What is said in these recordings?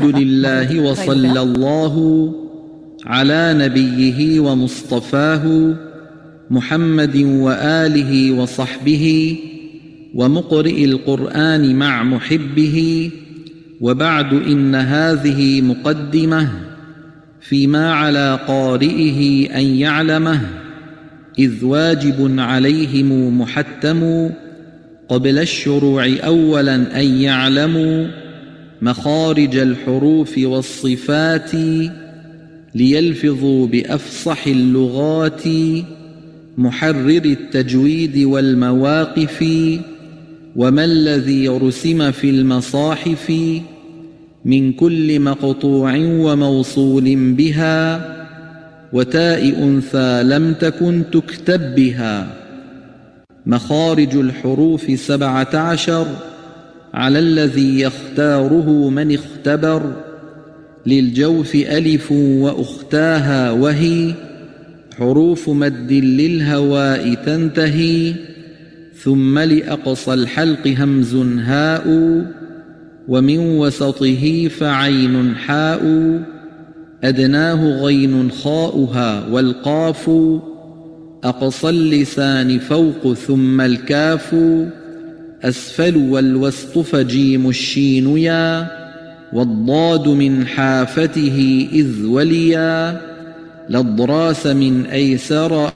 الحمد لله وصلى الله على نبيه ومصطفاه محمد واله وصحبه ومقرئ القران مع محبه وبعد ان هذه مقدمه فيما على قارئه ان يعلمه اذ واجب عليهم محتم قبل الشروع اولا ان يعلموا مخارج الحروف والصفات ليلفظوا بافصح اللغات محرر التجويد والمواقف وما الذي رسم في المصاحف من كل مقطوع وموصول بها وتاء انثى لم تكن تكتب بها مخارج الحروف سبعه عشر على الذي يختاره من اختبر للجوف الف واختاها وهي حروف مد للهواء تنتهي ثم لاقصى الحلق همز هاء ومن وسطه فعين حاء ادناه غين خاؤها والقاف اقصى اللسان فوق ثم الكاف اسفل والوسط فجيم الشين يا والضاد من حافته اذ وليا للضراس من ايسر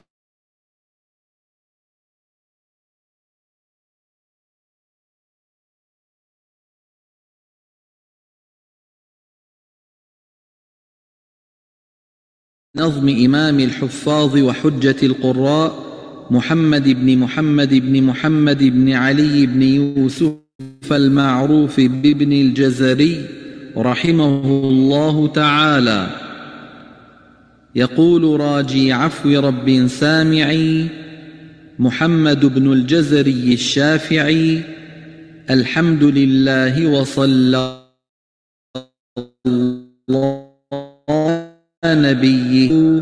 نظم إمام الحفاظ وحجة القراء محمد بن محمد بن محمد بن علي بن يوسف المعروف بابن الجزري رحمه الله تعالى يقول راجي عفو رب سامعي محمد بن الجزري الشافعي الحمد لله وصلى الله نبيه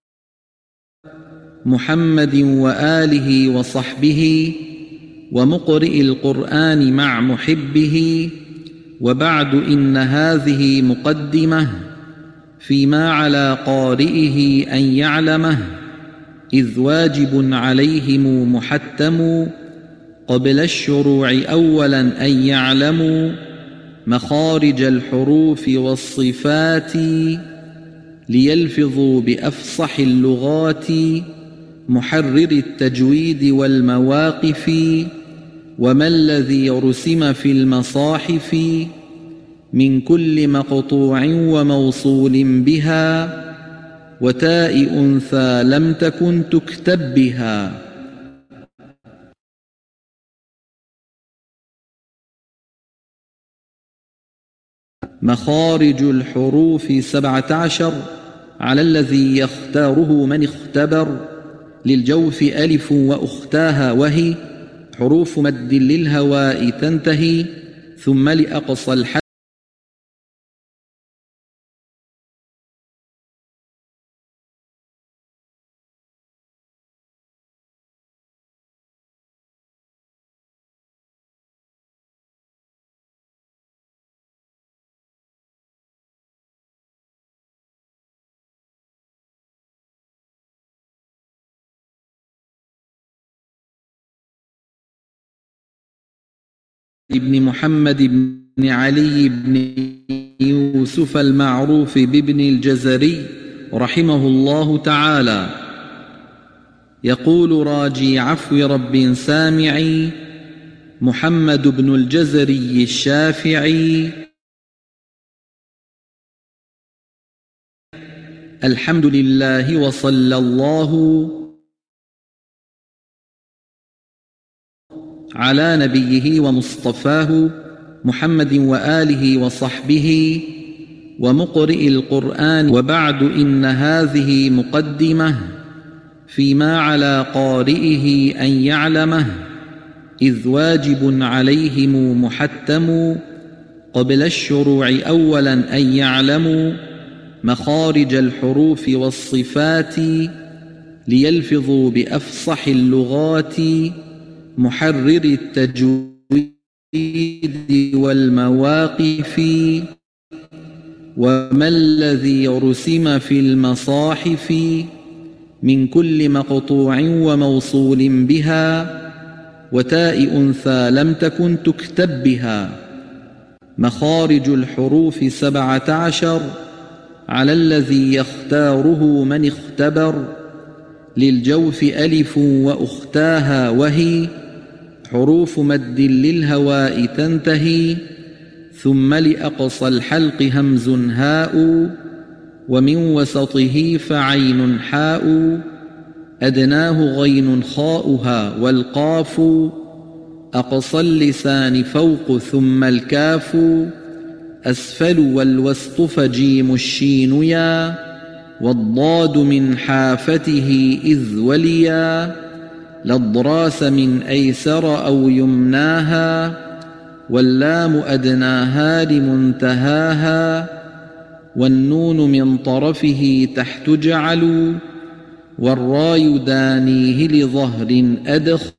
محمد واله وصحبه ومقرئ القران مع محبه وبعد ان هذه مقدمه فيما على قارئه ان يعلمه اذ واجب عليهم محتم قبل الشروع اولا ان يعلموا مخارج الحروف والصفات ليلفظوا بافصح اللغات محرر التجويد والمواقف وما الذي رسم في المصاحف من كل مقطوع وموصول بها وتاء انثى لم تكن تكتب بها مخارج الحروف سبعه عشر على الذي يختاره من اختبر للجوف ألف وأختاها وهي حروف مد للهواء تنتهي ثم لأقصى الحد بن محمد بن علي بن يوسف المعروف بابن الجزري رحمه الله تعالى يقول راجي عفو رب سامعي محمد بن الجزري الشافعي الحمد لله وصلى الله على نبيه ومصطفاه محمد واله وصحبه ومقرئ القران وبعد ان هذه مقدمه فيما على قارئه ان يعلمه اذ واجب عليهم محتم قبل الشروع اولا ان يعلموا مخارج الحروف والصفات ليلفظوا بافصح اللغات محرر التجويد والمواقف وما الذي رسم في المصاحف من كل مقطوع وموصول بها وتاء أنثى لم تكن تكتب بها مخارج الحروف سبعة عشر على الذي يختاره من اختبر للجوف ألف وأختاها وهي حروف مد للهواء تنتهي ثم لأقصى الحلق همز هاء ومن وسطه فعين حاء أدناه غين خاؤها والقاف أقصى اللسان فوق ثم الكاف أسفل والوسط فجيم الشين يا والضاد من حافته إذ وليا للضراس من أيسر أو يمناها واللام أدناها لمنتهاها والنون من طرفه تحت جعلوا والراي دانيه لظهر أدخل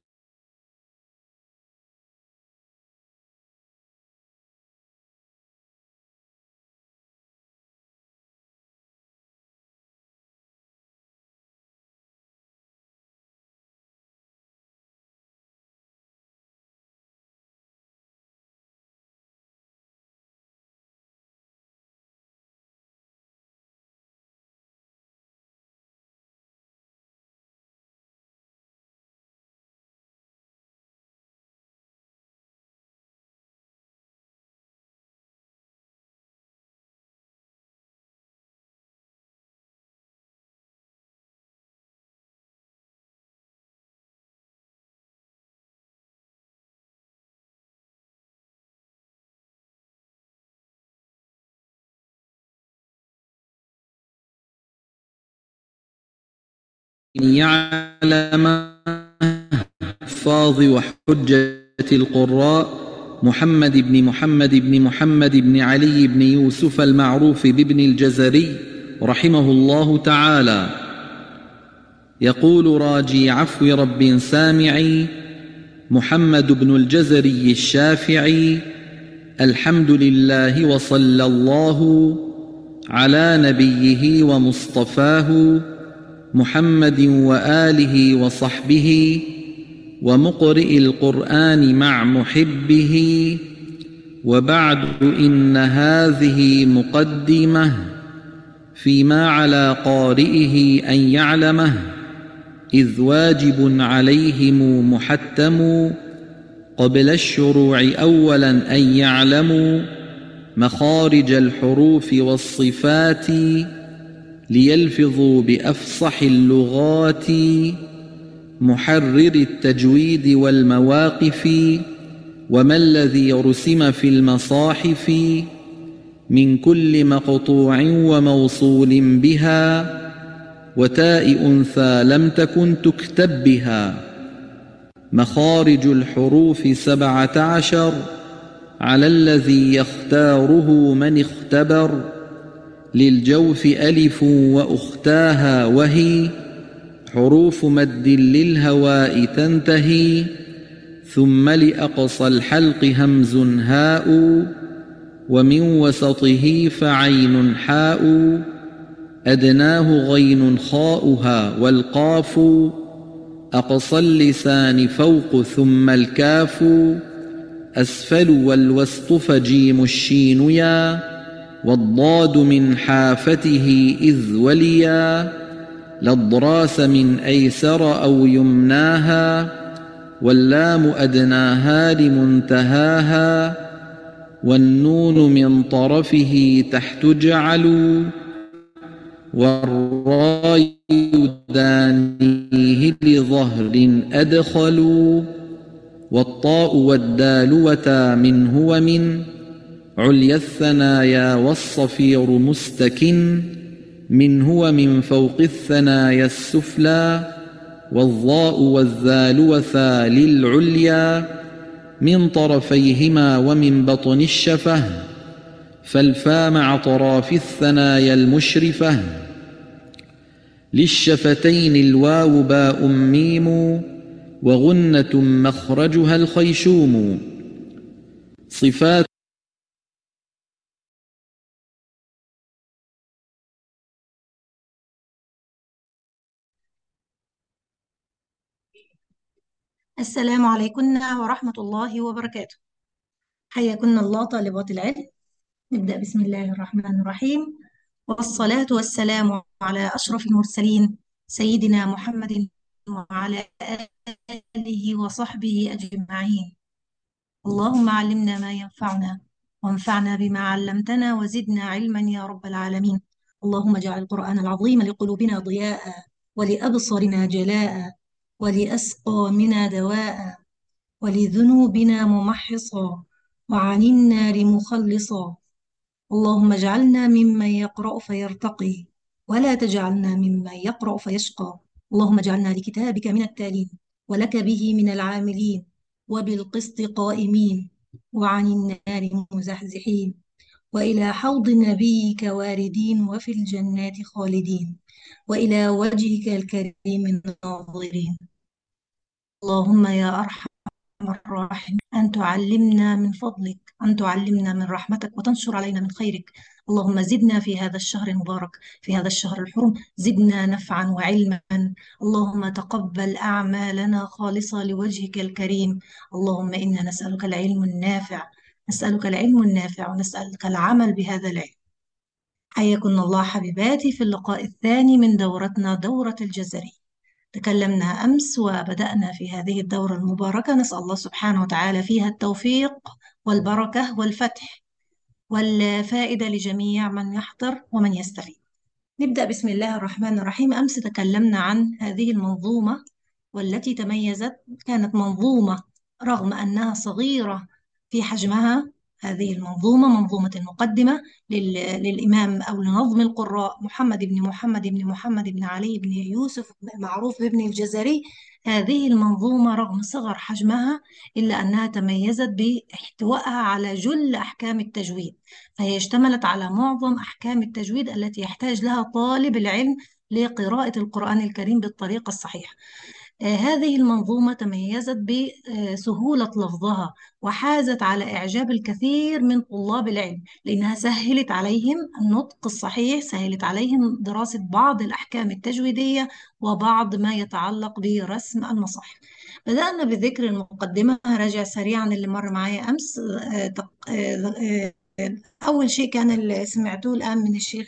يعلم حفاظ وحجة القراء محمد بن محمد بن محمد بن علي بن يوسف المعروف بابن الجزري رحمه الله تعالى يقول راجي عفو رب سامعي محمد بن الجزري الشافعي الحمد لله وصلى الله على نبيه ومصطفاه محمد واله وصحبه ومقرئ القران مع محبه وبعد ان هذه مقدمه فيما على قارئه ان يعلمه اذ واجب عليهم محتم قبل الشروع اولا ان يعلموا مخارج الحروف والصفات ليلفظوا بافصح اللغات محرر التجويد والمواقف وما الذي رسم في المصاحف من كل مقطوع وموصول بها وتاء انثى لم تكن تكتب بها مخارج الحروف سبعه عشر على الذي يختاره من اختبر للجوف ألف وأختاها وهي حروف مد للهواء تنتهي ثم لأقصى الحلق همز هاء ومن وسطه فعين حاء أدناه غين خاؤها والقاف أقصى اللسان فوق ثم الكاف أسفل والوسط فجيم الشين يا والضاد من حافته إذ وليا للضراس من أيسر أو يمناها واللام أدناها لمنتهاها والنون من طرفه تحت جعلوا والراي دانيه لظهر أدخلوا والطاء والدال وتا منه ومن عليا الثنايا والصفير مستكن من هو من فوق الثنايا السفلى والضاء والذال وثا للعليا من طرفيهما ومن بطن الشفه فالفا مع طراف الثنايا المشرفه للشفتين الواو باء ميم وغنه مخرجها الخيشوم صفات السلام عليكم ورحمة الله وبركاته حياكم الله طالبات العلم نبدأ بسم الله الرحمن الرحيم والصلاة والسلام على أشرف المرسلين سيدنا محمد وعلى آله وصحبه أجمعين اللهم علمنا ما ينفعنا وانفعنا بما علمتنا وزدنا علما يا رب العالمين اللهم اجعل القرآن العظيم لقلوبنا ضياء ولأبصرنا جلاء ولأسقامنا دواء ولذنوبنا ممحصا وعن النار مخلصا اللهم اجعلنا ممن يقرأ فيرتقي ولا تجعلنا ممن يقرأ فيشقى اللهم اجعلنا لكتابك من التالين ولك به من العاملين وبالقسط قائمين وعن النار مزحزحين وإلى حوض نبيك واردين وفي الجنات خالدين وإلى وجهك الكريم ناظرين اللهم يا أرحم الراحمين أن تعلمنا من فضلك أن تعلمنا من رحمتك وتنشر علينا من خيرك اللهم زدنا في هذا الشهر المبارك في هذا الشهر الحرم زدنا نفعا وعلما اللهم تقبل أعمالنا خالصة لوجهك الكريم اللهم إنا نسألك العلم النافع نسألك العلم النافع ونسألك العمل بهذا العلم حياكم الله حبيباتي في اللقاء الثاني من دورتنا دورة الجزري تكلمنا أمس وبدأنا في هذه الدورة المباركة نسأل الله سبحانه وتعالى فيها التوفيق والبركة والفتح والفائدة لجميع من يحضر ومن يستفيد نبدأ بسم الله الرحمن الرحيم أمس تكلمنا عن هذه المنظومة والتي تميزت كانت منظومة رغم أنها صغيرة في حجمها هذه المنظومة منظومة المقدمة للإمام أو لنظم القراء محمد بن محمد بن محمد بن علي بن يوسف المعروف بابن الجزري هذه المنظومة رغم صغر حجمها إلا أنها تميزت باحتوائها على جل أحكام التجويد فهي اشتملت على معظم أحكام التجويد التي يحتاج لها طالب العلم لقراءة القرآن الكريم بالطريقة الصحيحة آه، هذه المنظومة تميزت بسهولة لفظها وحازت على إعجاب الكثير من طلاب العلم لأنها سهلت عليهم النطق الصحيح سهلت عليهم دراسة بعض الأحكام التجويدية وبعض ما يتعلق برسم المصاحف بدأنا بذكر المقدمة راجع سريعا اللي مر معايا أمس آه، آه، أول شيء كان اللي سمعتوه الآن من الشيخ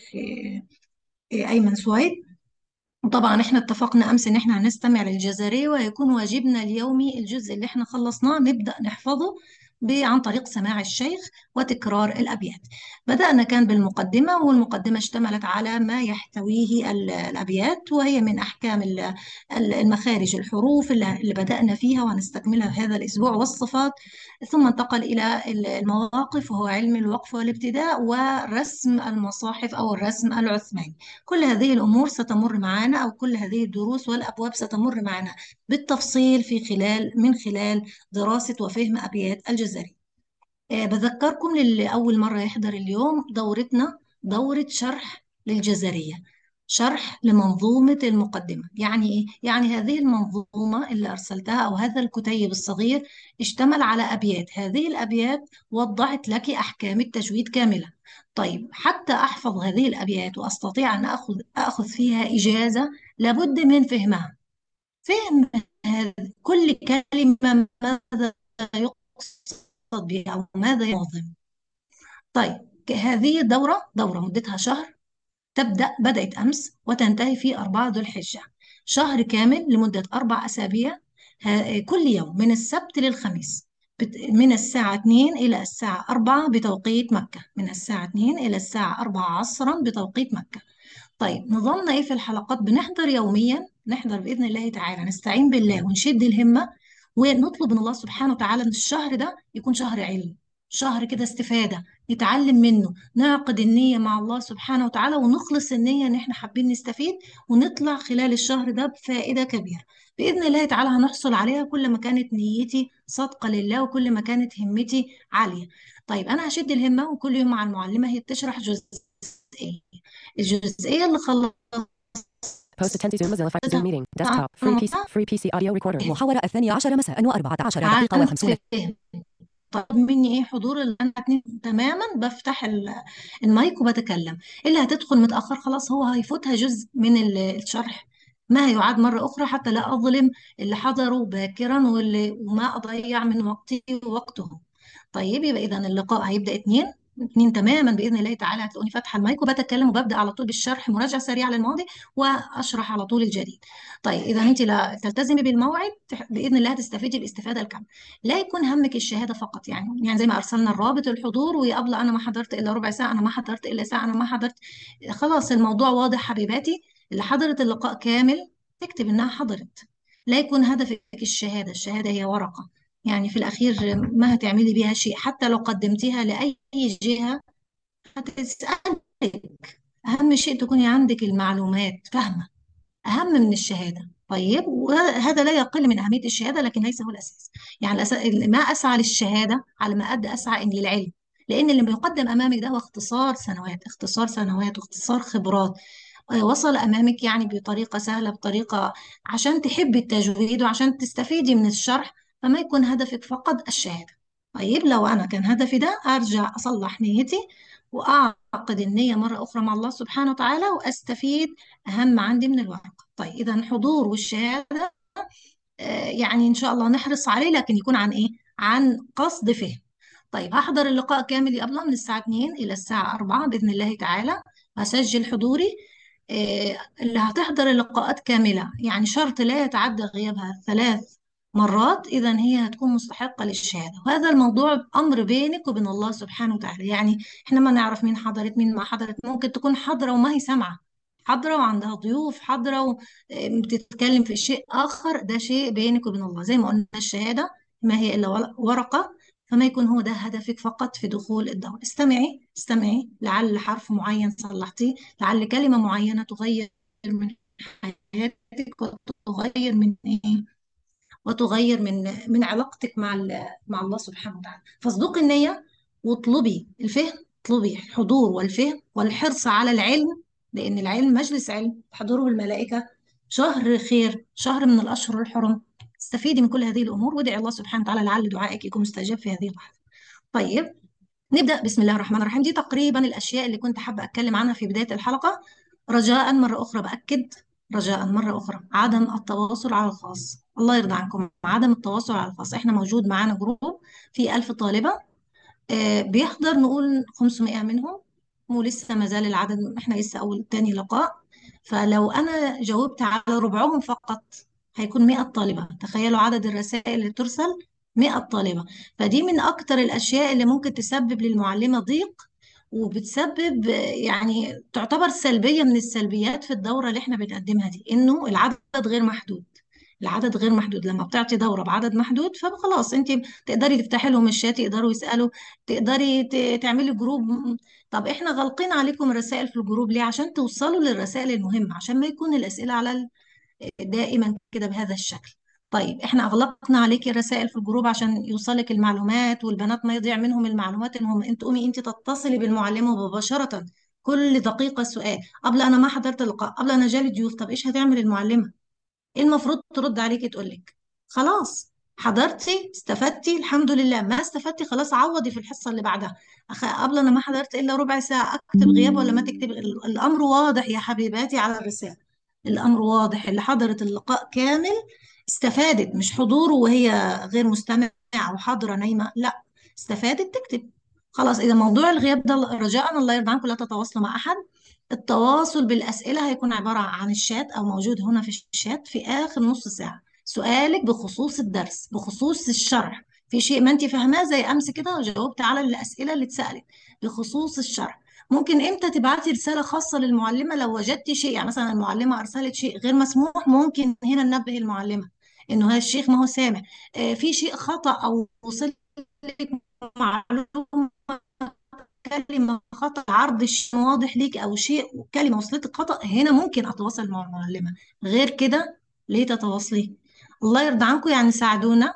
أيمن سويد وطبعا احنا اتفقنا امس ان احنا هنستمع للجزرية وهيكون واجبنا اليومي الجزء اللي احنا خلصناه نبدأ نحفظه عن طريق سماع الشيخ وتكرار الأبيات بدأنا كان بالمقدمة والمقدمة اشتملت على ما يحتويه الأبيات وهي من أحكام المخارج الحروف اللي بدأنا فيها وهنستكملها هذا الأسبوع والصفات ثم انتقل إلى المواقف وهو علم الوقف والابتداء ورسم المصاحف أو الرسم العثماني كل هذه الأمور ستمر معنا أو كل هذه الدروس والأبواب ستمر معنا بالتفصيل في خلال من خلال دراسة وفهم أبيات الجزري آه بذكركم للي أول مرة يحضر اليوم دورتنا دورة شرح للجزرية شرح لمنظومة المقدمة يعني إيه؟ يعني هذه المنظومة اللي أرسلتها أو هذا الكتيب الصغير اشتمل على أبيات هذه الأبيات وضحت لك أحكام التجويد كاملة طيب حتى أحفظ هذه الأبيات وأستطيع أن أخذ, أخذ فيها إجازة لابد من فهمها فهم كل كلمة ماذا يقصد بها أو ماذا ينظم طيب هذه الدورة دورة مدتها شهر تبدأ بدأت أمس وتنتهي في أربعة ذو الحجة شهر كامل لمدة أربع أسابيع كل يوم من السبت للخميس من الساعة 2 إلى الساعة 4 بتوقيت مكة من الساعة 2 إلى الساعة 4 عصرا بتوقيت مكة طيب نظامنا إيه في الحلقات بنحضر يوميا نحضر بإذن الله تعالى نستعين بالله ونشد الهمة ونطلب من الله سبحانه وتعالى ان الشهر ده يكون شهر علم شهر كده استفادة نتعلم منه نعقد النية مع الله سبحانه وتعالى ونخلص النية ان احنا حابين نستفيد ونطلع خلال الشهر ده بفائدة كبيرة بإذن الله تعالى هنحصل عليها كل ما كانت نيتي صادقة لله وكل ما كانت همتي عالية طيب أنا هشد الهمة وكل يوم مع المعلمة هي بتشرح جزئية الجزئية اللي خلص Post attendee Zoom Mozilla Fire Zoom meeting desktop free PC free PC audio recorder محاورة الثانية عشر مساء وأربعة عشر دقيقة وخمسون طلب مني ايه حضور اللي انا تماما بفتح المايك وبتكلم اللي هتدخل متاخر خلاص هو هيفوتها جزء من الشرح ما يعاد مرة أخرى حتى لا أظلم اللي حضروا باكرا واللي وما أضيع من وقتي ووقتهم طيب يبقى إذا اللقاء هيبدأ اتنين اتنين تماما باذن الله تعالى هتلاقوني فاتحه المايك وبتكلم وببدا على طول بالشرح مراجعه سريعه للماضي واشرح على طول الجديد. طيب اذا انت لا تلتزمي بالموعد تح- باذن الله هتستفيدي الاستفاده الكامله. لا يكون همك الشهاده فقط يعني يعني زي ما ارسلنا الرابط الحضور ويقبل انا ما حضرت الا ربع ساعه انا ما حضرت الا ساعه انا ما حضرت خلاص الموضوع واضح حبيباتي اللي حضرت اللقاء كامل تكتب انها حضرت. لا يكون هدفك الشهاده، الشهاده هي ورقه. يعني في الأخير ما هتعملي بيها شيء حتى لو قدمتيها لأي جهة هتسألك أهم شيء تكوني عندك المعلومات فاهمة أهم من الشهادة طيب وهذا لا يقل من أهمية الشهادة لكن ليس هو الأساس يعني الأساس ما أسعى للشهادة على ما قد أسعى إن للعلم لأن اللي بيقدم أمامك ده هو اختصار سنوات اختصار سنوات واختصار خبرات آه، وصل أمامك يعني بطريقة سهلة بطريقة عشان تحبي التجويد وعشان تستفيدي من الشرح فما يكون هدفك فقط الشهادة طيب لو أنا كان هدفي ده أرجع أصلح نيتي وأعقد النية مرة أخرى مع الله سبحانه وتعالى وأستفيد أهم عندي من الورقة طيب إذا الحضور والشهادة آه، يعني إن شاء الله نحرص عليه لكن يكون عن إيه؟ عن قصد فهم طيب هحضر اللقاء كامل يا من الساعة 2 إلى الساعة 4 بإذن الله تعالى هسجل حضوري آه، اللي هتحضر اللقاءات كاملة يعني شرط لا يتعدى غيابها ثلاث مرات إذا هي هتكون مستحقة للشهادة وهذا الموضوع أمر بينك وبين الله سبحانه وتعالى يعني إحنا ما نعرف مين حضرت مين ما حضرت ممكن تكون حاضرة وما هي سامعة حاضرة وعندها ضيوف حاضرة وبتتكلم في شيء آخر ده شيء بينك وبين الله زي ما قلنا الشهادة ما هي إلا ورقة فما يكون هو ده هدفك فقط في دخول الدورة استمعي استمعي لعل حرف معين صلحتيه لعل كلمة معينة تغير من حياتك وتغير من إيه وتغير من من علاقتك مع ال- مع الله سبحانه وتعالى فاصدقي النية واطلبي الفهم اطلبي الحضور والفهم والحرص على العلم لأن العلم مجلس علم تحضره الملائكة شهر خير شهر من الأشهر الحرم استفيدي من كل هذه الأمور وادعي الله سبحانه وتعالى لعل دعائك يكون مستجاب في هذه اللحظة طيب نبدأ بسم الله الرحمن الرحيم دي تقريبا الأشياء اللي كنت حابة أتكلم عنها في بداية الحلقة رجاء مرة أخرى بأكد رجاء مرة أخرى عدم التواصل على الخاص الله يرضى عنكم عدم التواصل على الخاص احنا موجود معانا جروب في ألف طالبة آه، بيحضر نقول 500 منهم ولسه ما زال العدد احنا لسه أول تاني لقاء فلو أنا جاوبت على ربعهم فقط هيكون 100 طالبة تخيلوا عدد الرسائل اللي ترسل 100 طالبة فدي من أكتر الأشياء اللي ممكن تسبب للمعلمة ضيق وبتسبب آه، يعني تعتبر سلبية من السلبيات في الدورة اللي احنا بنقدمها دي إنه العدد غير محدود العدد غير محدود لما بتعطي دورة بعدد محدود فخلاص انت تقدري تفتحي لهم الشات يقدروا يسألوا تقدري ت- تعملي جروب طب احنا غالقين عليكم الرسائل في الجروب ليه عشان توصلوا للرسائل المهمة عشان ما يكون الأسئلة على ال- دائما كده بهذا الشكل طيب احنا اغلقنا عليكي الرسائل في الجروب عشان يوصلك المعلومات والبنات ما يضيع منهم المعلومات المهمة انت قومي انت تتصلي بالمعلمة مباشرة كل دقيقة سؤال قبل انا ما حضرت اللقاء قبل انا جالي ضيوف طب ايش هتعمل المعلمة ايه المفروض ترد عليكي تقول لك خلاص حضرتي استفدتي الحمد لله ما استفدتي خلاص عوضي في الحصه اللي بعدها أخ... قبل انا ما حضرت الا ربع ساعه اكتب غياب ولا ما تكتب ال- الامر واضح يا حبيباتي على الرساله الامر واضح اللي حضرت اللقاء كامل استفادت مش حضور وهي غير مستمعه او حاضره نايمه لا استفادت تكتب خلاص اذا موضوع الغياب ده رجاء الله يرضى عنكم لا تتواصلوا مع احد التواصل بالأسئلة هيكون عبارة عن الشات أو موجود هنا في الشات في آخر نص ساعة سؤالك بخصوص الدرس بخصوص الشرح في شيء ما انت فاهماه زي أمس كده وجاوبت على الأسئلة اللي اتسألت بخصوص الشرح ممكن امتى تبعتي رسالة خاصة للمعلمة لو وجدتي شيء يعني مثلا المعلمة أرسلت شيء غير مسموح ممكن هنا ننبه المعلمة إنه هذا الشيخ ما هو سامع آه، في شيء خطأ أو وصل لك معلومة كلمة خطأ عرض شيء واضح ليك أو شيء كلمة وصلتك خطأ هنا ممكن أتواصل مع المعلمة غير كده ليه تتواصلي الله يرضى عنكم يعني ساعدونا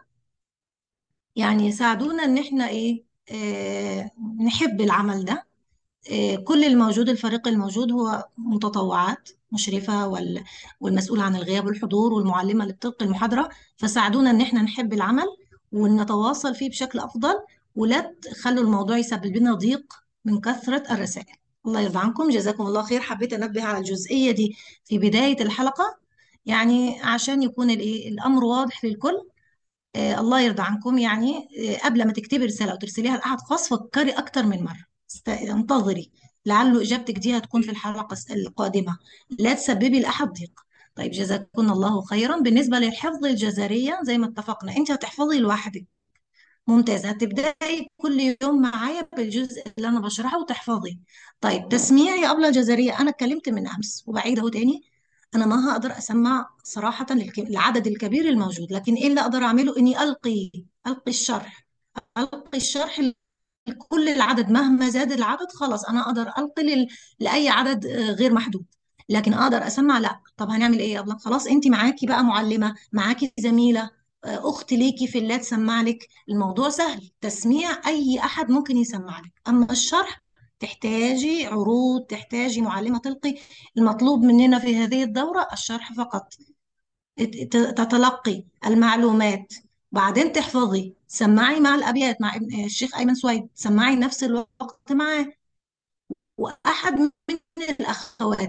يعني ساعدونا إن إحنا إيه آه نحب العمل ده آه كل الموجود الفريق الموجود هو متطوعات مشرفة وال والمسؤول عن الغياب والحضور والمعلمة اللي بتلقي المحاضرة فساعدونا إن إحنا نحب العمل ونتواصل فيه بشكل أفضل ولا تخلوا الموضوع يسبب لنا ضيق من كثرة الرسائل الله يرضى عنكم جزاكم الله خير حبيت أنبه على الجزئية دي في بداية الحلقة يعني عشان يكون الايه الامر واضح للكل آه الله يرضى عنكم يعني آه قبل ما تكتبي رساله وترسليها لاحد خاص فكري اكتر من مره است- انتظري لعله اجابتك دي هتكون في الحلقه الس- القادمه لا تسببي لاحد ضيق طيب جزاكم الله خيرا بالنسبه للحفظ الجزريه زي ما اتفقنا انت هتحفظي لوحدك ممتاز هتبدأي كل يوم معايا بالجزء اللي أنا بشرحه وتحفظي طيب تسميعي أبلة جزرية أنا اتكلمت من أمس وبعيد أهو تاني أنا ما هقدر أسمع صراحة للك- العدد الكبير الموجود لكن إيه اللي أقدر أعمله إني ألقي ألقي الشرح ألقي الشرح كل العدد مهما زاد العدد خلاص انا اقدر القي لل- لاي عدد آه، غير محدود لكن اقدر اسمع لا طب هنعمل ايه يا ابله خلاص انت معاكي بقى معلمه معاكي زميله آه، اخت ليكي في الله تسمع لك الموضوع سهل تسميع اي احد ممكن يسمع لك اما الشرح تحتاجي عروض تحتاجي معلمه تلقي المطلوب مننا في هذه الدوره الشرح فقط ت- تتلقي المعلومات بعدين تحفظي سمعي مع الأبيات مع ابن الشيخ أيمن سويد سمعي نفس الوقت معاه وأحد من الأخوات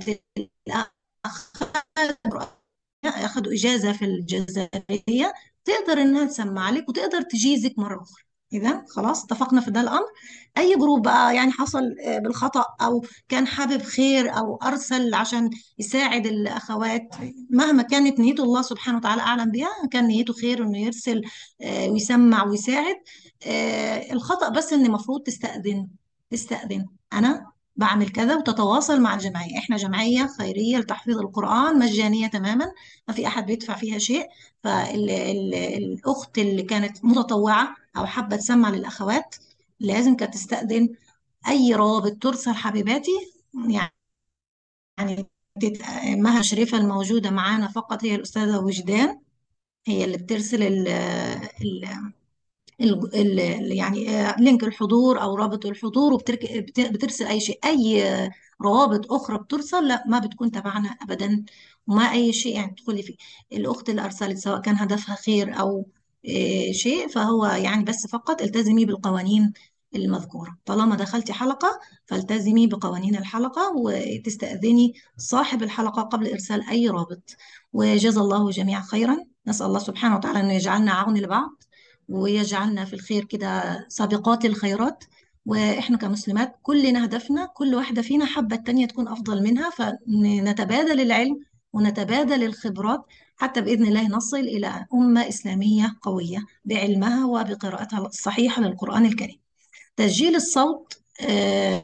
الأخوات أخذوا إجازة في الجزائرية تقدر إنها تسمع لك وتقدر تجيزك مرة أخرى إذا خلاص اتفقنا في ده الأمر أي جروب بقى يعني حصل آه، بالخطأ أو كان حابب خير أو أرسل عشان يساعد الأخوات مهما كانت نيته الله سبحانه وتعالى أعلم بها كان نيته خير إنه يرسل آه، ويسمع ويساعد آه، الخطأ بس إن المفروض تستأذن تستأذن أنا بعمل كذا وتتواصل مع الجمعية احنا جمعية خيرية لتحفيظ القرآن مجانية تماما ما في أحد بيدفع فيها شيء فالأخت اللي كانت متطوعة أو حابة تسمع للأخوات لازم كانت تستأذن أي روابط ترسل حبيباتي يعني تت- مها شريفة الموجودة معانا فقط هي الأستاذة وجدان هي اللي بترسل ال ال ال ال يعني آه، لينك الحضور او رابط الحضور وبترسل اي شيء اي آه، روابط اخرى بترسل لا ما بتكون تبعنا ابدا وما اي شيء يعني تدخلي فيه الاخت اللي ارسلت سواء كان هدفها خير او آه، شيء فهو يعني بس فقط التزمي بالقوانين المذكورة طالما دخلتي حلقة فالتزمي بقوانين الحلقة وتستأذني صاحب الحلقة قبل إرسال أي رابط وجزا الله جميعا خيرا نسأل الله سبحانه وتعالى أن يجعلنا عون لبعض ويجعلنا في الخير كده سابقات الخيرات واحنا كمسلمات كلنا هدفنا كل واحدة فينا حابة التانية تكون أفضل منها فنتبادل العلم ونتبادل الخبرات حتى بإذن الله نصل إلى أمة إسلامية قوية بعلمها وبقراءتها الصحيحة للقرآن الكريم تسجيل الصوت آه،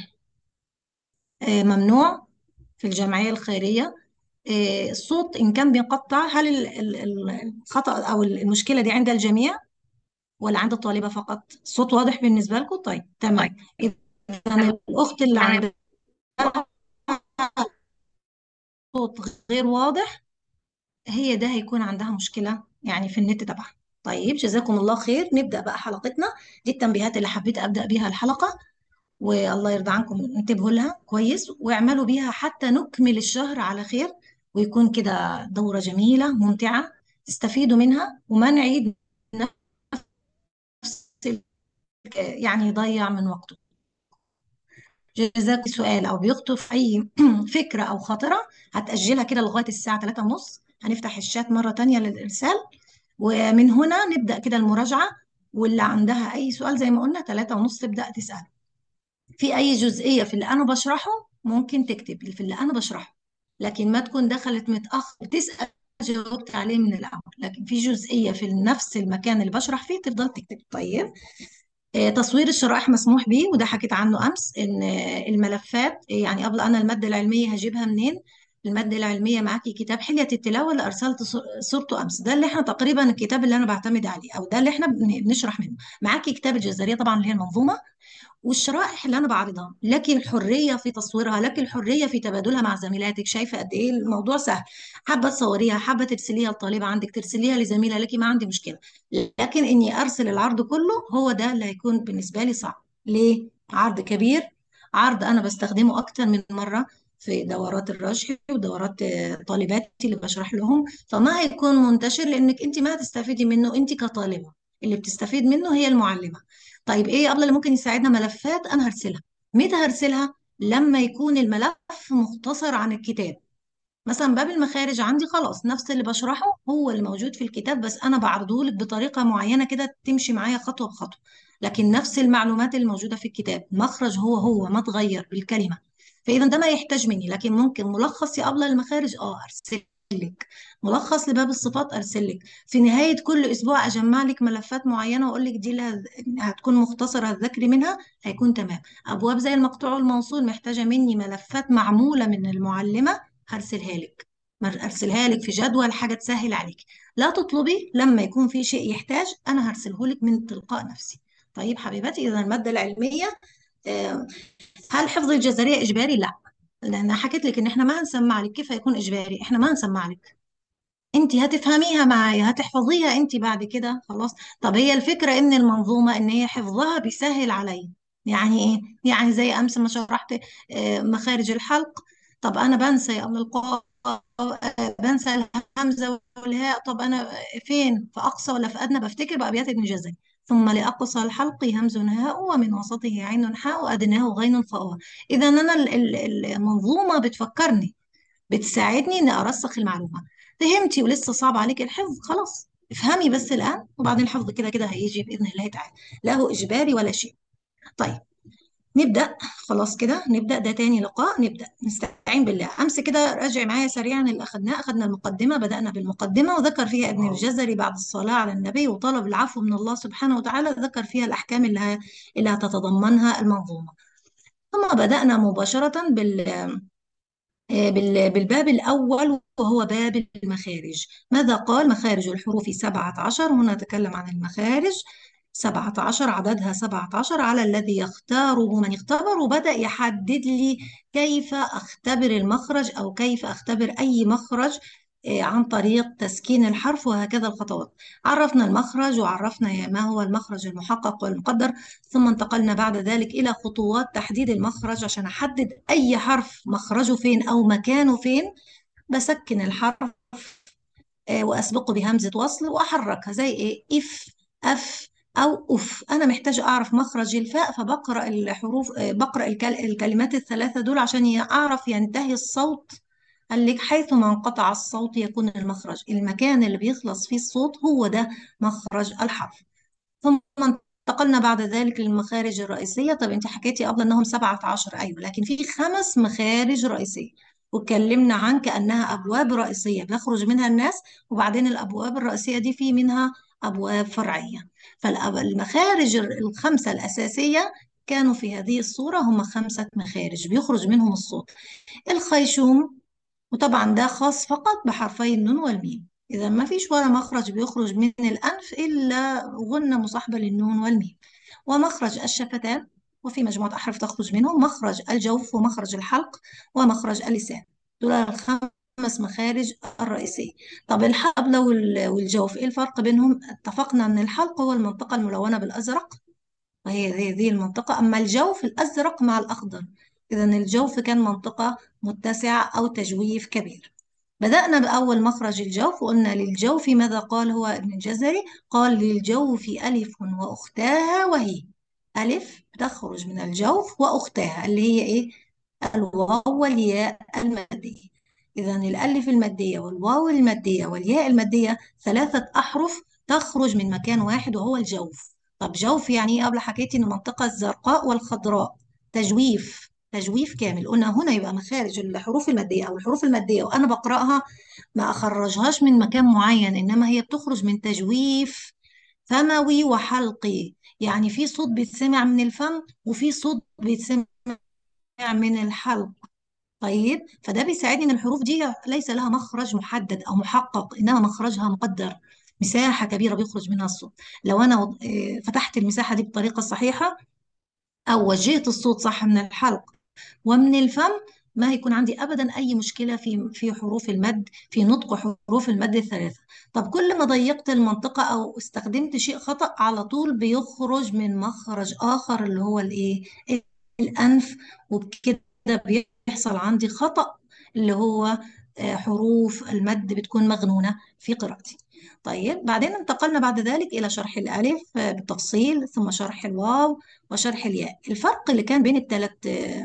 آه، ممنوع في الجمعية الخيرية آه، الصوت إن كان بينقطع هل ال- ال- ال- الخطأ أو المشكلة دي عند الجميع ولا عند الطالبة فقط الصوت واضح بالنسبة لكم طيب تمام إذا الأخت اللي عندها صوت غير واضح هي ده هيكون عندها مشكلة يعني في النت تبعها طيب جزاكم الله خير نبدأ بقى حلقتنا دي التنبيهات اللي حبيت أبدأ بيها الحلقة والله يرضى عنكم انتبهوا لها كويس واعملوا بيها حتى نكمل الشهر على خير ويكون كده دورة جميلة ممتعة تستفيدوا منها وما نعيد نفس ال- يعني يضيع من وقته جزاك سؤال او بيخطف اي فكره او خاطره هتاجلها كده لغايه الساعه 3 ونص هنفتح الشات مره تانية للارسال ومن هنا نبدا كده المراجعه واللي عندها اي سؤال زي ما قلنا 3 ونص تبدا تسال في اي جزئيه في اللي انا بشرحه ممكن تكتب في اللي انا بشرحه لكن ما تكون دخلت متاخر تسال جاوبت عليه من الاول لكن في جزئيه في نفس المكان اللي بشرح فيه تفضل تكتب طيب آه، تصوير الشرائح مسموح به وده حكيت عنه امس ان آه، الملفات يعني قبل انا الماده العلميه هجيبها منين الماده العلميه معاكي كتاب حليه التلاوه اللي ارسلت صو- صورته امس ده اللي احنا تقريبا الكتاب اللي انا بعتمد عليه او ده اللي احنا بن- بنشرح منه معاكي كتاب الجزريه طبعا اللي هي المنظومه والشرائح اللي انا بعرضها لك الحريه في تصويرها لك الحريه في تبادلها مع زميلاتك شايفه قد ايه الموضوع سهل حابه تصوريها حابه ترسليها لطالبه عندك ترسليها لزميله لك ما عندي مشكله لكن اني ارسل العرض كله هو ده اللي هيكون بالنسبه لي صعب ليه عرض كبير عرض انا بستخدمه اكتر من مره في دورات الرشح ودورات آه، طالباتي اللي بشرح لهم فما هيكون منتشر لانك انت ما هتستفيدي منه انت كطالبه اللي بتستفيد منه هي المعلمه طيب ايه قبل اللي ممكن يساعدنا ملفات انا هرسلها متى هرسلها لما يكون الملف مختصر عن الكتاب مثلا باب المخارج عندي خلاص نفس اللي بشرحه هو اللي موجود في الكتاب بس انا بعرضه لك بطريقه معينه كده تمشي معايا خطوه بخطوه لكن نفس المعلومات الموجوده في الكتاب مخرج هو هو ما اتغير بالكلمه فاذا ده ما يحتاج مني لكن ممكن ملخص يا ابله المخارج اه ارسل لك ملخص لباب الصفات ارسل لك في نهايه كل اسبوع اجمع لك ملفات معينه واقول لك دي اللي هت- هتكون مختصره هتذاكري منها هيكون تمام ابواب زي المقطوع والموصول محتاجه مني ملفات معموله من المعلمه هرسلها لك مر- ارسلها لك في جدول حاجه تسهل عليك لا تطلبي لما يكون في شيء يحتاج انا هرسله لك من تلقاء نفسي طيب حبيبتي اذا الماده العلميه آه، هل حفظ الجزريه اجباري لا لان أنا حكيت لك ان احنا ما هنسمع لك كيف يكون اجباري احنا ما هنسمع لك انت هتفهميها معايا هتحفظيها انت بعد كده خلاص طب هي الفكرة ان المنظومة ان هي حفظها بيسهل عليا يعني ايه يعني زي امس ما شرحت آه، مخارج الحلق طب انا بنسى يا ام القاف آه، بنسى الهمزة والهاء طب انا فين في اقصى ولا في ادنى بفتكر بابيات ابن جزري ثم لأقصى الحلق همز هاء ومن وسطه عين حاء وأدناه غين فاء إذا أنا ال- ال- المنظومة بتفكرني بتساعدني اني ارسخ المعلومه فهمتي ولسه صعب عليك الحفظ خلاص افهمي بس الان وبعدين الحفظ كده كده هيجي باذن الله تعالى لا هو اجباري ولا شيء طيب نبدا خلاص كده نبدا ده تاني لقاء نبدا نستعين بالله امس كده راجع معايا سريعا اللي اخذناه اخذنا المقدمه بدانا بالمقدمه وذكر فيها ابن الجزري بعد الصلاه على النبي وطلب العفو من الله سبحانه وتعالى ذكر فيها الاحكام اللي ه- اللي هتتضمنها المنظومه ثم بدانا مباشره بال آه، بال- بالباب الأول وهو باب المخارج ماذا قال مخارج الحروف سبعة عشر هنا نتكلم عن المخارج سبعة عشر عددها سبعة عشر على الذي يختاره من يختبر وبدأ يحدد لي كيف أختبر المخرج أو كيف أختبر أي مخرج آه، عن طريق تسكين الحرف وهكذا الخطوات عرفنا المخرج وعرفنا ما هو المخرج المحقق والمقدر ثم انتقلنا بعد ذلك إلى خطوات تحديد المخرج عشان أحدد أي حرف مخرجه فين أو مكانه فين بسكن الحرف آه، وأسبقه بهمزة وصل وأحركها زي إيه إف أف أو أف أنا محتاجة أعرف مخرج الفاء فبقرأ الحروف آه، بقرأ الكل- الكلمات الثلاثة دول عشان أعرف ينتهي الصوت قال لك حيثما انقطع الصوت يكون المخرج المكان اللي بيخلص فيه الصوت هو ده مخرج الحرف ثم انتقلنا بعد ذلك للمخارج الرئيسية طب انت حكيتي قبل انهم 17 ايوه لكن في خمس مخارج رئيسية واتكلمنا عن كأنها أبواب رئيسية بيخرج منها الناس وبعدين الأبواب الرئيسية دي في منها أبواب فرعية فالمخارج الخمسة الأساسية كانوا في هذه الصورة هم خمسة مخارج بيخرج منهم الصوت الخيشوم وطبعا ده خاص فقط بحرفي النون والميم إذا ما فيش ولا مخرج بيخرج من الأنف إلا غنة مصاحبة للنون والميم ومخرج الشفتان وفي مجموعة أحرف تخرج منهم مخرج الجوف ومخرج الحلق ومخرج اللسان دول الخمس مخارج الرئيسية طب الحبل وال- والجوف إيه الفرق بينهم؟ اتفقنا أن الحلق هو المنطقة الملونة بالأزرق وهي ذي ذي المنطقة أما الجوف الأزرق مع الأخضر إذا الجوف كان منطقة متسعة أو تجويف كبير بدأنا بأول مخرج الجوف وقلنا للجوف ماذا قال هو ابن الجزري قال للجوف ألف وأختاها وهي ألف تخرج من الجوف وأختاها اللي هي إيه الواو والياء المادية إذا الألف المادية والواو المادية والياء المادية ثلاثة أحرف تخرج من مكان واحد وهو الجوف طب جوف يعني إيه قبل حكيتي إن المنطقة الزرقاء والخضراء تجويف تجويف كامل قلنا هنا يبقى مخارج الحروف المادية أو الحروف المادية وأنا بقرأها ما أخرجهاش من مكان معين إنما هي بتخرج من تجويف فموي وحلقي يعني في صوت بيتسمع من الفم وفي صوت بيتسمع من الحلق طيب فده بيساعدني ان الحروف دي ليس لها مخرج محدد او محقق انما مخرجها مقدر مساحه كبيره بيخرج منها الصوت لو انا وض- آه، فتحت المساحه دي بالطريقه الصحيحه او وجهت الصوت صح من الحلق ومن الفم ما هيكون عندي ابدا اي مشكله في في حروف المد في نطق حروف المد الثلاثه طب كل ما ضيقت المنطقه او استخدمت شيء خطا على طول بيخرج من مخرج اخر اللي هو الايه الانف وبكده بيحصل عندي خطا اللي هو آه، حروف المد بتكون مغنونه في قراءتي طيب بعدين انتقلنا بعد ذلك إلى شرح الألف آه، بالتفصيل ثم شرح الواو وشرح الياء الفرق اللي كان بين الثلاث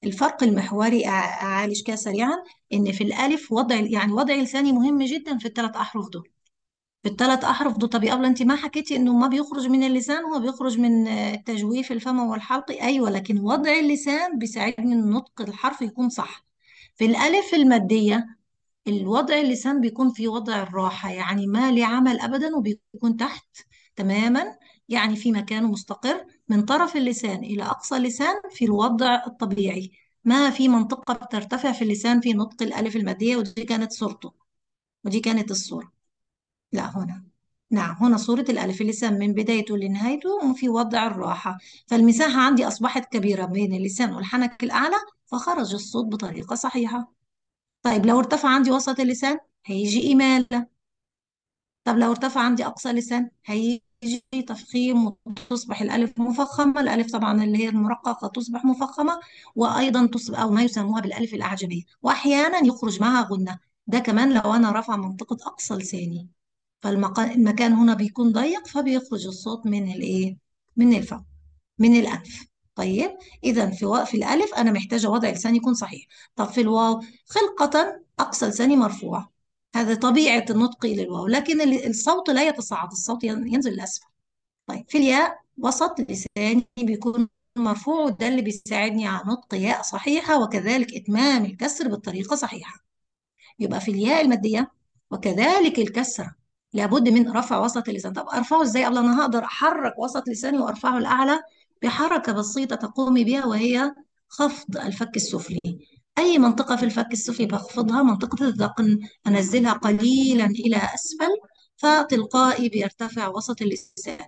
الفرق المحوري أع- أعالج كده سريعا إن في الألف وضع يعني وضع لساني مهم جدا في الثلاث أحرف دول في الثلاث أحرف دول طب يا أبلة أنت ما حكيتي إنه ما بيخرج من اللسان هو بيخرج من آه، التجويف الفم والحلق أيوة لكن وضع اللسان بيساعدني إن نطق الحرف يكون صح في الألف المادية الوضع اللسان بيكون في وضع الراحة يعني ما لي عمل أبدا وبيكون تحت تماما يعني في مكانه مستقر من طرف اللسان إلى أقصى اللسان في الوضع الطبيعي ما في منطقة بترتفع في اللسان في نطق الألف المادية ودي كانت صورته ودي كانت الصورة لا هنا نعم هنا صورة الألف اللسان من بدايته لنهايته في وضع الراحة فالمساحة عندي أصبحت كبيرة بين اللسان والحنك الأعلى فخرج الصوت بطريقة صحيحة طيب لو ارتفع عندي وسط اللسان هيجي إمالة طب لو ارتفع عندي أقصى لسان هيجي تفخيم وتصبح الألف مفخمة الألف طبعا اللي هي المرققة تصبح مفخمة وأيضا تصبح أو ما يسموها بالألف الأعجمية وأحيانا يخرج معها غنة ده كمان لو أنا رافعة منطقة أقصى لساني فالمكان هنا بيكون ضيق فبيخرج الصوت من الإيه؟ من الفم من الأنف طيب إذا في و... في الألف أنا محتاجة وضع لساني يكون صحيح طب في الواو خلقة أقصى لساني مرفوع هذا طبيعة النطق للواو لكن ال- الصوت لا يتصاعد الصوت ين- ينزل لأسفل طيب في الياء وسط لساني بيكون مرفوع وده اللي بيساعدني على نطق ياء صحيحة وكذلك إتمام الكسر بالطريقة صحيحة يبقى في الياء المادية وكذلك الكسرة لابد من رفع وسط اللسان طب ارفعه ازاي قبل انا هقدر احرك وسط لساني وارفعه الاعلى بحركة بسيطة تقومي بها وهي خفض الفك السفلي اي منطقة في الفك السفلي بخفضها منطقة الذقن انزلها قليلا الى اسفل فتلقائي بيرتفع وسط اللسان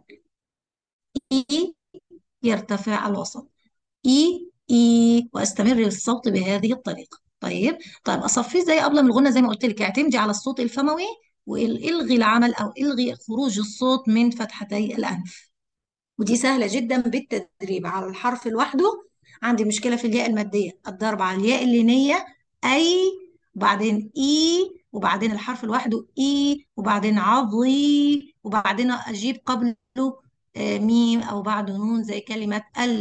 إي يرتفع الوسط إي إي وأستمر الصوت بهذه الطريقة طيب طيب أصفيه زي قبل من الغنى زي ما قلت لك اعتمدي على الصوت الفموي والغي العمل أو الغي خروج الصوت من فتحتي الأنف ودي سهلة جدا بالتدريب على الحرف لوحده عندي مشكلة في الياء المادية الضرب على الياء اللينية أي وبعدين إي وبعدين الحرف لوحده إي وبعدين عضي وبعدين أجيب قبله آه، ميم أو بعده نون زي كلمة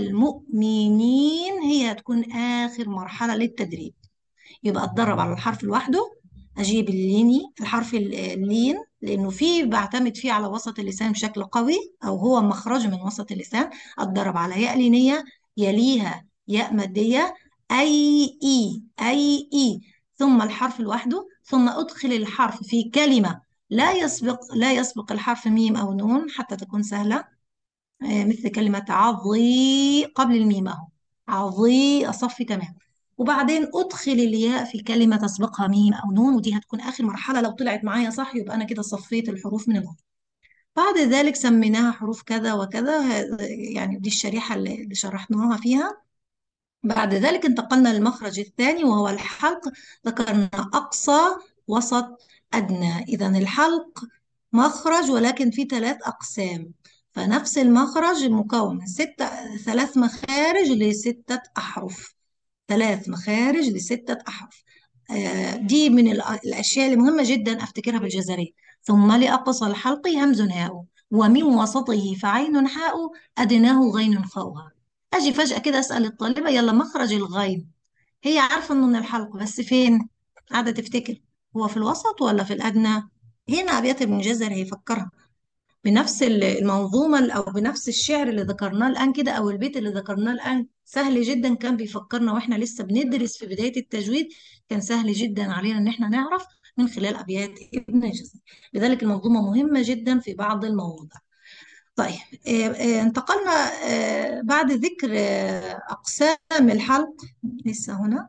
المؤمنين هي هتكون آخر مرحلة للتدريب يبقى اتدرب على الحرف لوحده اجيب الليني الحرف ال- اللين لانه فيه بعتمد فيه على وسط اللسان بشكل قوي او هو مخرج من وسط اللسان اتدرب على ياء لينيه يليها ياء ماديه اي اي اي اي ثم الحرف لوحده ثم ادخل الحرف في كلمه لا يسبق لا يسبق الحرف ميم او نون حتى تكون سهله آه، مثل كلمة عظي قبل الميم اهو عظي أصفي تمام وبعدين أدخل الياء في كلمة تسبقها ميم أو نون ودي هتكون آخر مرحلة لو طلعت معايا صح يبقى أنا كده صفيت الحروف من الغنى بعد ذلك سميناها حروف كذا وكذا ه- يعني دي الشريحة اللي اللي شرحناها فيها بعد ذلك انتقلنا للمخرج الثاني وهو الحلق ذكرنا أقصى وسط أدنى إذا الحلق مخرج ولكن في ثلاث أقسام فنفس المخرج مكون من ستة ثلاث مخارج لستة أحرف ثلاث مخارج لستة أحرف آه، دي من الأ- الأشياء المهمة جدا أفتكرها بالجزرية ثم لأقصى الحلق همز هاء ومن وسطه فعين حاء أدناه غين خاؤها أجي فجأة كده أسأل الطالبة يلا مخرج الغين هي عارفة إنه من الحلق بس فين قاعدة تفتكر هو في الوسط ولا في الأدنى هنا أبيات ابن جزر هيفكرها بنفس ال- المنظومة ال- أو بنفس الشعر اللي ذكرناه الآن كده أو البيت اللي ذكرناه الآن سهل جدا كان بيفكرنا وإحنا لسه بندرس في بداية التجويد كان سهل جدا علينا إن إحنا نعرف من خلال أبيات ابن جزر لذلك المنظومة مهمة جدا في بعض المواضع طيب آه، آه، انتقلنا آه، بعد ذكر آه، أقسام الحلق لسه هنا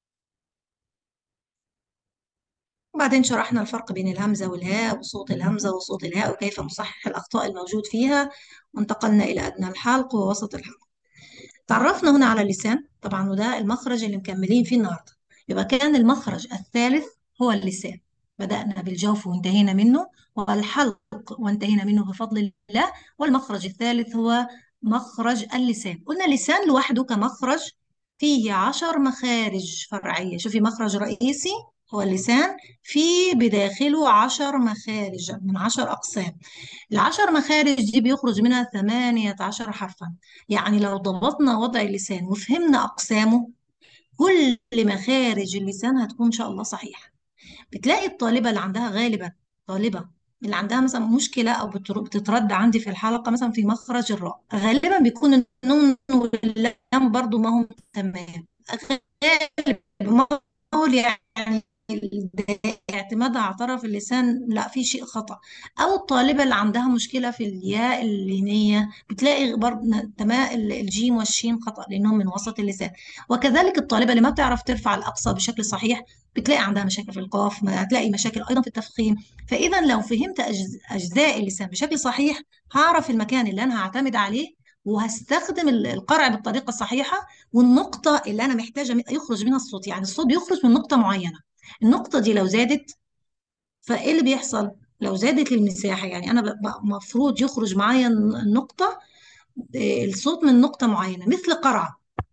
وبعدين شرحنا الفرق بين الهمزة والهاء وصوت الهمزة وصوت الهاء وكيف نصحح الأخطاء الموجود فيها وانتقلنا إلى أدنى الحلق ووسط الحلق تعرفنا هنا على اللسان طبعا وده المخرج اللي مكملين فيه النهارده يبقى كان المخرج الثالث هو اللسان بدأنا بالجوف وانتهينا منه والحلق وانتهينا منه بفضل الله والمخرج الثالث هو مخرج اللسان قلنا اللسان لوحده كمخرج فيه عشر مخارج فرعية شوفي مخرج رئيسي هو اللسان في بداخله عشر مخارج من عشر أقسام العشر مخارج دي بيخرج منها ثمانية عشر حرفا يعني لو ضبطنا وضع اللسان وفهمنا أقسامه كل مخارج اللسان هتكون ان شاء الله صحيحه بتلاقي الطالبه اللي عندها غالبا طالبه اللي عندها مثلا مشكله او بتر- بتترد عندي في الحلقه مثلا في مخرج الراء غالبا بيكون النون واللام برضو ما هم تمام غالبا ما هو يعني اعتمادها على طرف اللسان لا في شيء خطأ او الطالبة اللي عندها مشكلة في الياء اللينية بتلاقي برضه تمام الجيم والشين خطأ لانهم من وسط اللسان وكذلك الطالبة اللي ما بتعرف ترفع الأقصى بشكل صحيح بتلاقي عندها مشاكل في القاف ما هتلاقي مشاكل ايضا في التفخيم فاذا لو فهمت أجز- اجزاء اللسان بشكل صحيح هعرف المكان اللي انا هعتمد عليه وهستخدم ال- القرع بالطريقه الصحيحه والنقطه اللي انا محتاجه من- يخرج منها الصوت يعني الصوت بيخرج من نقطه معينه النقطه دي لو زادت فايه اللي بيحصل لو زادت المساحه يعني انا المفروض يخرج معايا النقطه آه، الصوت من نقطه معينه مثل قرع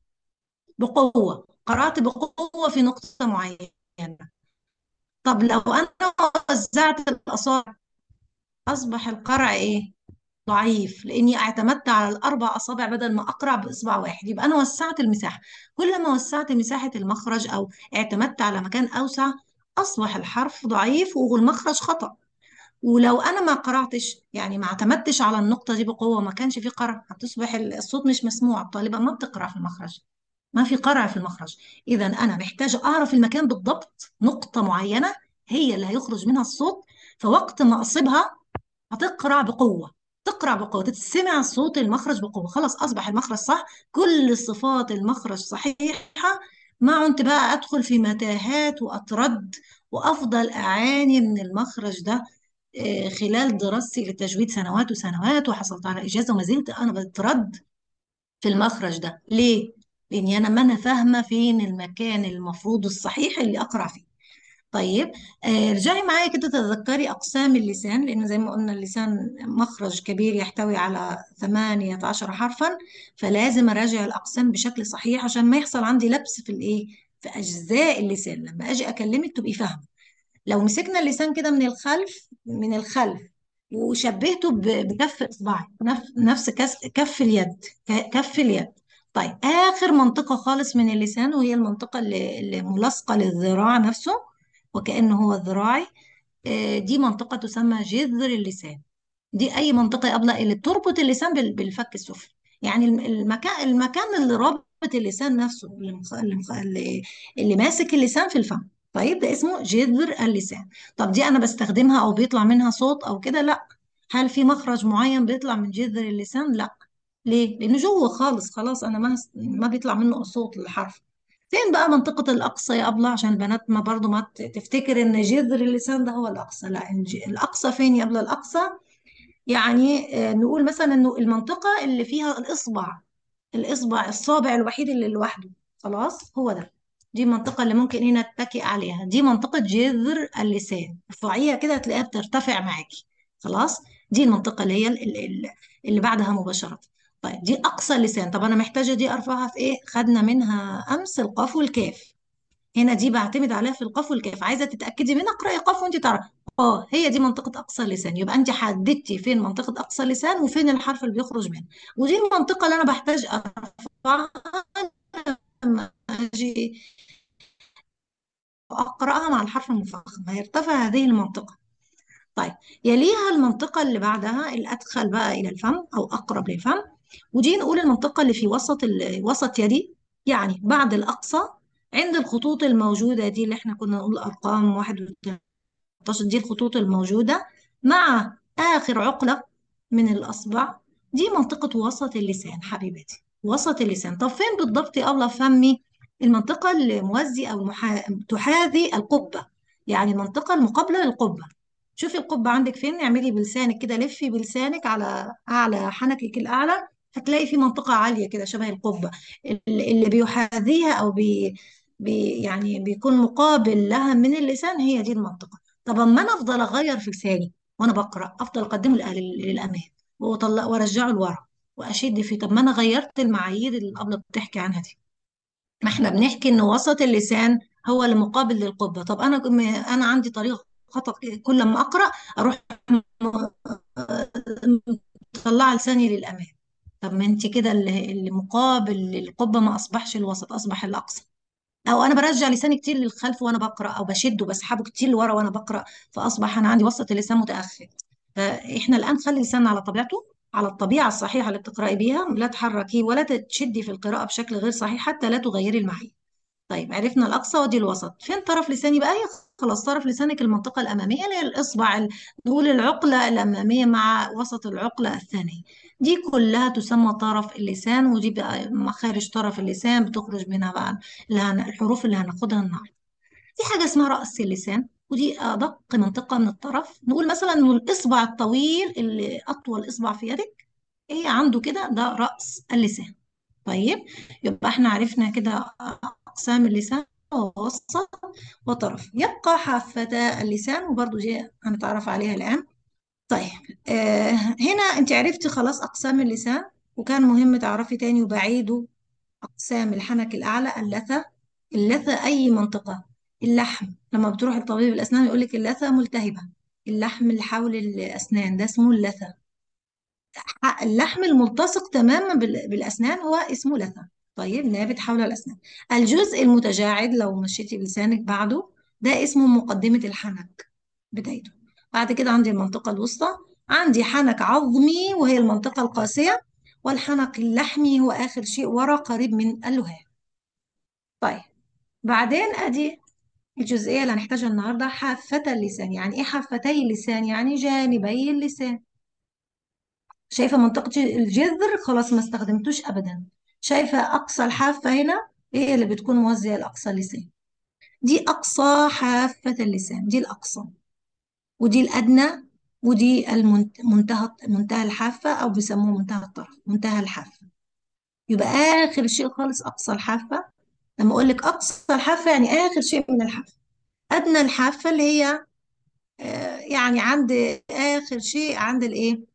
بقوه قرعت بقوه في نقطه معينه طب لو انا وزعت الاصابع اصبح القرع ايه ضعيف لاني اعتمدت على الاربع اصابع بدل ما اقرع باصبع واحد يبقى انا وسعت المساحه كل ما وسعت مساحه المخرج او اعتمدت على مكان اوسع اصبح الحرف ضعيف والمخرج خطأ ولو انا ما قرعتش يعني ما اعتمدتش على النقطه دي بقوه ما كانش في قرع هتصبح الصوت مش مسموع الطالبه ما بتقرع في المخرج ما في قرع في المخرج اذا انا محتاجه اعرف المكان بالضبط نقطه معينه هي اللي هيخرج منها الصوت فوقت ما اصيبها هتقرع بقوه تقرع بقوه تتسمع صوت المخرج بقوه خلاص اصبح المخرج صح كل صفات المخرج صحيحه ما عدت بقى ادخل في متاهات واترد وافضل اعاني من المخرج ده آه، خلال دراستي للتجويد سنوات وسنوات وحصلت على إجازة وما زلت أنا بترد في المخرج ده ليه؟ لأني أنا ما أنا فاهمة فين المكان المفروض الصحيح اللي أقرأ فيه طيب آه، ارجعي معايا كده تتذكري أقسام اللسان لأن زي ما قلنا اللسان مخرج كبير يحتوي على 18 حرفا فلازم أراجع الأقسام بشكل صحيح عشان ما يحصل عندي لبس في الإيه؟ في أجزاء اللسان لما أجي أكلمك تبقي فاهمة لو مسكنا اللسان كده من الخلف من الخلف وشبهته ب- بكف اصبعي نف- نفس كس- كف اليد ك- كف اليد طيب اخر منطقه خالص من اللسان وهي المنطقه اللي, اللي ملاصقه للذراع نفسه وكانه هو الذراعي آه، دي منطقه تسمى جذر اللسان دي اي منطقه يا ابله اللي بتربط اللسان بال- بالفك السفلي يعني الم- المكان المكان اللي رابط اللسان نفسه اللي, مخ... اللي, مخ... اللي اللي ماسك اللسان في الفم طيب ده اسمه جذر اللسان طب دي انا بستخدمها او بيطلع منها صوت او كده لا هل في مخرج معين بيطلع من جذر اللسان لا ليه لانه جوه خالص خلاص انا ما ما بيطلع منه صوت الحرف فين بقى منطقة الأقصى يا أبلة عشان البنات ما برضو ما ت- تفتكر إن جذر اللسان ده هو الأقصى لا الج- الأقصى فين يا أبلة الأقصى يعني آه، نقول مثلا انه المنطقة اللي فيها الإصبع الإصبع الصابع الوحيد اللي لوحده خلاص هو ده دي المنطقة اللي ممكن هنا نتكئ عليها دي منطقة جذر اللسان ارفعيها كده هتلاقيها بترتفع معاكي خلاص دي المنطقة اللي هي ال- ال- ال- اللي بعدها مباشرة طيب دي أقصى اللسان طب أنا محتاجة دي أرفعها في إيه خدنا منها أمس القاف والكاف هنا دي بعتمد عليها في القاف والكاف عايزه تتاكدي منها اقراي قاف وانت تعرفي اه هي دي منطقه اقصى اللسان يبقى انت حددتي فين منطقه اقصى اللسان وفين الحرف اللي بيخرج منه ودي المنطقه اللي انا بحتاج ارفعها لما اجي اقراها مع الحرف المفخم هيرتفع هذه المنطقه طيب يليها المنطقه اللي بعدها الادخل بقى الى الفم او اقرب للفم ودي نقول المنطقه اللي في وسط ال- وسط يدي يعني بعد الاقصى عند الخطوط الموجودة دي اللي احنا كنا نقول أرقام واحد 16 دي الخطوط الموجودة مع آخر عقلة من الأصبع دي منطقة وسط اللسان حبيبتي وسط اللسان طب فين بالضبط يا الله فمي المنطقة اللي موازي أو المحا... تحاذي القبة يعني المنطقة المقابلة للقبة شوفي القبة عندك فين اعملي بلسانك كده لفي بلسانك على أعلى حنكك الأعلى هتلاقي في منطقة عالية كده شبه القبة اللي اللي بيحاذيها أو بي... بي يعني بيكون مقابل لها من اللسان هي دي المنطقة طب اما انا افضل اغير في لساني وانا بقرا افضل اقدمه لل- لل- للامام واطلع وارجعه لورا واشد فيه طب ما انا غيرت المعايير اللي الابله بتحكي عنها دي ما احنا بنحكي ان وسط اللسان هو المقابل للقبه طب انا انا عندي طريقه خطأ كل ما اقرا اروح م- مطلعه لساني للامام طب ما انت كده اللي اللي مقابل للقبه ما اصبحش الوسط اصبح الاقصى او انا برجع لساني كتير للخلف وانا بقرا او بشده بسحبه كتير لورا وانا بقرا فاصبح انا عندي وسط اللسان متاخر فاحنا الان خلي لساننا على طبيعته على الطبيعه الصحيحه اللي بتقراي بيها لا تحركيه ولا تشدي في القراءه بشكل غير صحيح حتى لا تغيري المعيه طيب عرفنا الأقصى ودي الوسط فين طرف لساني بقى هي خلاص طرف لسانك المنطقة الأمامية اللي هي الإصبع ال- نقول العقلة الأمامية مع وسط العقلة الثانية دي كلها تسمى طرف اللسان ودي بقى مخارج طرف اللسان بتخرج منها بقى اللي هن- الحروف اللي هناخدها النهاردة في حاجة اسمها رأس اللسان ودي أدق منطقة من الطرف نقول مثلا إنه الإصبع الطويل اللي أطول إصبع في يدك إيه عنده كده ده رأس اللسان طيب يبقى احنا عرفنا كده أقسام اللسان ووسط وطرف يبقى حافتا اللسان وبرضو دي هنتعرف عليها الآن طيب آه هنا انت عرفتي خلاص أقسام اللسان وكان مهم تعرفي تاني وبعيده أقسام الحنك الأعلى اللثة اللثة أي منطقة اللحم لما بتروح لطبيب الأسنان يقول لك اللثة ملتهبة اللحم اللي حول الأسنان ده اسمه اللثة اللحم الملتصق تماما بال- بالأسنان هو اسمه لثة طيب نابت حول الأسنان الجزء المتجاعد لو مشيتي بلسانك بعده ده اسمه مقدمة الحنك بدايته بعد كده عندي المنطقة الوسطى عندي حنك عظمي وهي المنطقة القاسية والحنك اللحمي هو آخر شيء ورا قريب من اللهاب طيب بعدين أدي الجزئية اللي هنحتاجها النهاردة حافة اللسان يعني إيه حافتي اللسان يعني جانبي اللسان شايفة منطقة الجذر خلاص ما استخدمتوش أبدا شايفة أقصى الحافة هنا هي اللي بتكون موازية لأقصى اللسان دي أقصى حافة اللسان دي الأقصى ودي الأدنى ودي المنت- منتهى منتهى الحافة أو بيسموه منتهى الطرف منتهى الحافة يبقى آخر شيء خالص أقصى الحافة لما أقول لك أقصى الحافة يعني آخر شيء من الحافة أدنى الحافة اللي هي آه، يعني عند آخر شيء عند الإيه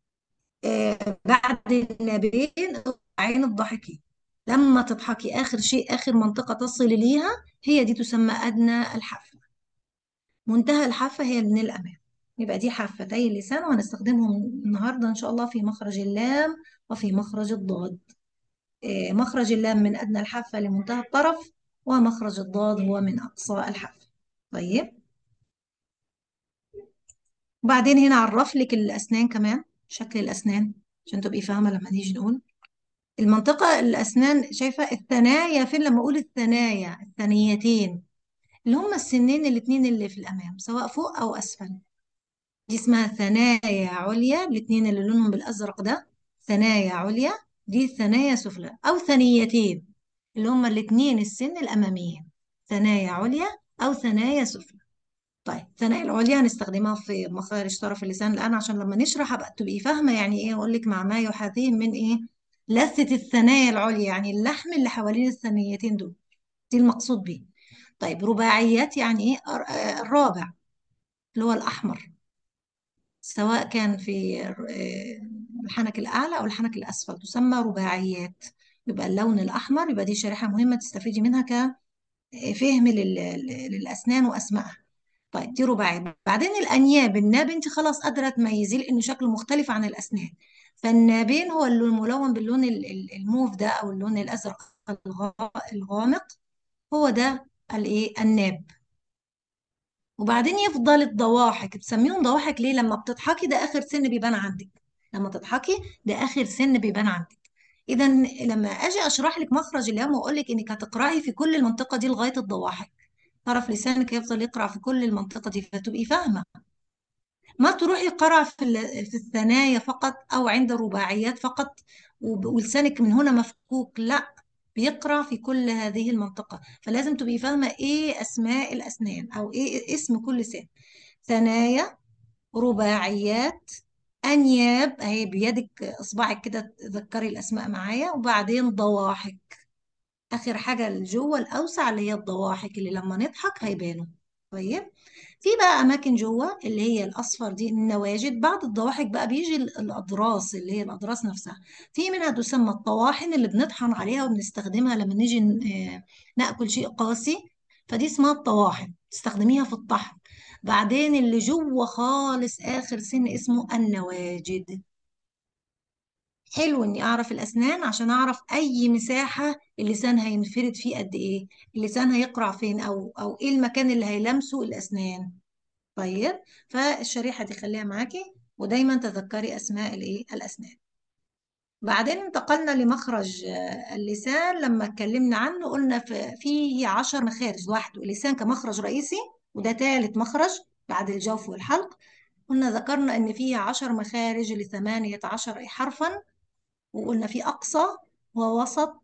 آه، بعد النابين عين الضاحكين لما تضحكي آخر شيء آخر منطقة تصل ليها هي دي تسمى أدنى الحافة منتهى الحافة هي من الأمام يبقى دي حافتي اللسان وهنستخدمهم النهاردة إن شاء الله في مخرج اللام وفي مخرج الضاد آه، مخرج اللام من أدنى الحافة لمنتهى الطرف ومخرج الضاد هو من أقصى الحافة طيب وبعدين هنا عرف لك الأسنان كمان شكل الأسنان عشان تبقي فاهمة لما نيجي نقول المنطقة الأسنان شايفة الثنايا فين لما أقول الثنايا الثنيتين اللي هم السنين الاتنين اللي في الأمام سواء فوق أو أسفل دي اسمها ثنايا عليا الاتنين اللي لونهم بالأزرق ده ثنايا عليا دي ثنايا سفلى أو ثنيتين اللي هم الاتنين السن الأماميين ثنايا عليا أو ثنايا سفلى طيب الثنايا العليا هنستخدمها في مخارج طرف اللسان الآن عشان لما نشرح أبقى تبقي فاهمة يعني إيه أقول لك مع ما يحاذيه من إيه لثة الثنايا العليا يعني اللحم اللي حوالين الثنيتين دول دي المقصود بيه طيب رباعيات يعني إيه الر- آه، الرابع اللي هو الأحمر سواء كان في آه، الحنك الأعلى أو الحنك الأسفل تسمى رباعيات يبقى اللون الأحمر يبقى دي شريحة مهمة تستفيدي منها كفهم لل- للأسنان وأسمائها طيب دي رباعية بعدين الأنياب الناب أنت خلاص قادرة تميزيه لأنه شكله مختلف عن الأسنان فالنابين هو اللون الملون باللون ال- ال- الموف ده أو اللون الأزرق الغا- الغامق هو ده الإيه الناب وبعدين يفضل الضواحك بسميهم ضواحك ليه لما بتضحكي ده آخر سن بيبان عندك لما تضحكي ده آخر سن بيبان عندك إذا لما أجي أشرح لك مخرج اللام وأقول لك إنك هتقرأي في كل المنطقة دي لغاية الضواحك طرف لسانك يفضل يقرأ في كل المنطقة دي فتبقي فاهمة ما تروحي قرع في ال- في الثنايا فقط او عند الرباعيات فقط وب- ولسانك من هنا مفكوك لا بيقرع في كل هذه المنطقة فلازم تبقي فاهمة ايه اسماء الاسنان او ايه اسم كل لسان ثنايا رباعيات انياب اهي بيدك اصبعك كده تذكري الاسماء معايا وبعدين ضواحك اخر حاجة الجوه الاوسع اللي هي الضواحك اللي لما نضحك هيبانوا طيب في بقى اماكن جوه اللي هي الاصفر دي النواجد بعد الضواحك بقى بيجي ال- الاضراس اللي هي الاضراس نفسها في منها تسمى الطواحن اللي بنطحن عليها وبنستخدمها لما نيجي ن- آه، ناكل شيء قاسي فدي اسمها الطواحن تستخدميها في الطحن بعدين اللي جوه خالص اخر سن اسمه النواجد حلو اني اعرف الاسنان عشان اعرف اي مساحة اللسان هينفرد فيه قد ايه اللسان هيقرع فين او او ايه المكان اللي هيلمسه الاسنان طيب فالشريحة دي خليها معاكي ودايما تذكري اسماء الايه الاسنان بعدين انتقلنا لمخرج آه، اللسان لما اتكلمنا عنه قلنا في- فيه عشر مخارج لوحده اللسان كمخرج رئيسي وده ثالث مخرج بعد الجوف والحلق قلنا ذكرنا ان فيه عشر مخارج لثمانية عشر حرفا وقلنا في أقصى ووسط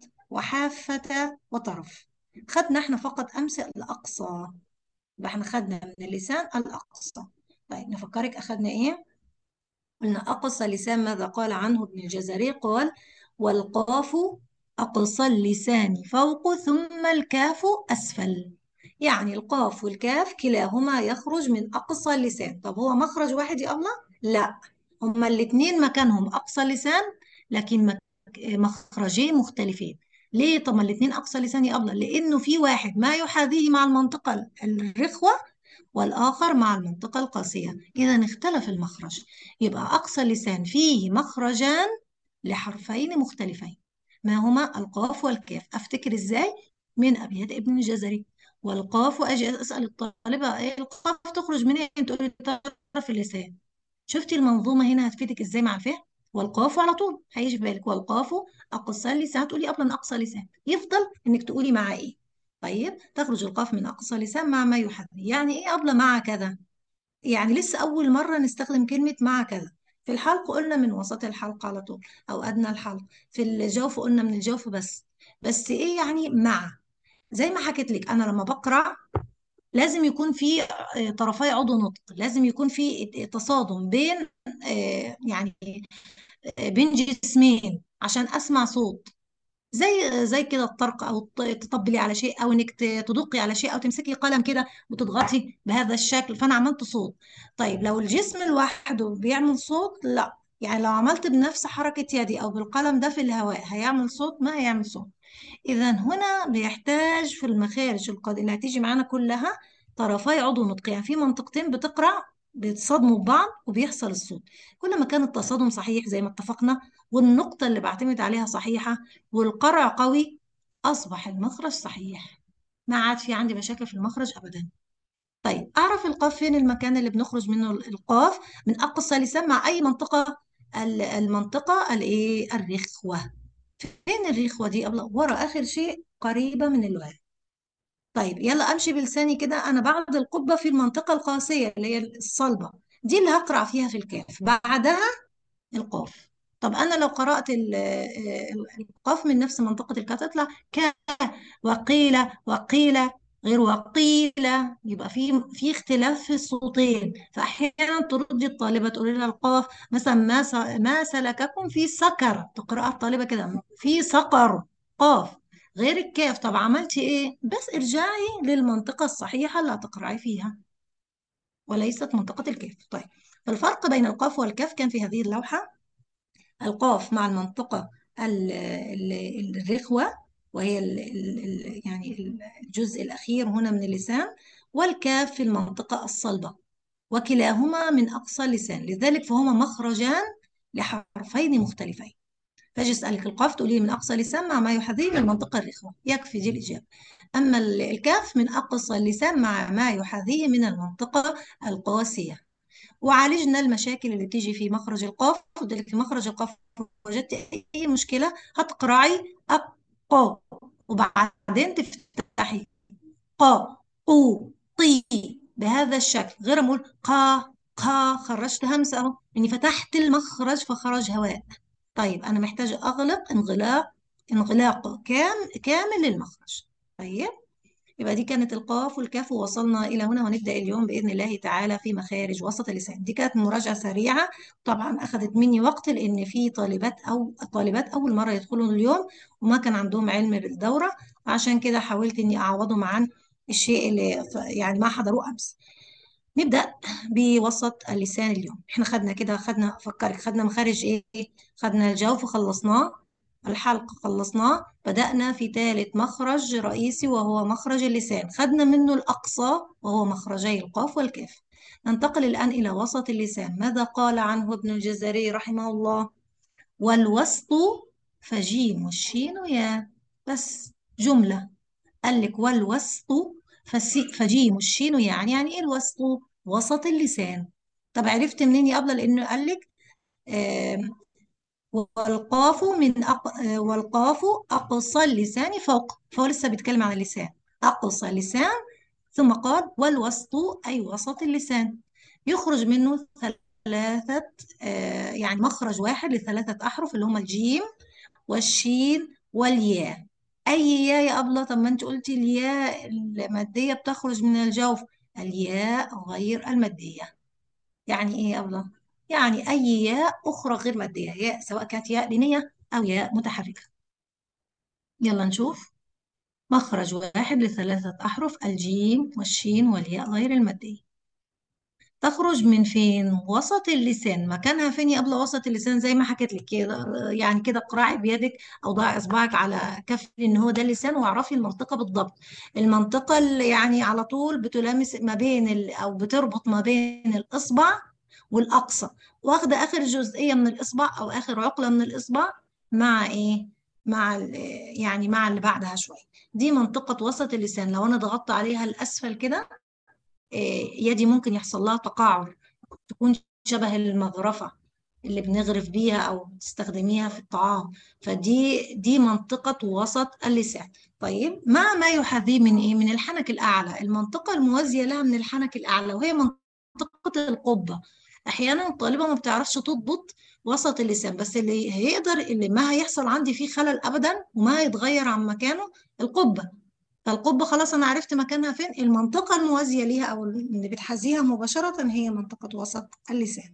وحافة وطرف خدنا احنا فقط أمس الأقصى يبقى احنا خدنا من اللسان الأقصى طيب نفكرك أخدنا إيه؟ قلنا أقصى لسان ماذا قال عنه ابن الجزري قال والقاف أقصى اللسان فوق ثم الكاف أسفل يعني القاف والكاف كلاهما يخرج من أقصى اللسان طب هو مخرج واحد يا الله؟ لا هما الاتنين مكانهم أقصى اللسان لكن مك- مخرجين مختلفين ليه طب ما الاتنين أقصى لسان يا الله؟ لأنه في واحد ما يحاذيه مع المنطقة الرخوة والآخر مع المنطقة القاسية إذا اختلف المخرج يبقى أقصى اللسان فيه مخرجان لحرفين مختلفين ما هما القاف والكاف أفتكر إزاي من أبيات ابن الجزري والقاف وأجي أسأل الطالبة إيه القاف تخرج منين تقول لي طرف اللسان شفتي المنظومة هنا هتفيدك إزاي مع الفهم والقاف على طول هيجي في بالك والقاف أقصى اللسان تقولي أصلا أقصى لسان يفضل إنك تقولي مع إيه طيب تخرج القاف من أقصى لسان مع ما يحذي يعني إيه أبلة مع كذا يعني لسه أول مرة نستخدم كلمة مع كذا في الحلق قلنا من وسط الحلق على طول أو أدنى الحلق في الجوف قلنا من الجوف بس بس إيه يعني مع زي ما حكيت لك أنا لما بقرأ لازم يكون في آه، طرفي عضو نطق لازم يكون في تصادم بين آه، يعني آه، بين جسمين عشان أسمع صوت زي زي كده الطرق او الط- تطبلي على شيء او انك ت- تدقي على شيء او تمسكي قلم كده وتضغطي بهذا الشكل فانا عملت صوت طيب لو الجسم لوحده بيعمل صوت لا يعني لو عملت بنفس حركة يدي او بالقلم ده في الهواء هيعمل صوت ما هيعمل صوت إذا هنا بيحتاج في المخارج القاد- اللي هتيجي معانا كلها طرفي عضو نطق يعني في منطقتين بتقرع بيتصادموا ببعض وبيحصل الصوت كل ما كان التصادم صحيح زي ما اتفقنا والنقطة اللي بعتمد عليها صحيحة والقرع قوي أصبح المخرج صحيح ما عاد في عندي مشاكل في المخرج أبدا طيب أعرف القاف فين المكان اللي بنخرج منه القاف من أقصى لسان مع أي منطقة ال- المنطقة الإيه الرخوة فين الرخوة دي قبل ورا آخر شيء قريبة من اللغة طيب يلا أمشي بلساني كده أنا بعد القبة في المنطقة القاسية اللي هي الصلبة دي اللي هقرأ فيها في الكاف بعدها القاف طب أنا لو قرأت ال- ال- القاف من نفس منطقة الكاف تطلع ك وقيل وقيل غير وقيل يبقى في في اختلاف في الصوتين فأحيانا تردي الطالبة تقول لها القاف مثلا ما س- ما سلككم في سكر تقرأها الطالبة كده في سقر قاف غير الكاف طب عملتي ايه بس ارجعي للمنطقة الصحيحة اللي هتقرأي فيها وليست منطقة الكاف طيب فالفرق بين القاف والكاف كان في هذه اللوحة القاف مع المنطقة ال- ال- الرخوة وهي ال ال يعني الجزء الأخير هنا من اللسان والكاف في المنطقة الصلبة وكلاهما من أقصى اللسان لذلك فهما مخرجان لحرفين مختلفين فاجي اسالك القاف تقولي من اقصى لسان مع ما يحاذيه من المنطقه الرخوه يكفي دي الاجابه اما ال- الكاف من اقصى اللسان مع ما يحاذيه من المنطقه القاسيه وعالجنا المشاكل اللي بتيجي في مخرج القاف وذلك في مخرج القاف وجدت اي مشكله هتقرعي أق وبعدين تفتحي قا قو طي بهذا الشكل غير ما اقول قا قا خرجت همسه اهو اني فتحت المخرج فخرج هواء طيب أنا محتاجة أغلق انغلاق انغلاق كام كامل للمخرج طيب يبقى دي كانت القاف والكاف ووصلنا إلى هنا ونبدأ اليوم بإذن الله تعالى في مخارج وسط اللسان دي كانت مراجعة سريعة طبعا أخذت مني وقت لأن في طالبات أو طالبات أول مرة يدخلوا اليوم وما كان عندهم علم بالدورة عشان كده حاولت إني أعوضهم عن الشيء اللي يعني ما حضروه أمس نبدأ بوسط اللسان اليوم احنا خدنا كده خدنا فكرك خدنا مخارج ايه خدنا الجوف خلصناه الحلق خلصناه بدأنا في ثالث مخرج رئيسي وهو مخرج اللسان خدنا منه الأقصى وهو مخرجي القاف والكاف ننتقل الآن إلى وسط اللسان ماذا قال عنه ابن الجزري رحمه الله والوسط فجيم والشين يا بس جملة قال لك والوسط فسي- فجيم والشين يعني يعني ايه الوسط وسط اللسان طب عرفت منين يا أبلة لأنه قال لك آم، والقاف من أق... آه، والقاف أقصى اللسان فوق فهو لسه بيتكلم عن اللسان أقصى اللسان ثم قال والوسط أي وسط اللسان يخرج منه ثلاثة آه، يعني مخرج واحد لثلاثة أحرف اللي هما الجيم والشين والياء أي ياء يا أبلة طب ما أنت قلتي الياء المادية بتخرج من الجوف الياء غير المادية يعني إيه يا أبلة؟ يعني أي ياء أخرى غير مادية ياء سواء كانت ياء لينية أو ياء متحركة يلا نشوف مخرج واحد لثلاثة أحرف الجيم والشين والياء غير المادية تخرج من فين وسط اللسان مكانها فين يا قبل وسط اللسان زي ما حكيت لك كده يعني كده اقرعي بيدك او ضعي اصبعك على كف ان هو ده اللسان واعرفي المنطقه بالضبط المنطقه اللي يعني على طول بتلامس ما بين ال او بتربط ما بين الاصبع والاقصى واخده اخر جزئيه من الاصبع او اخر عقله من الاصبع مع ايه مع ال- يعني مع اللي بعدها شويه دي منطقه وسط اللسان لو انا ضغطت عليها الاسفل كده إيه، يدي ممكن يحصل لها تقاعر تكون شبه المغرفة اللي بنغرف بيها أو تستخدميها في الطعام فدي دي منطقة وسط اللسان طيب مع ما يحاذيه من إيه؟ من الحنك الأعلى المنطقة الموازية لها من الحنك الأعلى وهي منطقة القبة أحيانا الطالبة ما بتعرفش تضبط وسط اللسان بس اللي هيقدر اللي ما هيحصل عندي فيه خلل أبدا وما هيتغير عن مكانه القبة فالقبة خلاص أنا عرفت مكانها فين المنطقة الموازية ليها أو اللي بتحاذيها مباشرة هي منطقة وسط اللسان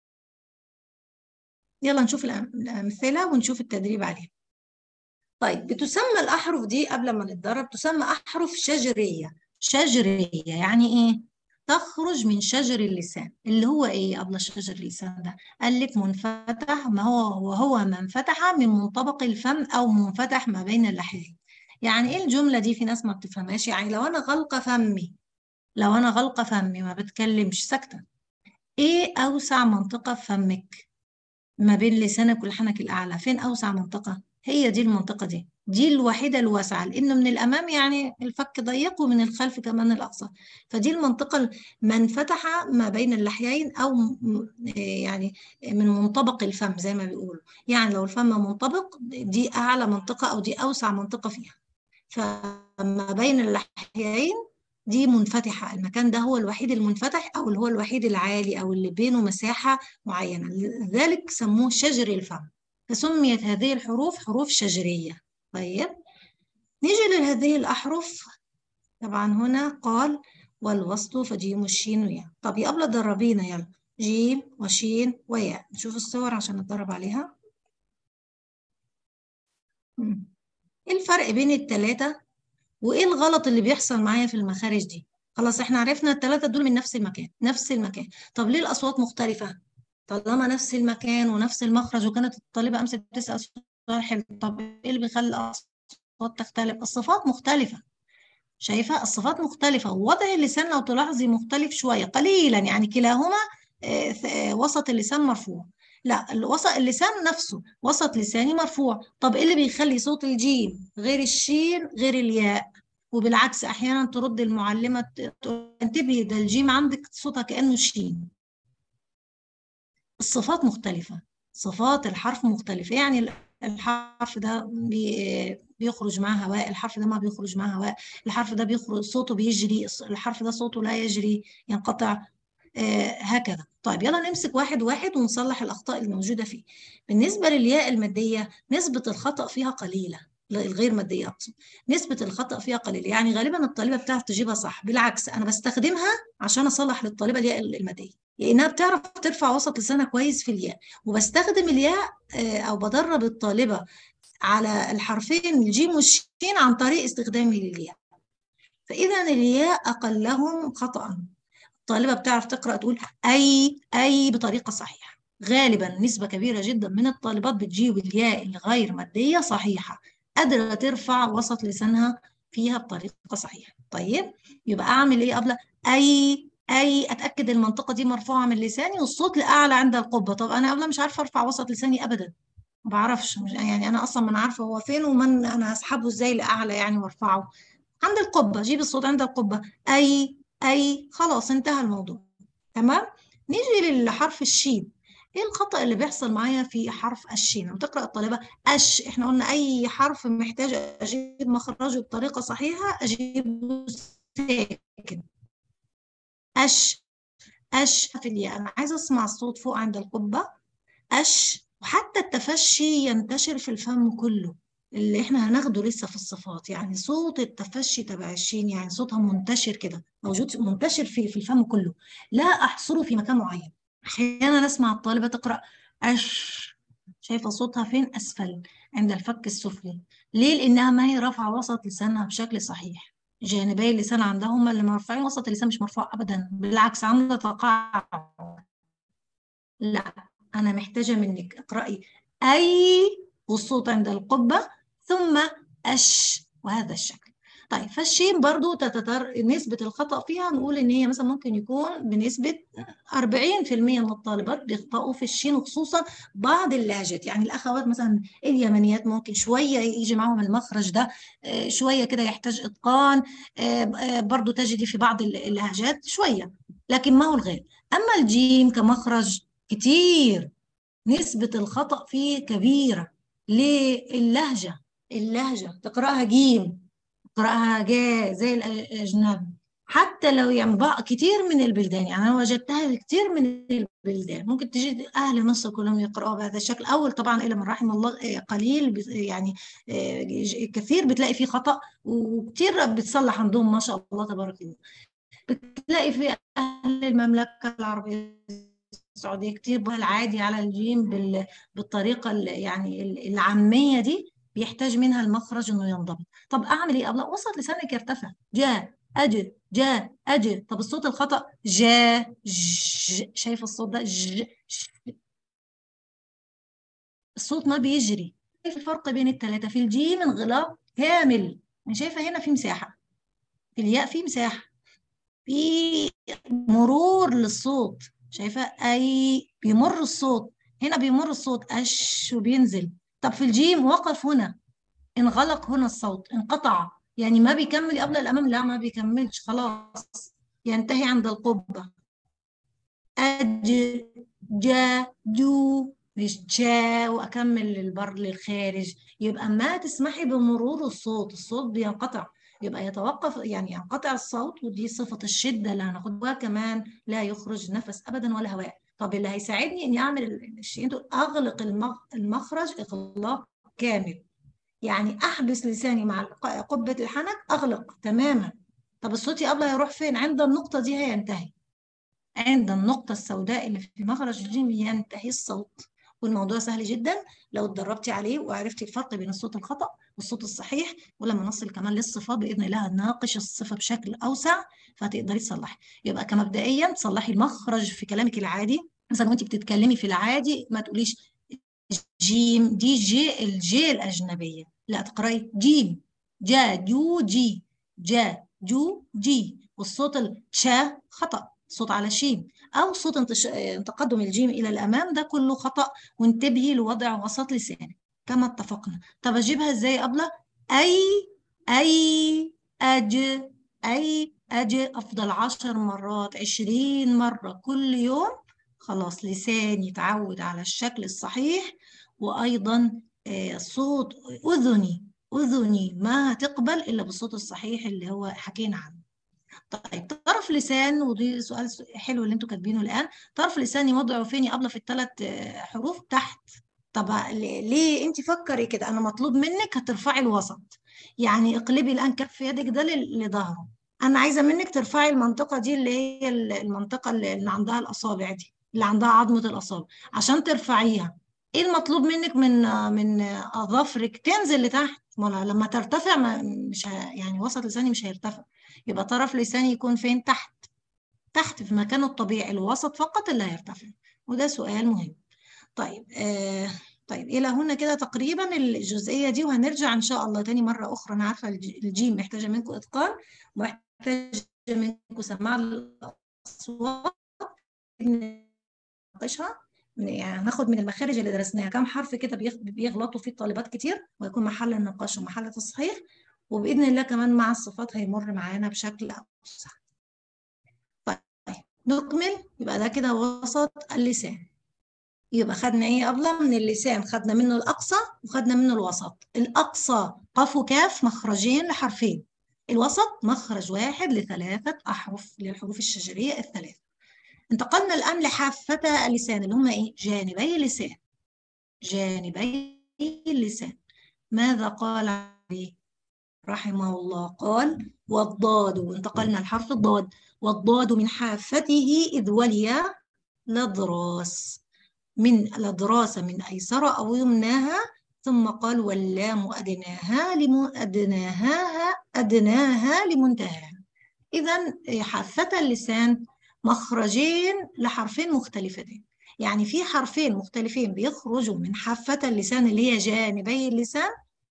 يلا نشوف الأم- الأمثلة ونشوف التدريب عليها طيب بتسمى الأحرف دي قبل ما نتدرب تسمى أحرف شجرية شجرية يعني إيه؟ تخرج من شجر اللسان اللي هو إيه قبل شجر اللسان ده؟ قال لك منفتح ما هو وهو ما انفتح من منطبق الفم أو منفتح ما بين اللحيين يعني إيه الجملة دي في ناس ما بتفهمهاش يعني لو أنا غلقة فمي لو أنا غلقة فمي ما بتكلمش ساكتة إيه أوسع منطقة في فمك؟ ما بين لسانك والحنك الأعلى فين أوسع منطقة؟ هي دي المنطقة دي دي الوحيدة الواسعة لأن من الأمام يعني الفك ضيق ومن الخلف كمان الأقصى فدي المنطقة المنفتحة ما بين اللحيين أو م- يعني من منطبق الفم زي ما بيقولوا يعني لو الفم منطبق دي أعلى منطقة أو دي أوسع منطقة فيها فما بين اللحيين دي منفتحة المكان ده هو الوحيد المنفتح أو اللي هو الوحيد العالي أو اللي بينه مساحة معينة لذلك سموه شجر الفم فسميت هذه الحروف حروف شجرية طيب نيجي لهذه الأحرف طبعا هنا قال والوسط فجيم والشين وياء طب يا أبلة دربينا يلا جيم وشين وياء نشوف الصور عشان نتدرب عليها مم. ايه الفرق بين التلاتة وايه الغلط اللي بيحصل معايا في المخارج دي خلاص احنا عرفنا التلاتة دول من نفس المكان نفس المكان طب ليه الأصوات مختلفة طالما نفس المكان ونفس المخرج وكانت الطالبة أمس بتسأل سؤال حلو طب ايه اللي بيخلي الأصوات تختلف الصفات مختلفة شايفة الصفات مختلفة ووضع اللسان لو تلاحظي مختلف شوية قليلا يعني كلاهما آه، ث- آه، وسط اللسان مرفوع لا الوسط اللسان نفسه وسط لساني مرفوع طب ايه اللي بيخلي صوت الجيم غير الشين غير الياء وبالعكس احيانا ترد المعلمة ت- تقول انتبهي ده الجيم عندك صوتها كأنه شين الصفات مختلفة صفات الحرف مختلفة يعني ال- الحرف ده بي- بيخرج معاه هواء الحرف ده ما بيخرج معاه هواء الحرف ده بيخرج صوته بيجري الص- الحرف ده صوته لا يجري ينقطع آه هكذا طيب يلا نمسك واحد واحد ونصلح الأخطاء الموجودة فيه بالنسبة للياء المادية نسبة الخطأ فيها قليلة لا، الغير مادية أقصد نسبة الخطأ فيها قليلة يعني غالبا الطالبة بتعرف تجيبها صح بالعكس أنا بستخدمها عشان أصلح للطالبة الياء المادية لأنها بتعرف ترفع وسط لسانها كويس في الياء وبستخدم الياء آه، أو بدرب الطالبة على الحرفين الجيم والشين عن طريق استخدامي للياء فإذا الياء أقلهم خطأ الطالبة بتعرف تقرأ تقول أي أي بطريقة صحيحة غالبا نسبة كبيرة جدا من الطالبات بتجيب الياء الغير مادية صحيحة قادرة ترفع وسط لسانها فيها بطريقة صحيحة طيب يبقى أعمل إيه قبل أي أي أتأكد المنطقة دي مرفوعة من لساني والصوت لأعلى عند القبة طب أنا قبل مش عارفة أرفع وسط لساني أبدا ما بعرفش مش يعني انا اصلا ما أنا عارفه هو فين ومن انا هسحبه ازاي لاعلى يعني وارفعه عند القبه جيب الصوت عند القبه اي اي خلاص انتهى الموضوع تمام نيجي للحرف الشين ايه الخطأ اللي بيحصل معايا في حرف الشين لما تقرأ الطالبة اش احنا قلنا اي حرف محتاج اجيب مخرجه بطريقة صحيحة اجيبه ساكن اش اش في الياء انا عايزة اسمع الصوت فوق عند القبة اش وحتى التفشي ينتشر في الفم كله اللي احنا هناخده لسه في الصفات يعني صوت التفشي تبع الشين يعني صوتها منتشر كده موجود منتشر في في الفم كله لا احصره في مكان معين احيانا اسمع الطالبه تقرا اش شايفه صوتها فين اسفل عند الفك السفلي ليه لانها ما هي رافعه وسط لسانها بشكل صحيح جانبي اللسان عندها هم اللي مرفوعين وسط اللسان مش مرفوع ابدا بالعكس عامله تقاعد لا انا محتاجه منك اقراي اي والصوت عند القبه ثم اش وهذا الشكل طيب فالشين برضو تتتر... نسبة الخطأ فيها نقول إن هي مثلا ممكن يكون بنسبة 40% من الطالبات بيخطئوا في الشين وخصوصا بعض اللهجات يعني الأخوات مثلا اليمنيات ممكن شوية يجي معهم المخرج ده آه، شوية كده يحتاج إتقان آه، آه، برضو تجدي في بعض اللهجات شوية لكن ما هو الغالب أما الجيم كمخرج كتير نسبة الخطأ فيه كبيرة للهجة اللهجة تقرأها جيم تقرأها جا زي الأجنبي حتى لو يعني بقى كتير من البلدان يعني أنا وجدتها في كتير من البلدان ممكن تجد أهل مصر كلهم يقرأوا بهذا الشكل أول طبعا إلى من رحم الله قليل يعني كثير بتلاقي فيه خطأ وكتير بتصلح عندهم ما شاء الله تبارك الله بتلاقي في أهل المملكة العربية السعودية كتير العادي على الجيم بالطريقة يعني العامية دي بيحتاج منها المخرج انه ينضبط طب اعمل ايه ابلا وسط لسانك يرتفع جا اجي جا اجي طب الصوت الخطا جا ج شايف الصوت ده ج الصوت ما بيجري كيف الفرق بين الثلاثه في الجيم انغلاق كامل انا شايفه هنا في مساحه في الياء في مساحه في مرور للصوت شايفه اي بيمر الصوت هنا بيمر الصوت اش وبينزل طب في الجيم وقف هنا انغلق هنا الصوت انقطع يعني ما بيكمل قبل الامام لا ما بيكملش خلاص ينتهي عند القبه أج جا جو مش جا واكمل للبر للخارج يبقى ما تسمحي بمرور الصوت الصوت بينقطع يبقى يتوقف يعني ينقطع الصوت ودي صفة الشدة اللي هناخدها كمان لا يخرج نفس أبدا ولا هواء طب اللي هيساعدني اني اعمل الشيئين دول اغلق المخرج اغلاق كامل يعني احبس لساني مع قبه الحنك اغلق تماما طب الصوت يا ابله يروح فين عند النقطه دي هينتهي عند النقطه السوداء اللي في مخرج الجيم ينتهي الصوت والموضوع سهل جدا لو اتدربتي عليه وعرفتي الفرق بين الصوت الخطأ والصوت الصحيح ولما نصل كمان للصفة بإذن الله نناقش الصفة بشكل أوسع فهتقدري تصلحي يبقى كمبدئيا تصلحي المخرج في كلامك العادي مثلا وانت بتتكلمي في العادي ما تقوليش جيم دي جي الجي الأجنبية لا تقرأي جيم جا جو جي جا جو جي والصوت الشا خطأ صوت على شين أو صوت انتش... تقدم الجيم إلى الأمام ده كله خطأ وانتبهي لوضع وسط لسانك كما اتفقنا طب أجيبها إزاي أبلة أي أي أج أي أج أفضل عشر مرات عشرين مرة كل يوم خلاص لساني يتعود على الشكل الصحيح وأيضا صوت أذني أذني ما تقبل إلا بالصوت الصحيح اللي هو حكينا عنه طيب طرف لسان ودي سؤال حلو اللي انتوا كاتبينه الان طرف لساني وضعه فين يا ابله في الثلاث حروف تحت طب ليه انت فكري كده انا مطلوب منك هترفعي الوسط يعني اقلبي الان كف يدك ده لظهره انا عايزه منك ترفعي المنطقه دي اللي هي المنطقه اللي عندها الاصابع دي اللي عندها عظمه الاصابع عشان ترفعيها ايه المطلوب منك من من اظافرك تنزل لتحت ما لما ترتفع ما مش ه... يعني وسط لساني مش هيرتفع يبقى طرف لساني يكون فين تحت تحت في مكانه الطبيعي الوسط فقط اللي هيرتفع وده سؤال مهم طيب آه طيب الى هنا كده تقريبا الجزئيه دي وهنرجع ان شاء الله تاني مره اخرى انا عارفه الجيم محتاجه منكم اتقان ومحتاجه منكم سماع الاصوات نناقشها يعني هناخد من المخارج اللي درسناها كام حرف كده بيغ- بيغلطوا فيه الطالبات كتير ويكون محل النقاش ومحل تصحيح وبإذن الله كمان مع الصفات هيمر معانا بشكل أوسع طيب نكمل يبقى ده كده وسط اللسان يبقى خدنا ايه قبله من اللسان خدنا منه الأقصى وخدنا منه الوسط الأقصى قاف وكاف مخرجين لحرفين الوسط مخرج واحد لثلاثة أحرف للحروف الشجرية الثلاث انتقلنا الآن لحافة اللسان اللي هم ايه جانبي اللسان جانبي اللسان ماذا قال عليه رحمه الله قال والضاد وانتقلنا لحرف الضاد والضاد من حافته إذ ولي لضراس من لضراس من أيسر أو يمناها ثم قال واللام أدناها لم أدناها أدناها لمنتهاها إذا حافة اللسان مخرجين لحرفين مختلفتين يعني في حرفين مختلفين بيخرجوا من حافة اللسان اللي هي جانبي اللسان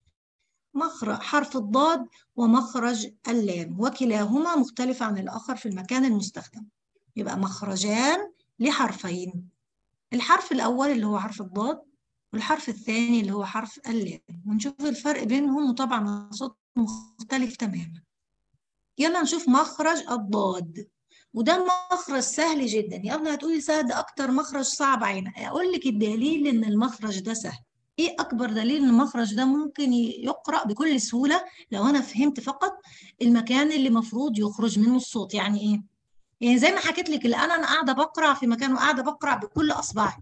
مخرج حرف الضاد ومخرج اللام وكلاهما مختلف عن الآخر في المكان المستخدم يبقى مخرجان لحرفين الحرف الأول اللي هو حرف الضاد والحرف الثاني اللي هو حرف اللام ونشوف الفرق بينهم وطبعا الصوت مختلف تماما يلا نشوف مخرج الضاد وده مخرج سهل جدا يا ابني هتقولي سهل ده اكتر مخرج صعب عينك اقول لك الدليل ان المخرج ده سهل ايه اكبر دليل ان المخرج ده ممكن يقرا بكل سهوله لو انا فهمت فقط المكان اللي مفروض يخرج منه الصوت يعني ايه يعني زي ما حكيت لك الان انا قاعده بقرا في مكان وقاعده بقرا بكل اصبعي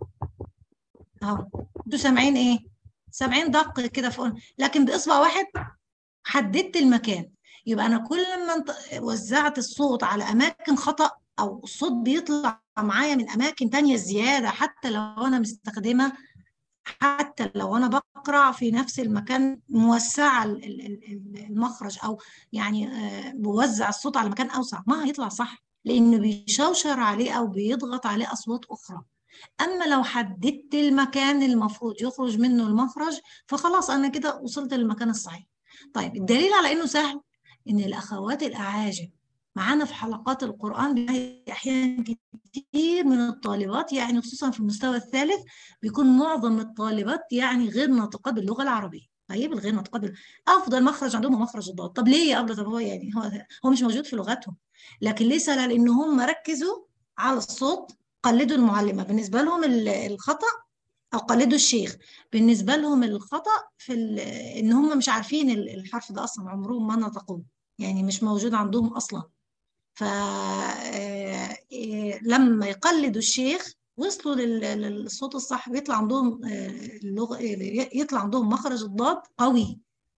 اهو انتوا سامعين ايه سامعين دق كده فوق لكن باصبع واحد حددت المكان يبقى انا كل ما انت وزعت الصوت على اماكن خطا او الصوت بيطلع معايا من اماكن تانية زياده حتى لو انا مستخدمه حتى لو انا بقرا في نفس المكان موسعه المخرج او يعني بوزع الصوت على مكان اوسع ما هيطلع صح لانه بيشوشر عليه او بيضغط عليه اصوات اخرى اما لو حددت المكان المفروض يخرج منه المخرج فخلاص انا كده وصلت للمكان الصحيح طيب الدليل على انه سهل ان الاخوات الاعاجم معانا في حلقات القرآن أحيانا كتير من الطالبات يعني خصوصا في المستوى الثالث بيكون معظم الطالبات يعني غير ناطقات باللغة العربية طيب الغير ناطقات بال... أفضل مخرج عندهم هو مخرج الضاد طب ليه يا أفضل طب هو يعني هو هو مش موجود في لغتهم لكن ليه سهل لأن هم ركزوا على الصوت قلدوا المعلمة بالنسبة لهم الخطأ أو قلدوا الشيخ بالنسبة لهم الخطأ في إن هم مش عارفين الحرف ده أصلا عمرهم ما نطقوه يعني مش موجود عندهم أصلا فلما يقلدوا الشيخ وصلوا للصوت الصح بيطلع عندهم اللغة يطلع عندهم مخرج الضاد قوي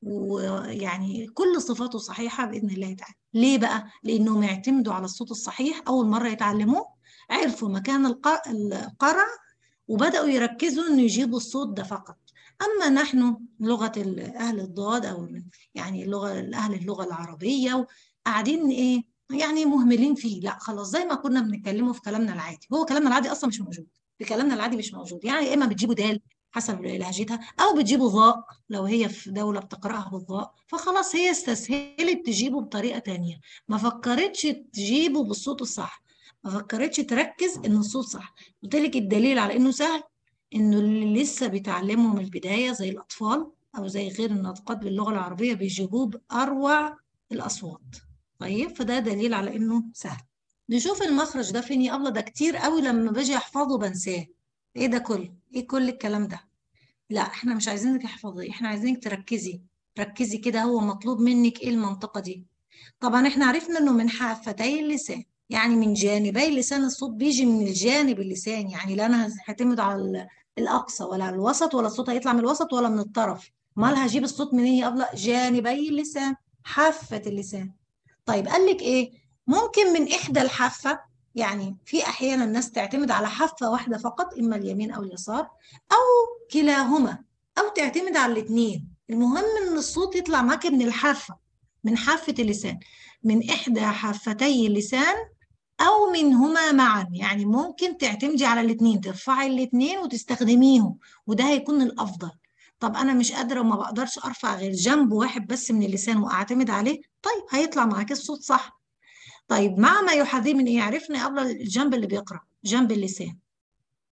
ويعني كل صفاته صحيحة بإذن الله تعالى ليه بقى؟ لأنهم يعتمدوا على الصوت الصحيح أول مرة يتعلموه عرفوا مكان القرع وبدأوا يركزوا إنه يجيبوا الصوت ده فقط أما نحن لغة أهل الضاد أو يعني اللغة أهل اللغة العربية قاعدين إيه يعني مهملين فيه لا خلاص زي ما كنا بنتكلمه في كلامنا العادي هو كلامنا العادي اصلا مش موجود في كلامنا العادي مش موجود يعني يا اما بتجيبوا دال حسب لهجتها او بتجيبوا ضاء لو هي في دوله بتقراها بالضاء فخلاص هي استسهلت تجيبه بطريقه تانية ما فكرتش تجيبه بالصوت الصح ما فكرتش تركز ان الصوت صح قلت لك الدليل على انه سهل انه اللي لسه بيتعلموا من البدايه زي الاطفال او زي غير الناطقات باللغه العربيه بيجيبوه باروع الاصوات طيب فده دليل على انه سهل نشوف المخرج ده فين يا الله ده كتير قوي لما باجي احفظه بنساه ايه ده كله ايه كل الكلام ده لا احنا مش عايزينك تحفظي احنا عايزينك تركزي ركزي كده هو مطلوب منك ايه المنطقه دي طبعا احنا عرفنا انه من حافتي اللسان يعني من جانبي اللسان الصوت بيجي من الجانب اللسان يعني لا انا هعتمد على الاقصى ولا على الوسط ولا الصوت هيطلع من الوسط ولا من الطرف امال هجيب الصوت منين يا ابله جانبي اللسان حافه اللسان طيب قال لك ايه ممكن من احدى الحافه يعني في احيانا الناس تعتمد على حافه واحده فقط اما اليمين او اليسار او كلاهما او تعتمد على الاثنين المهم ان الصوت يطلع معاك من الحافه من حافه اللسان من احدى حافتي اللسان او منهما معا يعني ممكن تعتمدي على الاثنين ترفعي الاثنين وتستخدميهم وده هيكون الافضل طب انا مش قادره وما بقدرش ارفع غير جنب واحد بس من اللسان واعتمد عليه طيب هيطلع معاك الصوت صح طيب مع ما يحاذيه من ايه عرفنا قبل الجنب اللي بيقرا جنب اللسان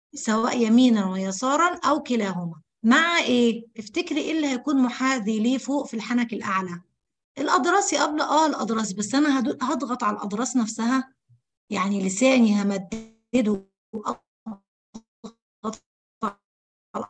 سواء يمينا ويسارا أو كلاهما مع إيه؟ افتكري إيه اللي هيكون محاذي ليه فوق في الحنك الأعلى الأضراس يا قبل آه الأضراس بس أنا هدو- هضغط على الأضراس نفسها يعني لساني همدده أضغط على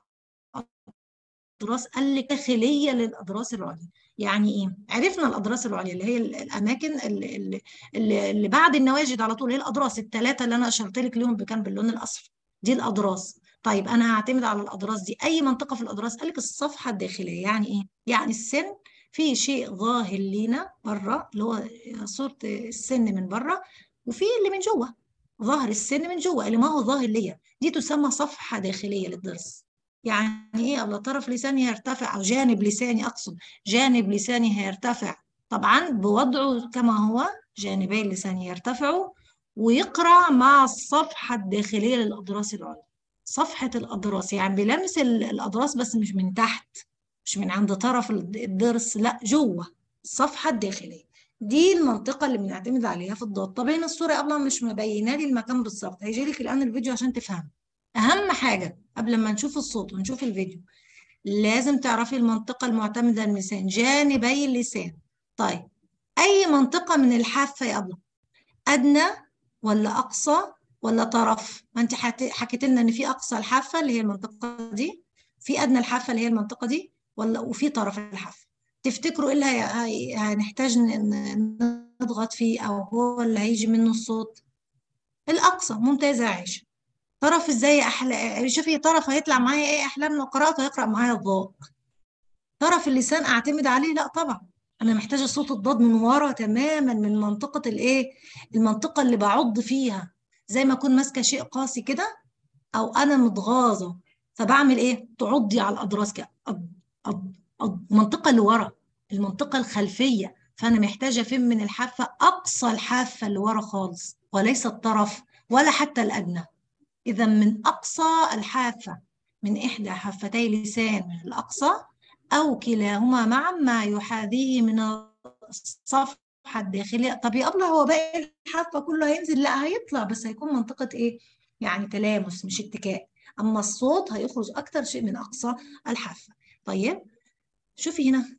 الأضراس قال لك داخلية للأضراس العليا يعني إيه؟ عرفنا الأضراس العليا اللي هي ال- الأماكن اللي, اللي, اللي اللي بعد النواجد على طول هي الأضراس الثلاثة اللي أنا أشرت لك ليهم كان باللون الأصفر دي الأضراس طيب أنا هعتمد على الأضراس دي أي منطقة في الأضراس قال لك الصفحة الداخلية يعني إيه؟ يعني السن في شيء ظاهر لينا بره اللي هو صورة السن من بره وفي اللي من جوه ظاهر السن من جوه اللي ما هو ظاهر ليا دي تسمى صفحة داخلية للضرس يعني ايه الله طرف لساني هيرتفع او جانب لساني اقصد جانب لساني هيرتفع طبعا بوضعه كما هو جانبي اللسان يرتفعوا ويقرع مع الصفحة الداخلية للأضراس العليا صفحة الأضراس يعني بيلمس ال- الأضراس بس مش من تحت مش من عند طرف الض- الضرس لا جوه الصفحة الداخلية دي المنطقة اللي بنعتمد عليها في الضاد طب هنا الصورة قبل مش مبينة لي المكان بالظبط هيجي لك الآن الفيديو عشان تفهم أهم حاجة قبل ما نشوف الصوت ونشوف الفيديو لازم تعرفي المنطقة المعتمدة على اللسان جانبي اللسان طيب أي منطقة من الحافة يا أبلة أدنى ولا أقصى ولا طرف ما أنت حت- حكيت لنا إن في أقصى الحافة اللي هي المنطقة دي في أدنى الحافة اللي هي المنطقة دي ولا وفي طرف الحافة تفتكروا إيه اللي هي- هي- هنحتاج ن- ن- نضغط فيه أو هو اللي هيجي منه الصوت الأقصى ممتازة يا عائشة طرف ازاي احلى شوفي طرف هيطلع معايا ايه احلام لو قرأته هيقرأ معايا الضاء طرف اللسان اعتمد عليه لا طبعا انا محتاجه صوت الضاد من ورا تماما من منطقه الايه المنطقه اللي بعض فيها زي ما اكون ماسكه شيء قاسي كده او انا متغاظه فبعمل ايه تعضي على الاضراس كده أض أض أض المنطقه اللي ورا المنطقه الخلفيه فانا محتاجه فين من الحافه اقصى الحافه اللي ورا خالص وليس الطرف ولا حتى الادنى إذا من أقصى الحافة من إحدى حافتي لسان الأقصى أو كلاهما معا ما يحاذيه من الصفحة الداخلية طب يا أبله هو باقي الحافة كله هينزل لا هيطلع بس هيكون منطقة إيه يعني تلامس مش اتكاء أما الصوت هيخرج أكتر شيء من أقصى الحافة طيب شوفي هنا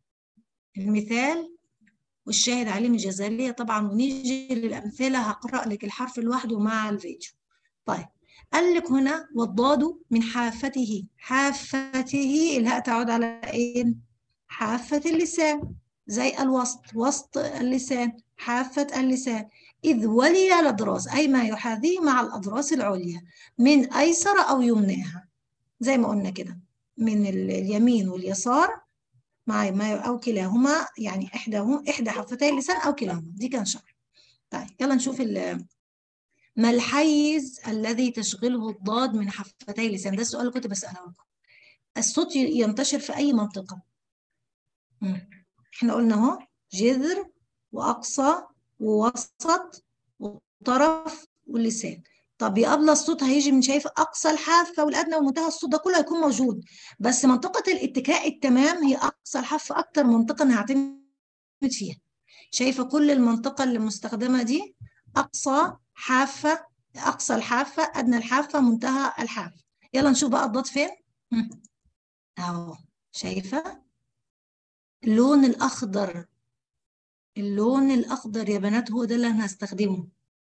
المثال والشاهد عليه من الجزائرية طبعا ونيجي للأمثلة هقرأ لك الحرف لوحده مع الفيديو طيب قال لك هنا والضاد من حافته حافته الهاء تعود على ايه حافة اللسان زي الوسط وسط اللسان حافة اللسان إذ ولي الأضراس أي ما يحاذيه مع الأضراس العليا من أيسر أو يمناها زي ما قلنا كده من اليمين واليسار مع ما أو كلاهما يعني إحداهم إحدى حافتي اللسان أو كلاهما دي كان شرح طيب يلا نشوف ال ما الحيز الذي تشغله الضاد من حفتي اللسان ده السؤال اللي كنت بسأله لكم الصوت ي- ينتشر في أي منطقة مم. احنا قلنا اهو جذر وأقصى ووسط وطرف واللسان طب يا أبلة الصوت هيجي من شايف أقصى الحافة والأدنى ومنتهى الصوت ده كله هيكون موجود بس منطقة الاتكاء التمام هي أقصى الحافة أكتر منطقة أنا هعتمد فيها شايفة كل المنطقة اللي مستخدمة دي أقصى حافة أقصى الحافة أدنى الحافة منتهى الحافة يلا نشوف بقى الضاد فين مم. أهو شايفة اللون الأخضر اللون الأخضر يا بنات هو ده اللي أنا هستخدمه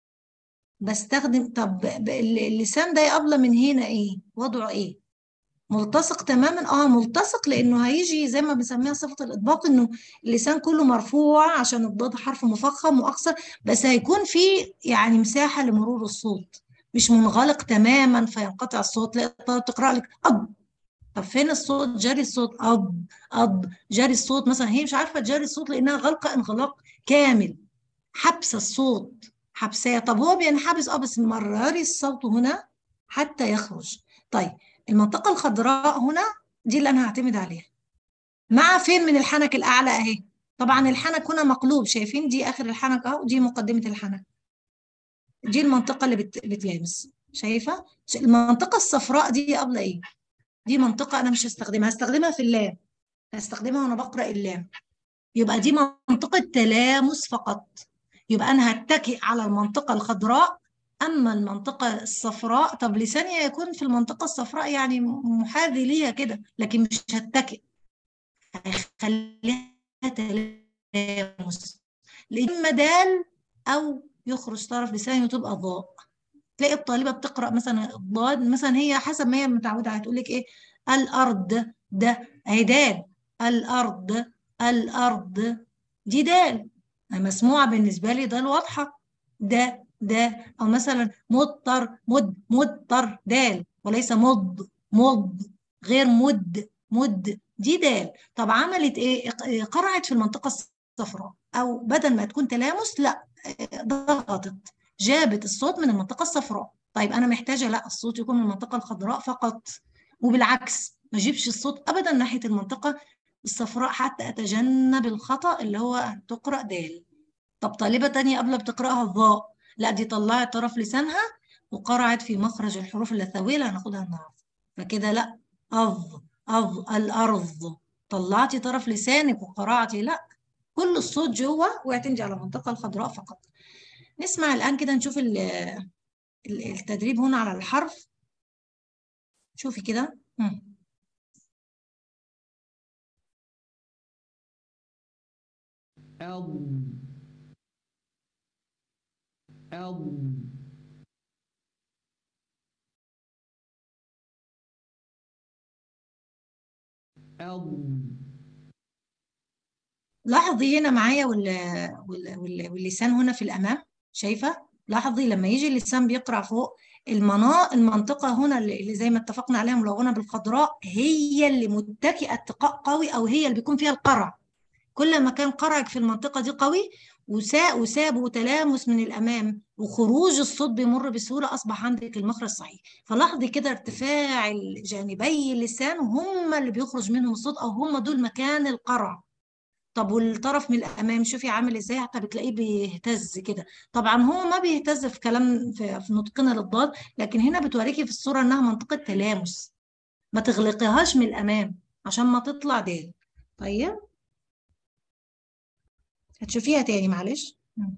بستخدم طب ب- اللسان ده يا أبلة من هنا إيه وضعه إيه ملتصق تماما اه ملتصق لانه هيجي زي ما بنسميها صفه الاطباق انه اللسان كله مرفوع عشان الضاد حرف مفخم واقصر بس هيكون في يعني مساحه لمرور الصوت مش منغلق تماما فينقطع الصوت لا تقرا لك اب طب فين الصوت جاري الصوت اب اب جاري الصوت مثلا هي مش عارفه تجاري الصوت لانها غلقه انغلاق كامل حبس الصوت حبساه طب هو بينحبس اه بس مرري الصوت هنا حتى يخرج طيب المنطقة الخضراء هنا دي اللي أنا هعتمد عليها مع فين من الحنك الأعلى أهي طبعا الحنك هنا مقلوب شايفين دي آخر الحنك أهو دي مقدمة الحنك دي المنطقة اللي بت... بتلامس شايفة المنطقة الصفراء دي قبل إيه دي منطقة أنا مش هستخدمها هستخدمها في اللام هستخدمها وأنا بقرأ اللام يبقى دي منطقة تلامس فقط يبقى أنا هتكئ على المنطقة الخضراء أما المنطقة الصفراء طب لساني هيكون في المنطقة الصفراء يعني محاذي ليها كده لكن مش هتكئ هيخليها تلامس إما دال أو يخرج طرف لساني وتبقى ضاء تلاقي الطالبة بتقرأ مثلا الضاد مثلا هي حسب ما هي متعودة هتقول لك إيه الأرض ده أهي دال الأرض الأرض دي دال مسموعة بالنسبة لي دال واضحة ده ده أو مثلا مضطر مد مضطر دال وليس مض مض غير مد مد دي دال طب عملت ايه قرعت في المنطقة الصفراء او بدل ما تكون تلامس لا ضغطت جابت الصوت من المنطقة الصفراء طيب انا محتاجة لا الصوت يكون من المنطقة الخضراء فقط وبالعكس ما اجيبش الصوت ابدا ناحية المنطقة الصفراء حتى اتجنب الخطأ اللي هو ان تقرأ دال طب طالبة تانية قبل بتقرأها الضاء لا دي طلعت طرف لسانها وقرعت في مخرج الحروف اللثوية اللي هناخدها النهارده فكده لا أظ أظ الأرض طلعتي طرف لسانك وقرعتي لا كل الصوت جوه واعتمدي على المنطقة الخضراء فقط نسمع الآن كده نشوف التدريب هنا على الحرف شوفي كده لاحظي هنا معايا واللسان هنا في الأمام شايفة لاحظي لما يجي اللسان بيقرأ فوق المناطق المنطقة هنا اللي زي ما اتفقنا عليها ملونة بالخضراء هي اللي متكئة اتقاء قوي أو هي اللي بيكون فيها القرع كل ما كان قرعك في المنطقة دي قوي وساء وسابه تلامس من الامام وخروج الصوت بيمر بسهوله اصبح عندك المخرج صحيح فلاحظي كده ارتفاع جانبي اللسان هم اللي بيخرج منهم الصوت او هم دول مكان القرع طب والطرف من الامام شوفي عامل ازاي حتى بتلاقيه بيهتز كده طبعا هو ما بيهتز في كلام في, في نطقنا للضاد لكن هنا بتوريكي في الصوره انها منطقه تلامس ما تغلقيهاش من الامام عشان ما تطلع دال طيب هتشوفيها تاني معلش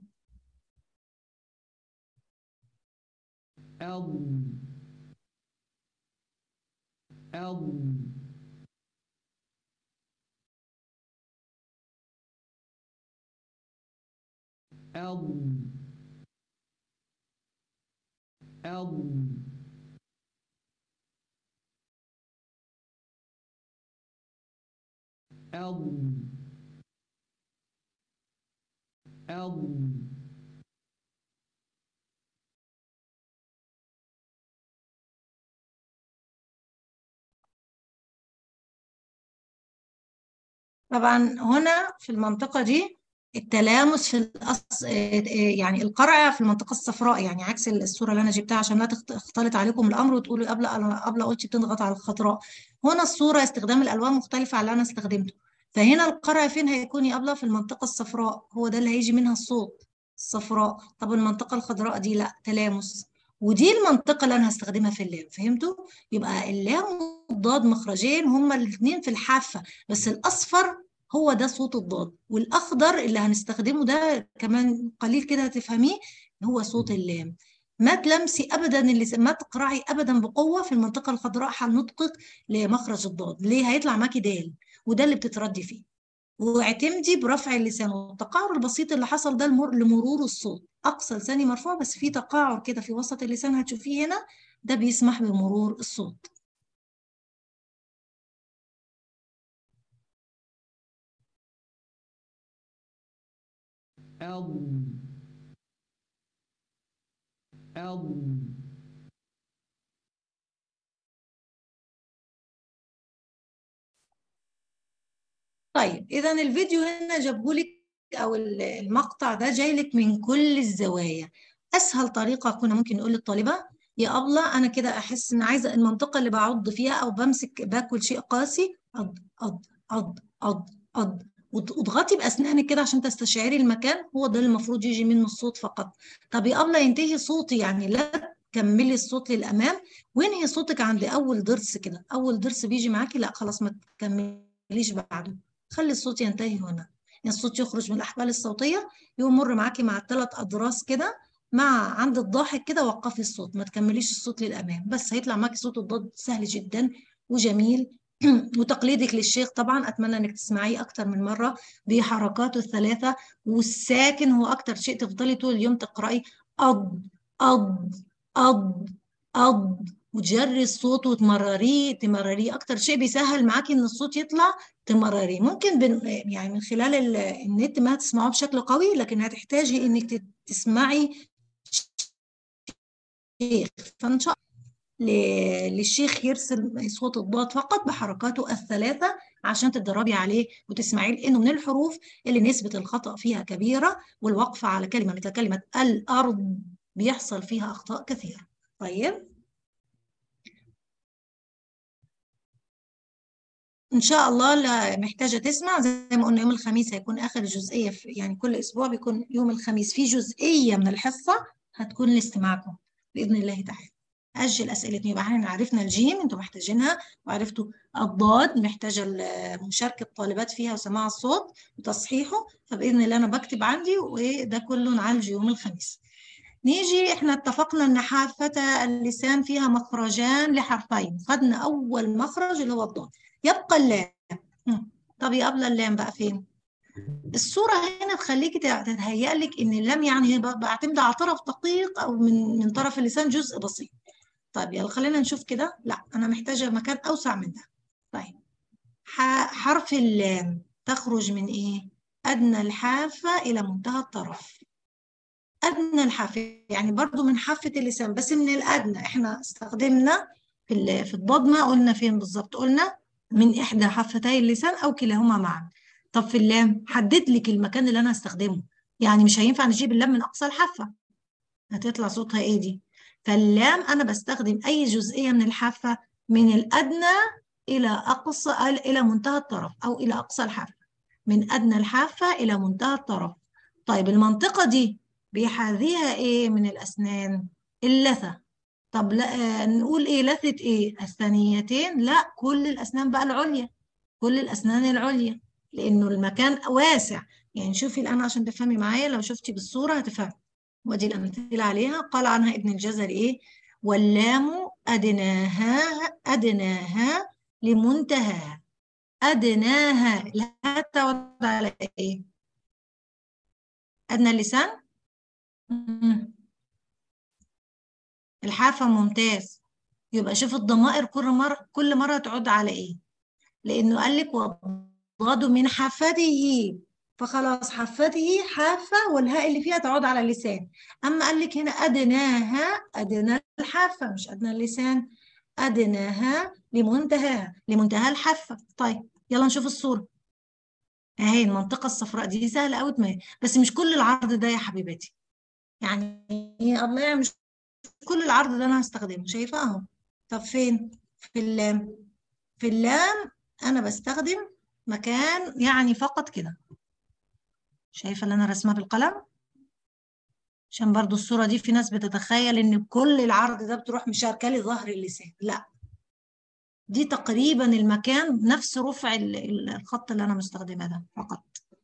طبعا هنا في المنطقة دي التلامس في الأص... يعني القرع في المنطقة الصفراء يعني عكس الصورة اللي أنا جبتها عشان لا تختلط عليكم الأمر وتقولوا قبل قبل قلت بتضغط على الخضراء هنا الصورة استخدام الألوان مختلفة على اللي أنا استخدمته فهنا القرع فين هيكون يا أبلة في المنطقة الصفراء هو ده اللي هيجي منها الصوت الصفراء طب المنطقة الخضراء دي لا تلامس ودي المنطقة اللي أنا هستخدمها في اللام فهمتوا؟ يبقى اللام والضاد مخرجين هما الاثنين في الحافة بس الأصفر هو ده صوت الضاد والأخضر اللي هنستخدمه ده كمان قليل كده هتفهميه هو صوت اللام ما تلمسي ابدا اللي ما تقرعي ابدا بقوه في المنطقه الخضراء حال نطقك لمخرج الضاد ليه هيطلع معاكي دال وده اللي بتتردي فيه واعتمدي برفع اللسان والتقعر البسيط اللي حصل ده لمرور الصوت اقصى لساني مرفوع بس في تقعر كده في وسط اللسان هتشوفيه هنا ده بيسمح بمرور الصوت طيب اذا الفيديو هنا جابهولك او المقطع ده جايلك من كل الزوايا اسهل طريقه كنا ممكن نقول للطالبه يا ابله انا كده احس ان عايزه المنطقه اللي بعض فيها او بمسك باكل شيء قاسي أض أض أض أض أض واضغطي باسنانك كده عشان تستشعري المكان هو ده اللي المفروض يجي منه الصوت فقط طب يا ابله ينتهي صوتي يعني لا كملي الصوت للامام وانهي صوتك عند اول ضرس كده اول ضرس بيجي معاكي لا خلاص ما تكمليش بعده خلي الصوت ينتهي هنا يعني الصوت يخرج من الأحبال الصوتية يمر معاكي مع الثلاث أضراس كده مع عند الضاحك كده وقفي الصوت ما تكمليش الصوت للامام بس هيطلع معاكي صوت الضاد سهل جدا وجميل وتقليدك للشيخ طبعا اتمنى انك تسمعيه اكتر من مره بحركاته الثلاثه والساكن هو اكتر شيء تفضلي طول اليوم تقراي أض أض أض أض وتجري الصوت وتمرريه تمرريه اكتر شيء بيسهل معاكي ان الصوت يطلع تمرريه ممكن بن يعني من خلال ال- النت ما تسمعوه بشكل قوي لكن هتحتاجي انك تت- تسمعي شيخ فان شاء ل- للشيخ يرسل صوت الضاد فقط بحركاته الثلاثة عشان تتدربي عليه وتسمعيه لأنه من الحروف اللي نسبة الخطأ فيها كبيرة والوقفة على كلمة مثل كلمة الأرض بيحصل فيها أخطاء كثيرة طيب إن شاء الله لا محتاجة تسمع زي ما قلنا يوم الخميس هيكون آخر جزئية في يعني كل أسبوع بيكون يوم الخميس في جزئية من الحصة هتكون لاستماعكم بإذن الله تعالى أجل أسئلتني يبقى احنا عرفنا الجيم انتوا محتاجينها وعرفتوا الضاد محتاجة ال- مشاركة الطالبات فيها وسماع الصوت وتصحيحه فبإذن الله أنا بكتب عندي وده كله نعالجه يوم الخميس نيجي احنا اتفقنا ان حافة اللسان فيها مخرجان لحرفين خدنا اول مخرج اللي هو الضاد يبقى اللام هم. طب يبقى اللام بقى فين الصورة هنا تخليكي تتهيأ لك ان اللام يعني هي ب- بعتمد على طرف دقيق او من من طرف اللسان جزء بسيط طيب يلا خلينا نشوف كده لا انا محتاجة مكان اوسع من ده طيب ح- حرف اللام تخرج من ايه ادنى الحافة الى منتهى الطرف أدنى الحافة يعني برضو من حافة اللسان بس من الأدنى إحنا استخدمنا في ال- في الضدمة قلنا فين بالظبط قلنا من إحدى حافتي اللسان أو كلاهما معا طب في اللام حدد لك المكان اللي أنا هستخدمه يعني مش هينفع نجيب اللام من أقصى الحافة هتطلع صوتها إيه دي فاللام أنا بستخدم أي جزئية من الحافة من الأدنى إلى أقصى إلى منتهى الطرف أو إلى أقصى الحافة من أدنى الحافة إلى منتهى الطرف طيب المنطقة دي بيحاذيها ايه من الاسنان اللثه طب لا آه، نقول ايه لثه ايه الثانيتين لا كل الاسنان بقى العليا كل الاسنان العليا لانه المكان واسع يعني شوفي الان عشان تفهمي معايا لو شفتي بالصوره هتفهمي ودي الامثله عليها قال عنها ابن الجزري ايه واللام ادناها ادناها لمنتهاها ادناها لا تعود على ايه ادنى اللسان مم. الحافة ممتاز يبقى شوف الضمائر كل مرة كل مرة تعود على ايه لانه قال لك وضاد من حافته فخلاص حافته حافة والهاء اللي فيها تعود على اللسان اما قال لك هنا ادناها ادنى الحافة مش ادنى اللسان ادناها لمنتهاها لمنتهى الحافة طيب يلا نشوف الصورة اهي المنطقة الصفراء دي سهلة قوي تمام بس مش كل العرض ده يا حبيبتي يعني الله يعني مش كل العرض ده انا هستخدمه شايفه اهو طب فين في اللام في اللام انا بستخدم مكان يعني فقط كده شايفه اللي انا رسمها بالقلم عشان برضو الصورة دي في ناس بتتخيل ان كل العرض ده بتروح مشاركة لي ظهر اللسان لا دي تقريبا المكان نفس رفع ال- ال- الخط اللي انا مستخدمه ده فقط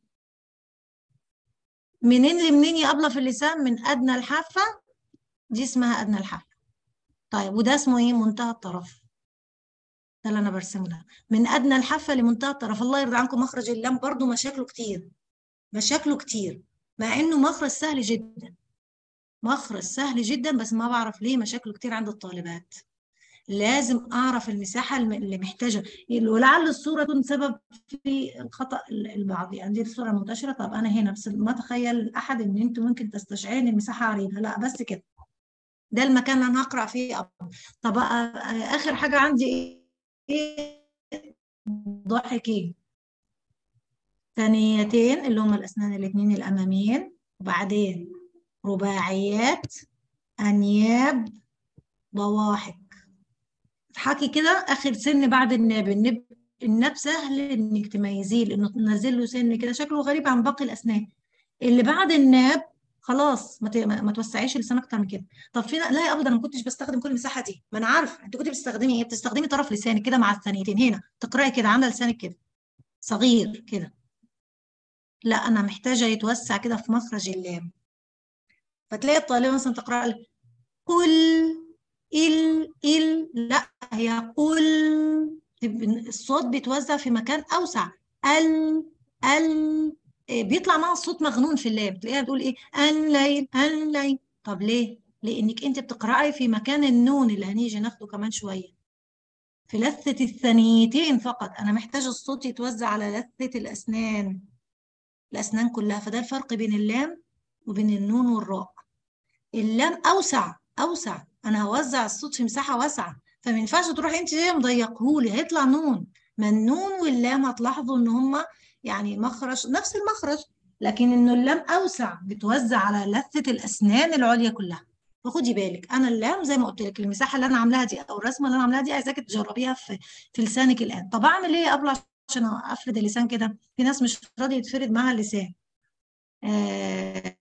منين لمنين يا أبلة في اللسان من أدنى الحافة دي اسمها أدنى الحافة طيب وده اسمه إيه منتهى الطرف ده اللي أنا برسمه ده من أدنى الحافة لمنتهى الطرف الله يرضى عنكم مخرج اللام برضو مشاكله كتير مشاكله كتير مع إنه مخرج سهل جدا مخرج سهل جدا بس ما بعرف ليه مشاكله كتير عند الطالبات لازم أعرف المساحة الم- اللي محتاجة ولعل الصورة تكون سبب في الخطأ ال- البعض يعني دي الصورة المنتشرة طب أنا هنا بس ما تخيل أحد إن أنتوا ممكن تستشعرين المساحة عريضة لا بس كده ده المكان اللي أنا هقرأ فيه أب- طب آ- آ- آخر حاجة عندي إيه؟ إيه ضاحكين ثانيتين اللي هما الأسنان الاتنين الأماميين وبعدين رباعيات أنياب ضواحك اضحكي كده اخر سن بعد الناب النب الناب سهل انك تميزيه لانه نازل له سن كده شكله غريب عن باقي الاسنان اللي بعد الناب خلاص ما ت- ما ما توسعيش اللسان اكتر من كده طب في لا يا ابدا انا ما كنتش بستخدم كل المساحه دي ما انا عارفه انت كنت بتستخدمي ايه بتستخدمي طرف لسانك كده مع الثانيتين هنا تقراي كده عامله لسانك كده صغير كده لا انا محتاجه يتوسع كده في مخرج اللام فتلاقي الطالبة مثلا تقرأ لك قل ال ال لا هي قل الصوت بيتوزع في مكان أوسع ال ال إيه، بيطلع معها الصوت مغنون في اللام تلاقيها بتقول ايه الليل الليل طب ليه؟ لأنك أنت بتقرأي في مكان النون اللي هنيجي ناخده كمان شوية في لثة الثنيتين فقط أنا محتاج الصوت يتوزع على لثة الأسنان الأسنان كلها فده الفرق بين اللام وبين النون والراء اللام أوسع أوسع أنا هوزع الصوت في مساحة واسعة فما ينفعش تروحي أنت جاية مضيقهولي هيطلع نون ما النون واللام هتلاحظوا إن هما يعني مخرج نفس المخرج لكن إنه اللام أوسع بتوزع على لثة الأسنان العليا كلها فخدي بالك انا اللام زي ما قلت لك المساحه اللي انا عاملاها دي او الرسمه اللي انا عاملاها دي عايزاكي تجربيها في في لسانك الان طب اعمل ايه قبل عشان افرد اللسان كده في ناس مش راضي يتفرد معاها اللسان آه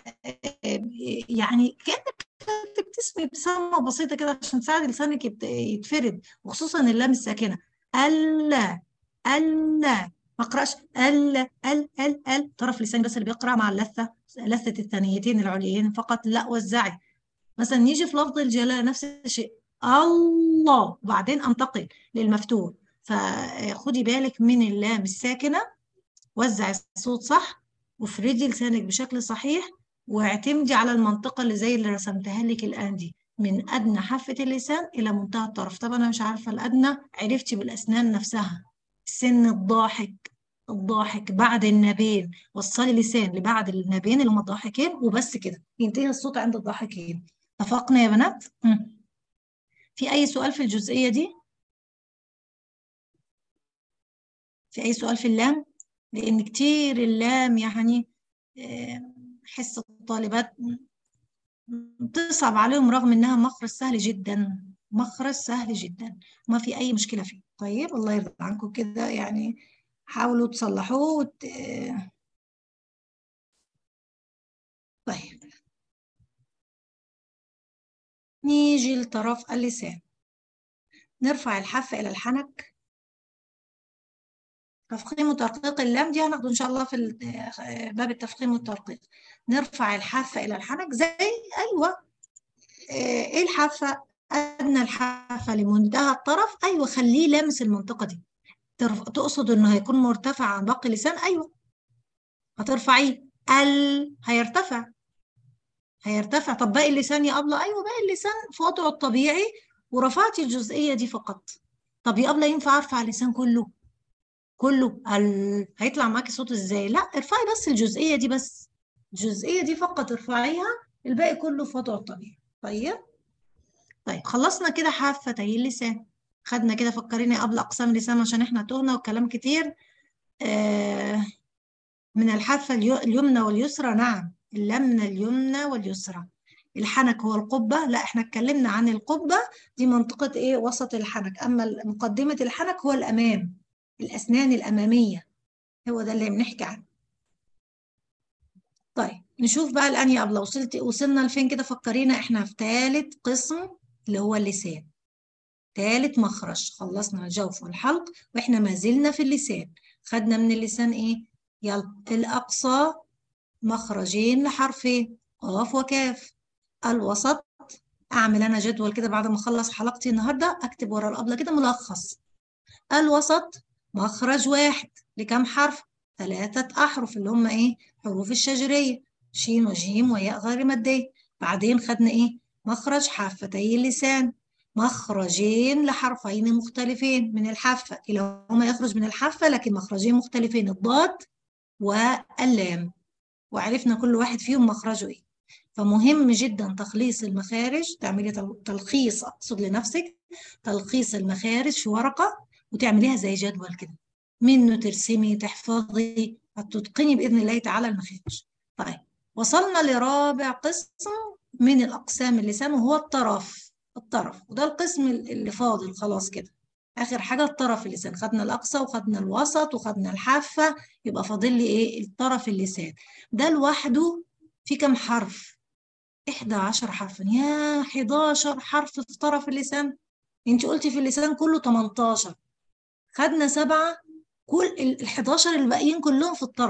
يعني كانك بتسمي ابتسامه بسيطه كده عشان تساعد لسانك يتفرد وخصوصا اللام الساكنه الا الا ما اقراش ال ال ال ال طرف لساني بس اللي بيقرا مع اللثه لثه الثانيتين العليين فقط لا وزعي مثلا نيجي في لفظ الجلاله نفس الشيء الله وبعدين انتقل للمفتوح فخدي بالك من اللام الساكنه وزعي الصوت صح وافردي لسانك بشكل صحيح واعتمدي على المنطقه اللي زي اللي رسمتها لك الان دي من ادنى حافه اللسان الى منتهى الطرف طبعا انا مش عارفه الادنى عرفتي بالاسنان نفسها السن الضاحك الضاحك بعد النابين وصلي لسان لبعد النابين اللي هم الضاحكين وبس كده ينتهي الصوت عند الضاحكين اتفقنا يا بنات مم. في اي سؤال في الجزئيه دي في اي سؤال في اللام لان كتير اللام يعني آه، حس الطالبات تصعب عليهم رغم انها مخرج سهل جدا مخرج سهل جدا وما في اي مشكله فيه طيب الله يرضى عنكم كده يعني حاولوا تصلحوه وت... طيب نيجي لطرف اللسان نرفع الحافة إلى الحنك تفخيم وترقيق اللام دي هناخده إن شاء الله في باب التفخيم والترقيق نرفع الحافة إلى الحنك زي أيوة إيه الحافة أدنى الحافة لمنتهى الطرف أيوة خليه لامس المنطقة دي تقصد إنه هيكون مرتفع عن باقي اللسان أيوة هترفعيه ال هيرتفع هيرتفع طب باقي اللسان يا أبلة أيوة باقي اللسان في وضعه الطبيعي ورفعتي الجزئية دي فقط طب يا أبلة ينفع أرفع اللسان كله كله ال... هيطلع معاكي صوت ازاي لا ارفعي بس الجزئية دي بس الجزئية دي فقط ارفعيها الباقي كله في وضعه الطبيعي طيب طيب خلصنا كده حافتي اللسان خدنا كده فكريني قبل أقسام اللسان عشان احنا تهنا وكلام كتير آه من الحافة اليمنى واليسرى نعم اللمنة اليمنى واليسرى الحنك هو القبة لا احنا اتكلمنا عن القبة دي منطقة ايه وسط الحنك اما مقدمة الحنك هو الامام الاسنان الامامية هو ده اللي بنحكي عنه طيب نشوف بقى الان يا ابله وصلت وصلنا لفين كده فكرينا احنا في ثالث قسم اللي هو اللسان ثالث مخرج خلصنا الجوف والحلق واحنا ما زلنا في اللسان خدنا من اللسان ايه يلا الاقصى مخرجين لحرفين قاف وكاف الوسط اعمل انا جدول كده بعد ما اخلص حلقتي النهارده اكتب ورا الابله كده ملخص الوسط مخرج واحد لكم حرف ثلاثة أحرف اللي هم إيه حروف الشجرية شين وجيم وياء غير مادية بعدين خدنا إيه مخرج حافتي اللسان مخرجين لحرفين مختلفين من الحافة كلاهما يخرج من الحافة لكن مخرجين مختلفين الضاد واللام وعرفنا كل واحد فيهم مخرجه ايه فمهم جدا تخليص المخارج تعملي تلخيص اقصد لنفسك تلخيص المخارج في ورقه وتعمليها زي جدول كده منه ترسمي تحفظي هتتقني باذن الله تعالى المخارج طيب وصلنا لرابع قسم من الاقسام اللسان وهو الطرف الطرف وده القسم اللي فاضل خلاص كده اخر حاجه الطرف اللسان خدنا الاقصى وخدنا الوسط وخدنا الحافه يبقى فاضل لي ايه الطرف اللسان ده لوحده في كم حرف 11 حرفا يا 11 حرف في طرف اللسان انت قلتي في اللسان كله 18 خدنا سبعة كل ال 11 الباقيين كلهم في الطرف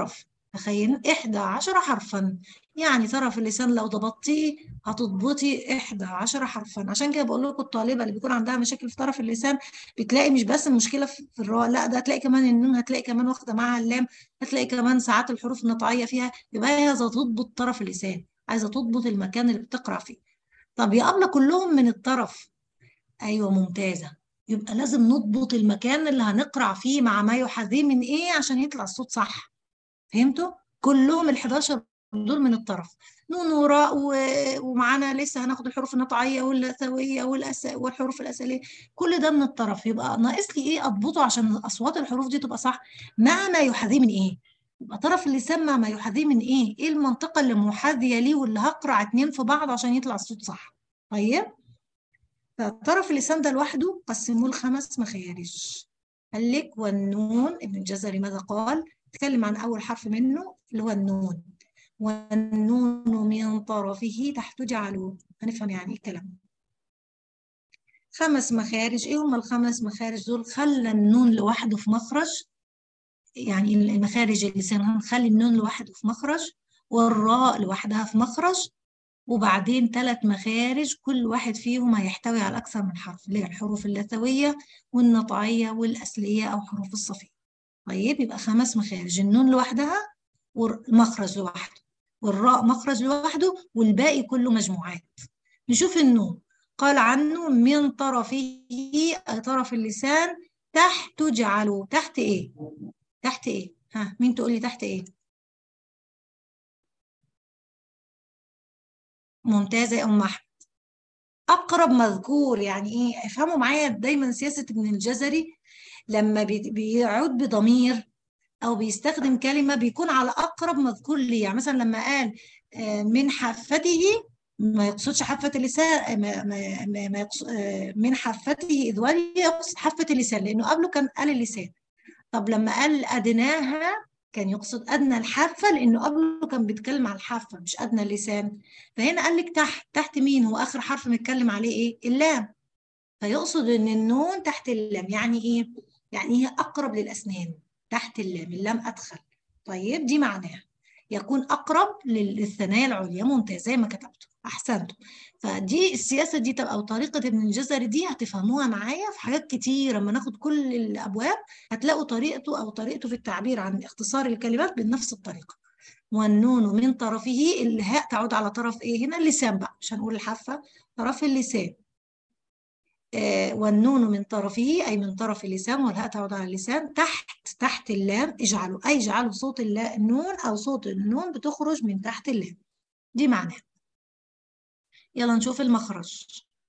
تخيل 11 حرفا يعني طرف اللسان لو ضبطتيه هتضبطي 11 حرفا عشان كده بقول لكم الطالبه اللي بيكون عندها مشاكل في طرف اللسان بتلاقي مش بس المشكله في الراء لا ده هتلاقي كمان النون هتلاقي كمان واخده معاها اللام هتلاقي كمان ساعات الحروف النطعيه فيها يبقى هي عايزه تضبط طرف اللسان عايزه تضبط المكان اللي بتقرا فيه طب يا ابله كلهم من الطرف ايوه ممتازه يبقى لازم نضبط المكان اللي هنقرع فيه مع ما يحاذيه من ايه عشان يطلع الصوت صح فهمتوا كلهم ال11 دول من الطرف نون وراء و... ومعانا لسه هناخد الحروف النطعيه واللثويه والأس... والحروف الاساليه كل ده من الطرف يبقى ناقص لي ايه اضبطه عشان اصوات الحروف دي تبقى صح مع ما يحاذيه من ايه يبقى طرف اللسان مع ما يحاذيه من ايه ايه المنطقه اللي محاذيه ليه واللي هقرع اتنين في بعض عشان يطلع الصوت صح طيب فطرف اللسان ده لوحده قسموه لخمس مخارج قال لك والنون ابن الجزري ماذا قال تكلم عن أول حرف منه اللي هو النون والنون من طرفه تحت جعلوه هنفهم يعني ايه الكلام خمس مخارج ايه هم الخمس مخارج دول خلى النون لوحده في مخرج يعني المخارج اللسان هنخلي النون لوحده في مخرج والراء لوحدها في مخرج وبعدين ثلاث مخارج كل واحد فيهم هيحتوي على أكثر من حرف اللي هي الحروف اللثوية والنطعية والأصلية أو حروف الصفية طيب يبقى خمس مخارج النون لوحدها ومخرج لوحده والراء مخرج لوحده والباقي كله مجموعات نشوف النون قال عنه من طرفه طرف اللسان تحت جعله تحت ايه تحت ايه ها مين تقول لي تحت ايه ممتازه يا ام احمد اقرب مذكور يعني ايه افهموا معايا دايما سياسه ابن الجزري لما بيعود بضمير او بيستخدم كلمه بيكون على اقرب مذكور ليه يعني مثلا لما قال من حافته ما يقصدش حافه اللسان ما ما ما يقصد من حافته اذ ولي يقصد حافه اللسان لانه قبله كان قال اللسان طب لما قال ادناها كان يقصد ادنى الحافه لانه قبله كان بيتكلم على الحافه مش ادنى اللسان فهنا قال لك تحت تحت مين هو اخر حرف متكلم عليه ايه اللام فيقصد ان النون تحت اللام يعني ايه يعني هي اقرب للاسنان تحت اللام اللام ادخل طيب دي معناها يكون اقرب للثنايا العليا ممتاز زي ما كتبته احسنتم فدي السياسه دي او طريقه ابن الجزري دي هتفهموها معايا في حاجات كتير لما ناخد كل الابواب هتلاقوا طريقته او طريقته في التعبير عن اختصار الكلمات بنفس الطريقه والنون من طرفه الهاء تعود على طرف ايه هنا اللسان بقى مش هنقول الحافه طرف اللسان آه والنون من طرفه أي من طرف اللسان والهاء تعود على اللسان تحت تحت اللام اجعلوا أي اجعلوا صوت النون أو صوت النون بتخرج من تحت اللام دي معناها يلا نشوف المخرج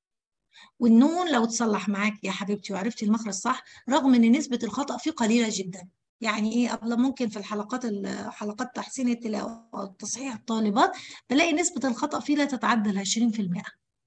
والنون لو تصلح معاك يا حبيبتي وعرفتي المخرج صح رغم ان نسبة الخطأ فيه قليلة جدا يعني ايه قبل ممكن في الحلقات حلقات تحسين التلاوة او تصحيح الطالبات بلاقي نسبة الخطأ فيه لا تتعدى ال 20%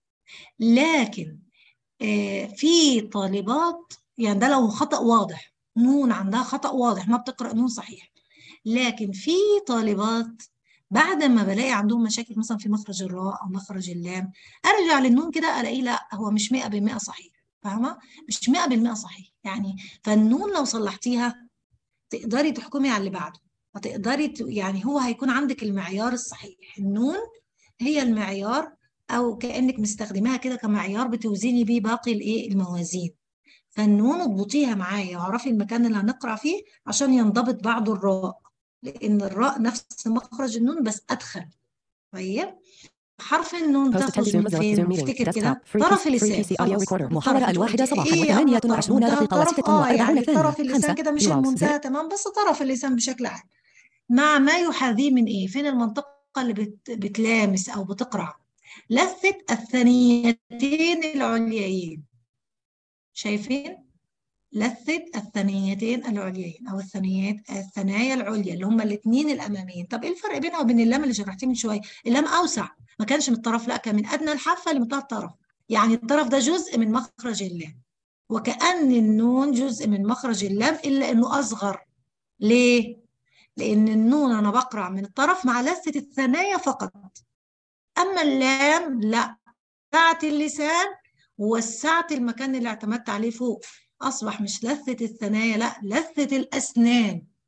لكن آه في طالبات يعني ده لو خطأ واضح نون عندها خطأ واضح ما بتقرأ نون صحيح لكن في طالبات بعد ما بلاقي عندهم مشاكل مثلا في مخرج الراء او مخرج اللام ارجع للنون كده الاقيه لا هو مش 100% صحيح فاهمه مش 100% صحيح يعني فالنون لو صلحتيها تقدري تحكمي على اللي بعده وتقدري ت... يعني هو هيكون عندك المعيار الصحيح النون هي المعيار او كانك مستخدماها كده كمعيار بتوزني بيه باقي الايه الموازين فالنون اضبطيها معايا واعرفي المكان اللي هنقرا فيه عشان ينضبط بعضه الراء لان الراء نفس مخرج النون بس ادخل طيب حرف النون تخرج من فين افتكر كده طرف اللسان محاورة الواحدة صباحا وثمانية وعشرون دقيقة وستة وأربعون يعني ثانية طرف اللسان كده مش المنتهى تمام بس طرف اللسان بشكل عام مع ما يحاذيه من ايه فين المنطقة اللي بت... بتلامس او بتقرع لثة الثنيتين العليين شايفين لثة الثنيتين العليين أو الثنيات الثنايا العليا اللي هما الاثنين الأماميين طب إيه الفرق بينها وبين اللام اللي شرحتيه من شوية اللام أوسع ما كانش من الطرف لا كان من أدنى الحافة لمنتهى الطرف يعني الطرف ده جزء من مخرج اللام وكأن النون جزء من مخرج اللام إلا إنه أصغر ليه؟ لأن النون أنا بقرأ من الطرف مع لثة الثنايا فقط أما اللام لا سعت اللسان ووسعت المكان اللي اعتمدت عليه فوق أصبح مش لثة الثنايا لا لثة الأسنان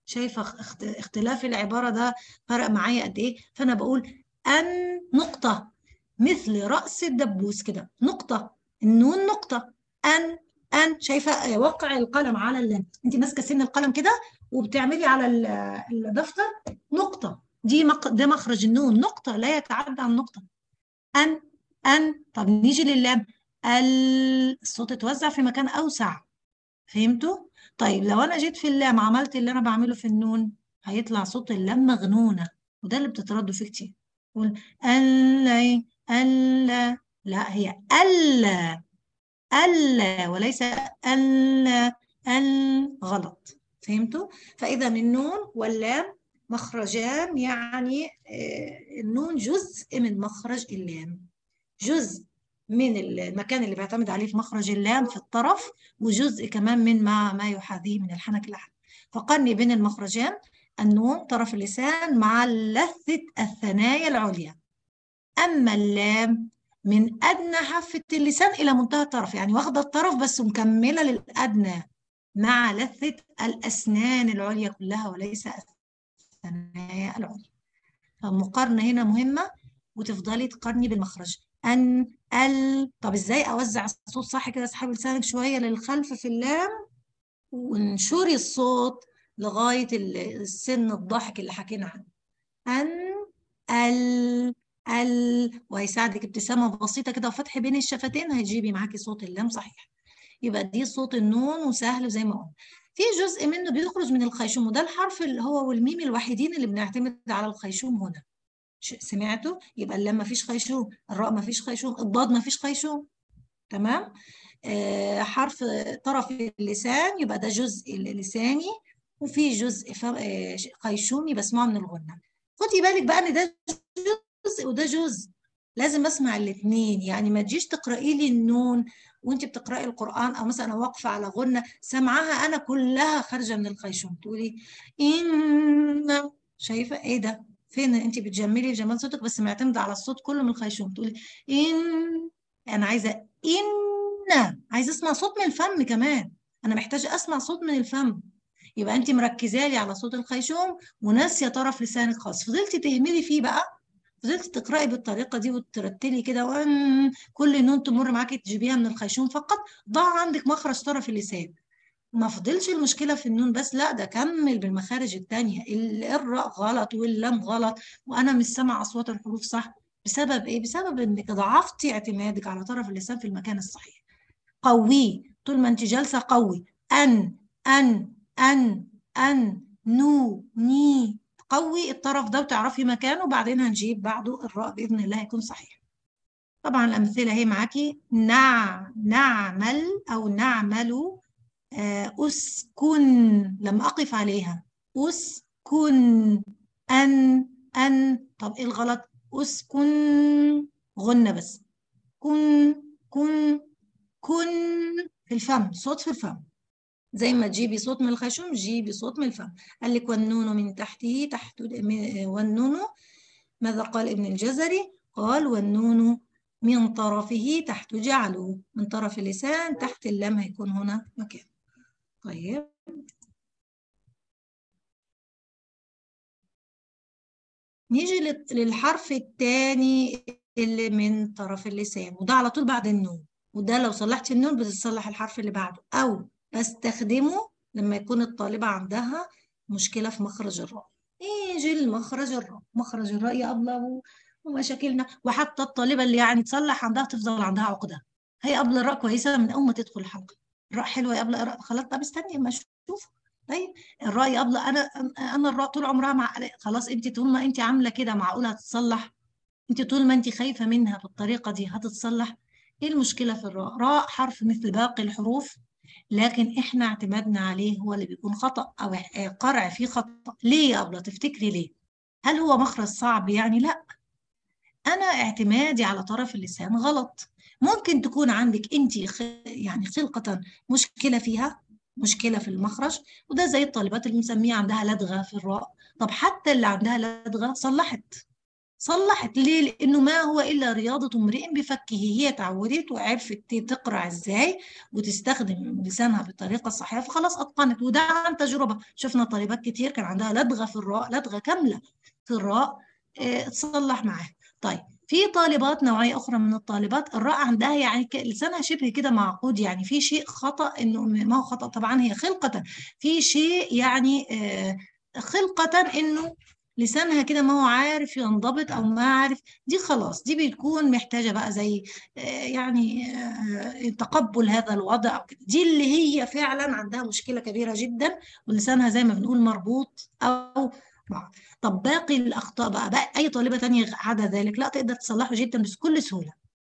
شايفة اخت- اختلاف العبارة ده فرق معايا قد ايه فانا بقول ان نقطة مثل رأس الدبوس كده نقطة النون نقطة ان ان شايفة وقع القلم على اللام انت ماسكة سن القلم كده وبتعملي على ال- الدفتر نقطة دي مق... ده مخرج النون نقطة لا يتعدى عن نقطة أن أن طب نيجي للام ال الصوت اتوزع في مكان أوسع فهمتوا؟ طيب لو أنا جيت في اللام عملت اللي أنا بعمله في النون هيطلع صوت اللام مغنونة وده اللي بتتردوا فيه كتير قول ألا ألا لا هي ألا ألا وليس ألا ال غلط فهمتوا؟ فإذا النون واللام مخرجان يعني آه، النون جزء من مخرج اللام جزء من المكان اللي بيعتمد عليه في مخرج اللام في الطرف وجزء كمان من ما ما يحاذيه من الحنك لحد فقرني بين المخرجين النون طرف اللسان مع لثة الثنايا العليا أما اللام من أدنى حافة اللسان إلى منتهى الطرف يعني واخدة الطرف بس مكملة للأدنى مع لثة الأسنان العليا كلها وليس الثنايا العليا فالمقارنة هنا مهمة وتفضلي تقارني بالمخرج أن ال طب إزاي أوزع الصوت صح كده اسحبي لسانك شوية للخلف في اللام وانشري الصوت لغاية ال- السن الضاحك اللي حكينا عنه أن ال ال وهيساعدك ابتسامة بسيطة كده وفتح بين الشفتين هتجيبي معاكي صوت اللام صحيح يبقى دي صوت النون وسهل زي ما قلنا في جزء منه بيخرج من الخيشوم وده الحرف اللي هو والميم الوحيدين اللي بنعتمد على الخيشوم هنا ش- سمعتوا يبقى اللام مفيش خيشوم الراء مفيش خيشوم الضاد مفيش خيشوم تمام آه حرف طرف اللسان يبقى ده جزء لساني وفي جزء ف- آه، خيشومي بسمعه من الغنة خدي بالك بقى ان ده جزء وده جزء لازم اسمع الاثنين يعني ما تجيش تقراي لي النون وانت بتقراي القران او مثلا واقفه على غنه سامعاها انا كلها خارجه من الخيشوم تقولي ان شايفه ايه ده فين انت بتجملي جمال صوتك بس معتمده على الصوت كله من الخيشوم تقولي ان انا عايزه ان عايزه اسمع صوت من الفم كمان انا محتاجه اسمع صوت من الفم يبقى انت مركزه لي على صوت الخيشوم وناسيه طرف لسانك خالص فضلتي تهملي فيه بقى فضلتي تقراي بالطريقه دي وترتلي كده وان كل نون تمر معاكي تجيبيها من الخيشوم فقط ضاع عندك مخرج طرف اللسان ما فضلش المشكله في النون بس لا ده كمل بالمخارج التانية ال- الراء غلط واللام غلط وانا مش سامع اصوات الحروف صح بسبب ايه بسبب انك ضعفتي اعتمادك على طرف اللسان في المكان الصحيح قوي طول ما انت جالسه قوي ان ان ان ان نو ني قوي الطرف ده وتعرفي مكانه وبعدين هنجيب بعده الراء باذن الله هيكون صحيح طبعا الامثله اهي معاكي نع نعمل او نعمل آه، اسكن لما اقف عليها اسكن ان ان طب ايه الغلط اسكن غنة بس كن كن كن في الفم صوت في الفم زي ما تجيبي صوت من الخشم جيبي صوت من الفم قال لك والنون من تحته تحت من- والنون ماذا قال ابن الجزري قال والنون من طرفه تحت جعله من طرف اللسان تحت اللام هيكون هنا مكان طيب نيجي لل- للحرف الثاني اللي من طرف اللسان وده على طول بعد النون وده لو صلحت النون بتتصلح الحرف اللي بعده او بستخدمه لما يكون الطالبة عندها مشكلة في مخرج الراء يجي المخرج الراء مخرج الراء يا أبلة ومشاكلنا وحتى الطالبة اللي يعني تصلح عندها تفضل عندها عقدة هي قبل الراء كويسة من أول ما تدخل الحلقة الراء حلوة يا قبل الراء خلاص طب استني اما اشوف طيب الراء يا قبل انا انا الراء طول عمرها مع خلاص انت طول ما انت عامله كده معقوله هتتصلح انت طول ما انت خايفه منها بالطريقه دي هتتصلح ايه المشكله في الراء راء حرف مثل باقي الحروف لكن احنا اعتمادنا عليه هو اللي بيكون خطأ او قرع فيه خطأ ليه يا أبلة تفتكري ليه هل هو مخرج صعب يعني لا انا اعتمادي على طرف اللسان غلط ممكن تكون عندك انت خ... يعني خلقة مشكلة فيها مشكلة في المخرج وده زي الطالبات اللي مسميه عندها لدغة في الراء طب حتى اللي عندها لدغة صلحت صلحت ليه لانه ما هو الا رياضه امرئ بفكه هي اتعودت وعرفت تقرا ازاي وتستخدم لسانها بالطريقه الصحيحه فخلاص اتقنت وده عن تجربه شفنا طالبات كتير كان عندها لدغه في الراء لدغه كامله في الراء اه تصلح معاها طيب في طالبات نوعية أخرى من الطالبات الراء عندها يعني لسانها شبه كده معقود يعني في شيء خطأ إنه ما هو خطأ طبعا هي خلقة في شيء يعني آه خلقة إنه لسانها كده ما هو عارف ينضبط او ما عارف دي خلاص دي بتكون محتاجه بقى زي يعني تقبل هذا الوضع او كده دي اللي هي فعلا عندها مشكله كبيره جدا ولسانها زي ما بنقول مربوط او بعض طب باقي الاخطاء بقى, بقى اي طالبه ثانيه عدا ذلك لا تقدر تصلحه جدا بكل سهوله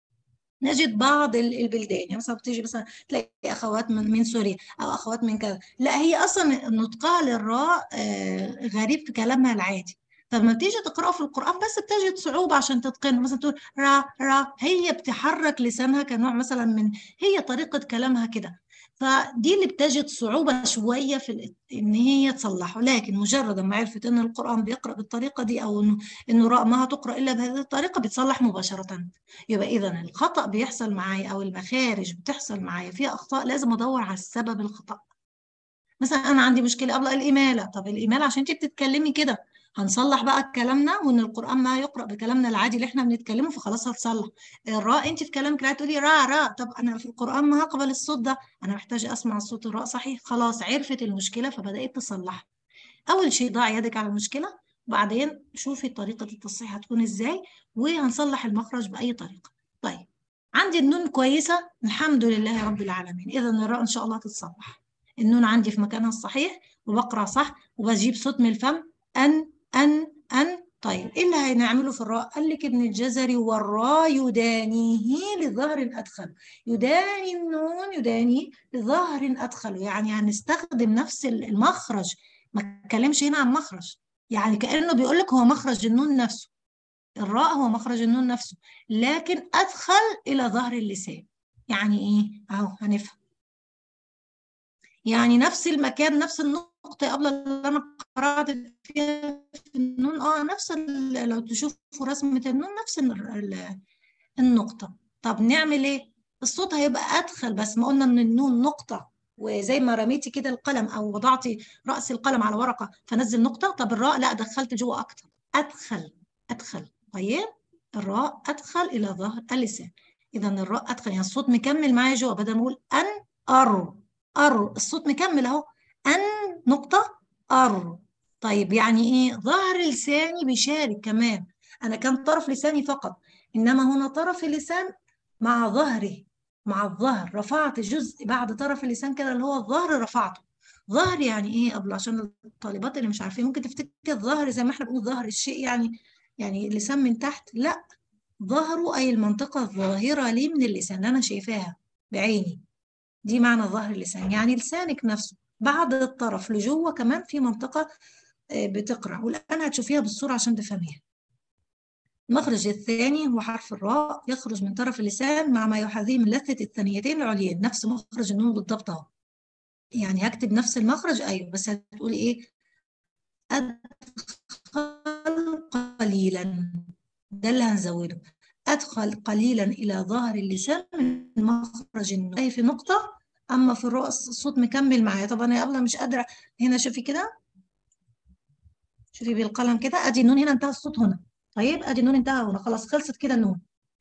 نجد بعض البلدان يعني مثلا بتيجي مثلا تلاقي اخوات من من سوريا او اخوات من كذا لا هي اصلا نطقها للراء غريب في كلامها العادي فلما بتيجي تقراه في القران بس بتجد صعوبه عشان تتقنه مثلا تقول را را هي بتحرك لسانها كنوع مثلا من هي طريقه كلامها كده فدي اللي بتجد صعوبة شوية في إن هي تصلحه لكن مجرد ما عرفت إن القرآن بيقرأ بالطريقة دي أو إنه إنه راء ما هتقرأ إلا بهذه الطريقة بتصلح مباشرة يبقى إذا الخطأ بيحصل معايا أو المخارج بتحصل معايا فيها أخطاء لازم أدور على السبب الخطأ مثلا أنا عندي مشكلة أبلغ الإمالة طب الإمالة عشان أنت بتتكلمي كده هنصلح بقى كلامنا وان القران ما يقرا بكلامنا العادي اللي احنا بنتكلمه فخلاص هتصلح الراء انت في كلامك لا تقولي را را طب انا في القران ما هقبل الصوت ده انا محتاجه اسمع الصوت الراء صحيح خلاص عرفت المشكله فبدات تصلح اول شيء ضع يدك على المشكله وبعدين شوفي طريقه التصحيح هتكون ازاي وهنصلح المخرج باي طريقه طيب عندي النون كويسه الحمد لله رب العالمين اذا الراء ان شاء الله تتصلح النون عندي في مكانها الصحيح وبقرا صح وبجيب صوت من الفم ان أن أن طيب إيه اللي هنعمله في الراء؟ قال لك ابن الجزري والراء يدانيه لظهر أدخل يداني النون يداني لظهر أدخل يعني هنستخدم نفس المخرج ما اتكلمش هنا عن مخرج يعني كأنه بيقول لك هو مخرج النون نفسه الراء هو مخرج النون نفسه لكن أدخل إلى ظهر اللسان يعني إيه؟ أهو هنفهم يعني نفس المكان نفس النقطة قبل اللي أنا قرأت فيها في النون اه نفس لو تشوفوا رسمة النون نفس النقطة طب نعمل ايه؟ الصوت هيبقى أدخل بس ما قلنا إن النون نقطة وزي ما رميتي كده القلم أو وضعتي رأس القلم على ورقة فنزل نقطة طب الراء لا دخلت جوه أكتر أدخل أدخل طيب الراء أدخل إلى ظهر اللسان إذا الراء أدخل يعني الصوت مكمل معايا جوه بدل ما أقول أن أر أر الصوت مكمل أهو أن نقطة أر طيب يعني إيه ظهر لساني بيشارك كمان أنا كان طرف لساني فقط إنما هنا طرف اللسان مع ظهري مع الظهر رفعت جزء بعد طرف اللسان كده اللي هو الظهر رفعته ظهر يعني ايه قبل عشان الطالبات اللي مش عارفين ممكن تفتكر الظهر زي ما احنا بنقول ظهر الشيء يعني يعني اللسان من تحت لا ظهره اي المنطقه الظاهره لي من اللسان اللي انا شايفاها بعيني دي معنى ظهر اللسان يعني لسانك نفسه بعد الطرف لجوه كمان في منطقه بتقرا والان هتشوفيها بالصوره عشان تفهميها المخرج الثاني هو حرف الراء يخرج من طرف اللسان مع ما يحاذيه من لثة الثانيتين العليين نفس مخرج النون بالضبط اهو يعني هكتب نفس المخرج ايوه بس هتقولي ايه ادخل قليلا ده اللي هنزوده ادخل قليلا الى ظهر اللسان من مخرج النون اي في نقطة اما في الراء الصوت مكمل معايا طب انا يلا مش قادرة هنا شوفي كده شوفي بالقلم كده ادي النون هنا انتهى الصوت هنا طيب ادي النون انتهى هنا خلاص خلصت كده النون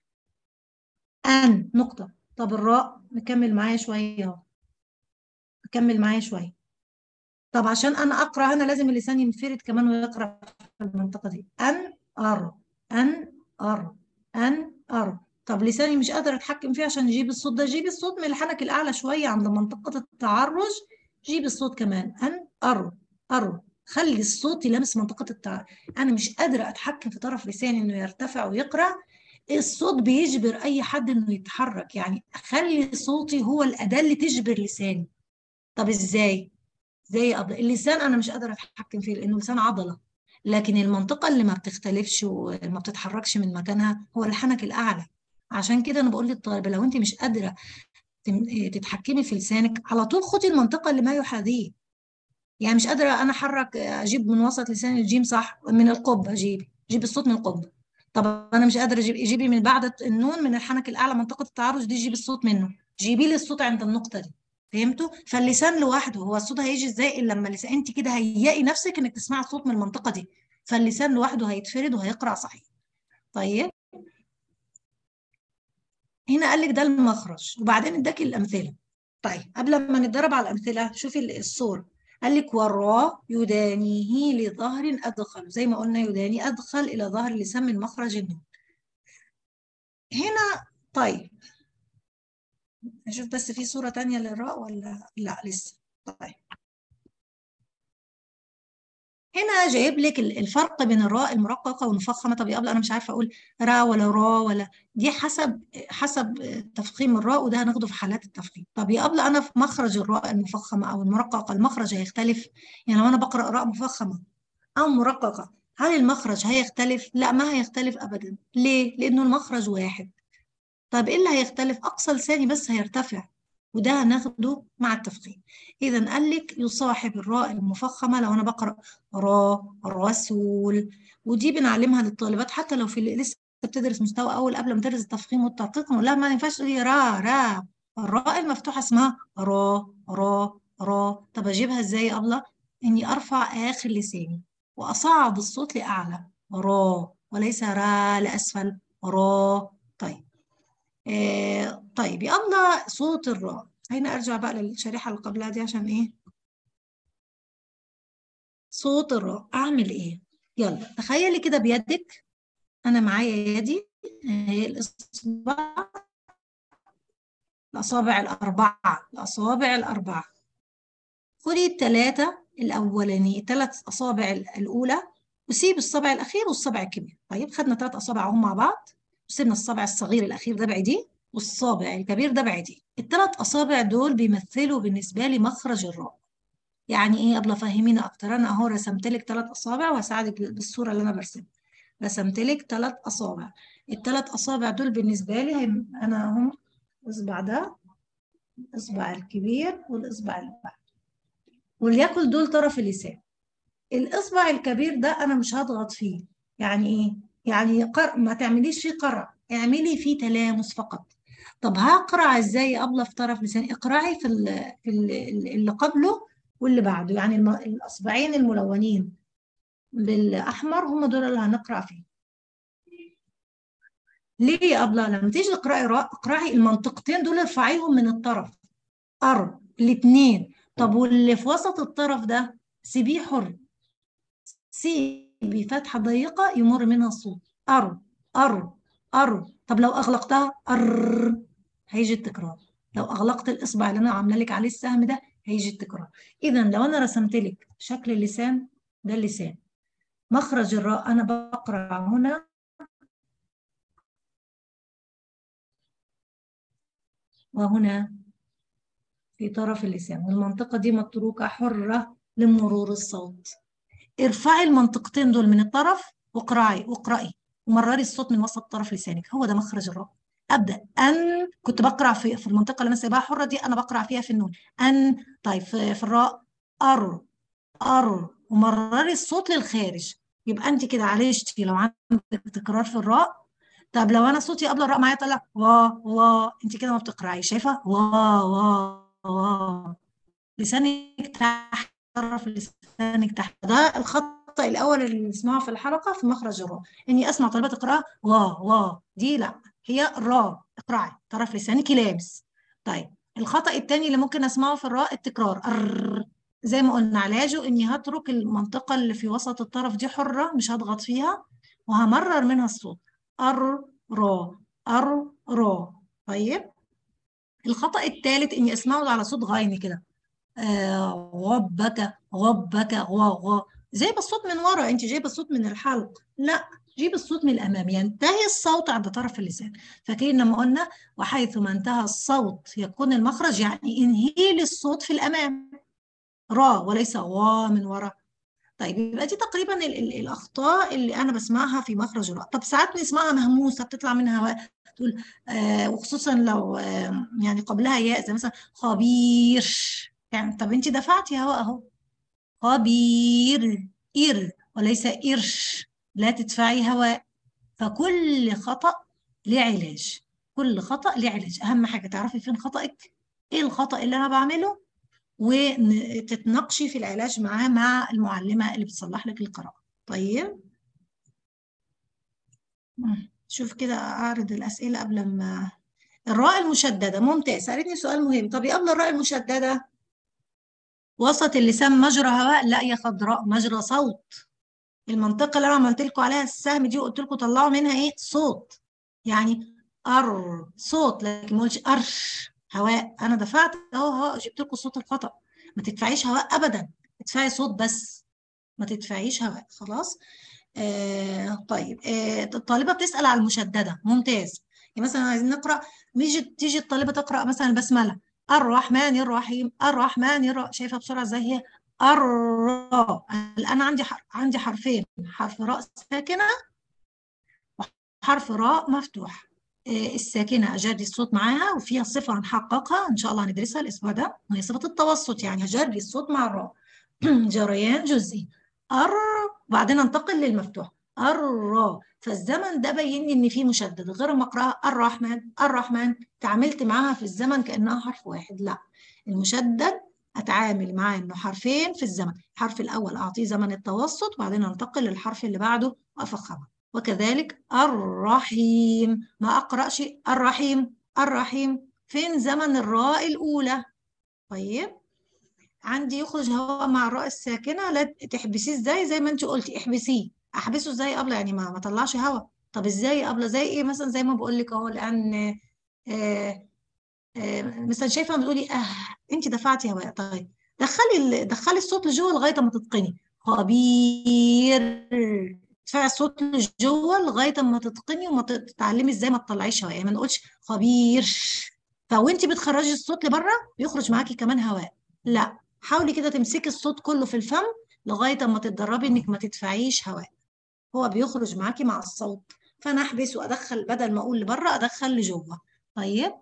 ان نقطة طب الراء نكمل معايا شوية اهو نكمل معايا شوية طب عشان انا اقرا هنا لازم اللسان ينفرد كمان ويقرا في المنطقة دي ان ار ان ار ان ار طب لساني مش قادرة اتحكم فيه عشان يجيب الصوت ده جيب الصوت من الحنك الاعلى شوية عند منطقة التعرج جيب الصوت كمان ان ار ار خلي الصوت يلامس منطقة التعرج أنا مش قادرة أتحكم في طرف لساني إنه يرتفع ويقرأ الصوت بيجبر أي حد إنه يتحرك يعني أخلي صوتي هو الأداة اللي تجبر لساني طب إزاي؟ زي قبل اللسان أنا مش قادرة أتحكم فيه لأنه لسان عضلة لكن المنطقة اللي ما بتختلفش وما بتتحركش من مكانها هو الحنك الأعلى عشان كده أنا بقول للطالبة لو أنت مش قادرة تتحكمي في لسانك على طول خدي المنطقة اللي ما يحاذيه يعني مش قادرة أنا أحرك أجيب من وسط لسان الجيم صح من القبة أجيب أجيب الصوت من القبة طب انا مش قادره اجيب جيبي من بعد النون من الحنك الاعلى منطقه التعرج دي جيبي الصوت منه جيبي لي الصوت عند النقطه دي فهمتوا فاللسان لوحده هو الصوت هيجي ازاي الا لما اللسان انت كده هيئي نفسك انك تسمعي الصوت من المنطقه دي فاللسان لوحده هيتفرد وهيقرا صحيح طيب هنا قال لك ده المخرج وبعدين اداك الامثله طيب قبل ما نتدرب على الامثله شوفي الصور قال لك والراء يدانيه لظهر ادخل زي ما قلنا يداني ادخل الى ظهر اللسان من مخرج النون هنا طيب نشوف بس في صورة تانية للراء ولا لا لسه طيب هنا جايب لك الفرق بين الراء المرققة والمفخمة طب يا انا مش عارفة اقول را ولا را ولا دي حسب حسب تفخيم الراء وده هناخده في حالات التفخيم طب يا انا في مخرج الراء المفخمة او المرققة المخرج هيختلف يعني لو انا بقرأ راء مفخمة او مرققة هل المخرج هيختلف؟ لا ما هيختلف ابدا ليه؟ لانه المخرج واحد طب ايه اللي هيختلف اقصى لساني بس هيرتفع وده هناخده مع التفخيم اذا قال لك يصاحب الراء المفخمه لو انا بقرا را رسول ودي بنعلمها للطالبات حتى لو في لسه بتدرس مستوى اول قبل ما تدرس التفخيم والترقيق لا ما ينفعش تقولي را را الراء المفتوحه اسمها را را را طب اجيبها ازاي يا ابله اني ارفع اخر لساني واصعد الصوت لاعلى را وليس را لاسفل را طيب آه طيب يلا صوت الراء هنا ارجع بقى للشريحه اللي قبلها دي عشان ايه صوت الراء اعمل ايه يلا تخيلي كده بيدك انا معايا يدي هي الاصبع الاصابع الاربعه الاصابع الاربعه خدي الثلاثه الاولاني الثلاث اصابع الاولى وسيب الصبع الاخير والصبع الكبير طيب خدنا ثلاث اصابع اهم مع بعض وسيبنا الصبع الصغير الاخير ده بعيديه والصابع الكبير ده بعيديه الثلاث اصابع دول بيمثلوا بالنسبه لي مخرج الراء يعني ايه قبل فهمينا اكتر انا اهو رسمت لك ثلاث اصابع وهساعدك بالصوره اللي انا برسمها رسمت لك ثلاث اصابع الثلاث اصابع دول بالنسبه لي انا اهو الاصبع ده الاصبع الكبير والاصبع اللي بعده وليكن دول طرف اللسان الاصبع الكبير ده انا مش هضغط فيه يعني ايه يعني قر... ما تعمليش فيه قرع اعملي فيه تلامس فقط طب هقرع ازاي ابله في طرف لساني اقرعي في ال... في ال... اللي قبله واللي بعده يعني الم... الاصبعين الملونين بالاحمر هم دول اللي هنقرا فيه ليه يا ابله لما تيجي تقراي اقراي المنطقتين دول ارفعيهم من الطرف ار الاثنين طب واللي في وسط الطرف ده سيبيه حر سيبي فتحه ضيقه يمر منها الصوت ار ار ار طب لو اغلقتها ار هيجي التكرار لو اغلقت الاصبع اللي انا عامله لك عليه السهم ده هيجي التكرار اذا لو انا رسمت لك شكل اللسان ده اللسان مخرج الراء انا بقرا هنا وهنا في طرف اللسان والمنطقة دي متروكة حرة لمرور الصوت ارفعي المنطقتين دول من الطرف واقرعي واقرأي ومرري الصوت من وسط طرف لسانك هو ده مخرج الراء ابدا ان كنت بقرا في في المنطقه اللي انا سايباها حره دي انا بقرا فيها في النون ان طيب في, في الراء ار ار ومرري الصوت للخارج يبقى انت كده عالجتي لو عندك تكرار في الراء طب لو انا صوتي قبل الراء معايا طلع وا وا انت كده ما بتقراي شايفه وا وا وا لسانك تحت طرف لسانك تحت ده الخط الخطأ الأول اللي نسمعه في الحلقة في مخرج الراء إني أسمع طالبات تقرأ وا وا دي لا هي را اقرأي طرف لسانك لامس طيب الخطأ الثاني اللي ممكن أسمعه في الراء التكرار أر زي ما قلنا علاجه إني هترك المنطقة اللي في وسط الطرف دي حرة مش هضغط فيها وهمرر منها الصوت أر را أر را طيب الخطأ الثالث إني أسمعه على صوت غايني كده آه غبك غبك غا غا جايبه الصوت من ورا انت جايبه الصوت من الحلق لا جيب الصوت من الامام ينتهي الصوت عند طرف اللسان فاكرين لما قلنا وحيث ما انتهى الصوت يكون المخرج يعني انهيل الصوت في الامام را وليس وا من ورا طيب يبقى دي تقريبا ال ال الاخطاء اللي انا بسمعها في مخرج الراء طب ساعات بنسمعها مهموسه بتطلع منها هواء تقول آه وخصوصا لو آه يعني قبلها ياء زي مثلا خبير يعني طب انت دفعتي هواء اهو خبير إر وليس إرش لا تدفعي هواء فكل خطأ ليه علاج كل خطأ ليه علاج أهم حاجة تعرفي فين خطأك إيه الخطأ اللي أنا بعمله وتتناقشي في العلاج معاه مع المعلمة اللي بتصلح لك القراءة طيب شوف كده أعرض الأسئلة قبل ما الراء المشددة ممتاز سألتني سؤال مهم طب قبل الراء المشددة وسط اللسان مجرى هواء لا يا خضراء مجرى صوت المنطقة اللي أنا عملت لكم عليها السهم دي وقلت لكم طلعوا منها إيه صوت يعني أر صوت لكن ما قلتش أرش هواء أنا دفعت أهو هواء جبت لكم صوت الخطأ ما تدفعيش هواء أبدا ادفعي صوت بس ما تدفعيش هواء خلاص آه طيب آه الطالبة بتسأل على المشددة ممتاز يعني مثلا عايزين نقرأ تيجي تيجي الطالبة تقرأ مثلا البسملة الرحمن الرحيم الرحمن الرحيم شايفة بسرعة ازاي هي الراء الآن عندي حرف عندي حرفين حرف راء ساكنة وحرف راء مفتوح آه الساكنة أجري الصوت معاها وفيها صفة هنحققها إن شاء الله هندرسها الأسبوع ده وهي صفة التوسط يعني هجري الصوت مع الراء جريان جزئي أر وبعدين انتقل للمفتوح الراء فالزمن ده بين لي ان في مشدد غير ما اقراها الرحمن الرحمن تعاملت معاها في الزمن كانها حرف واحد لا المشدد اتعامل معاه انه حرفين في الزمن الحرف الاول اعطيه زمن التوسط وبعدين انتقل للحرف اللي بعده وافخمه وكذلك الرحيم ما اقراش الرحيم الرحيم فين زمن الراء الاولى طيب عندي يخرج هواء مع الراء الساكنه لا تحبسيه ازاي زي ما انت قلتي احبسيه احبسه ازاي قبل يعني ما ما طلعش هواء طب ازاي قبل زي ايه مثلا زي ما بقول لك اهو الان آه آه مثلا شايفه بتقولي اه انت دفعتي هواء طيب دخلي دخلي الصوت لجوه لغايه ما تتقني خبير ادفعي الصوت لجوه لغايه ما تتقني وما تتعلمي ازاي ما تطلعيش هواء يعني ما نقولش خبير فوانت بتخرجي الصوت لبره بيخرج معاكي كمان هواء لا حاولي كده تمسكي الصوت كله في الفم لغايه ما تتدربي انك ما تدفعيش هواء هو بيخرج معاكي مع الصوت فانا احبس وادخل بدل ما اقول لبره ادخل لجوه طيب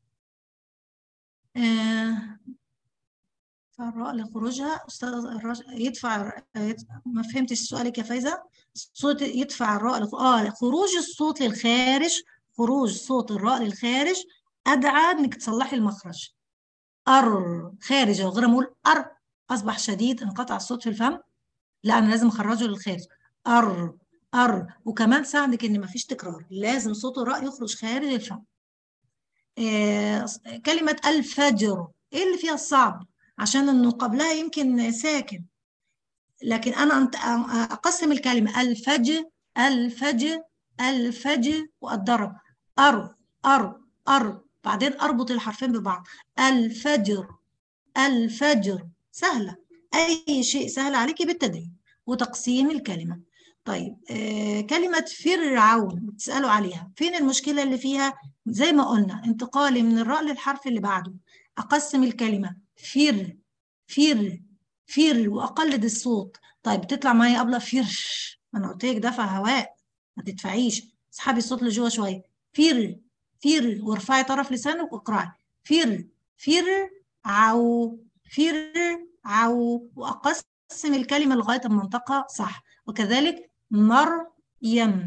آه فالراء لخروجها استاذ الرج... يدفع ما فهمتش سؤالك يا فايزه الصوت يدفع الراء لخ... اه خروج الصوت للخارج خروج صوت الراء للخارج ادعى انك تصلحي المخرج ار خارج او غير اقول ار اصبح شديد انقطع الصوت في الفم لا انا لازم اخرجه للخارج ار ار وكمان ساعدك ان مفيش تكرار لازم صوت الراء يخرج خارج الفم آه كلمة الفجر ايه اللي فيها الصعب عشان انه قبلها يمكن ساكن لكن انا اقسم الكلمة الفجر الفجر الفجر واتدرب ار ار ار بعدين اربط الحرفين ببعض الفجر الفجر سهلة اي شيء سهل عليكي بالتدريب وتقسيم الكلمة طيب آه كلمة فرعون بتسألوا عليها فين المشكلة اللي فيها زي ما قلنا انتقالي من الراء للحرف اللي بعده أقسم الكلمة فر فر فر وأقلد الصوت طيب بتطلع معايا قبل فرش أنا قلت لك دفع هواء ما تدفعيش اسحبي الصوت لجوه شوية فر فر وارفعي طرف لسانك واقرأي فر فر عو فر عو وأقسم الكلمة لغاية المنطقة صح وكذلك مريم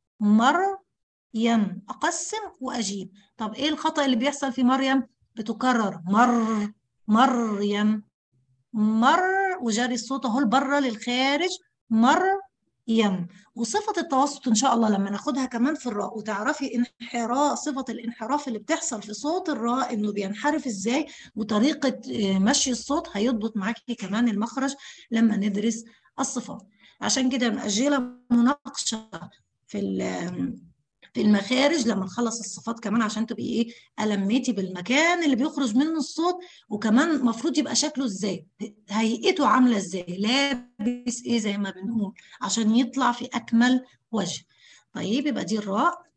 مريم أقسم وأجيب طب إيه الخطأ اللي بيحصل في مريم بتكرر مر مريم مر وجاري الصوت اهو لبره للخارج مريم وصفة التوسط إن شاء الله لما ناخدها كمان في الراء وتعرفي انحراف صفة الانحراف اللي بتحصل في صوت الراء إنه بينحرف إزاي وطريقة مشي الصوت هيضبط معاكي كمان المخرج لما ندرس الصفات عشان كده مأجلة مناقشة في في المخارج لما نخلص الصفات كمان عشان تبقي ايه ألميتي بالمكان اللي بيخرج منه الصوت وكمان المفروض يبقى شكله ازاي هيئته عامله ازاي لابس ايه زي ما بنقول عشان يطلع في اكمل وجه طيب يبقى دي الراء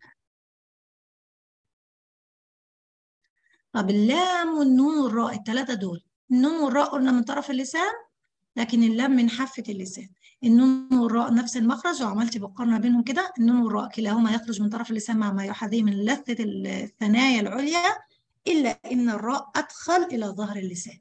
طب اللام والنون والراء الثلاثه دول النون والراء قلنا من طرف اللسان لكن اللام من حافه اللسان النون والراء نفس المخرج وعملت مقارنه بينهم كده النون والراء كلاهما يخرج من طرف اللسان مع ما يحاذيه من لثه الثنايا العليا الا ان الراء ادخل الى ظهر اللسان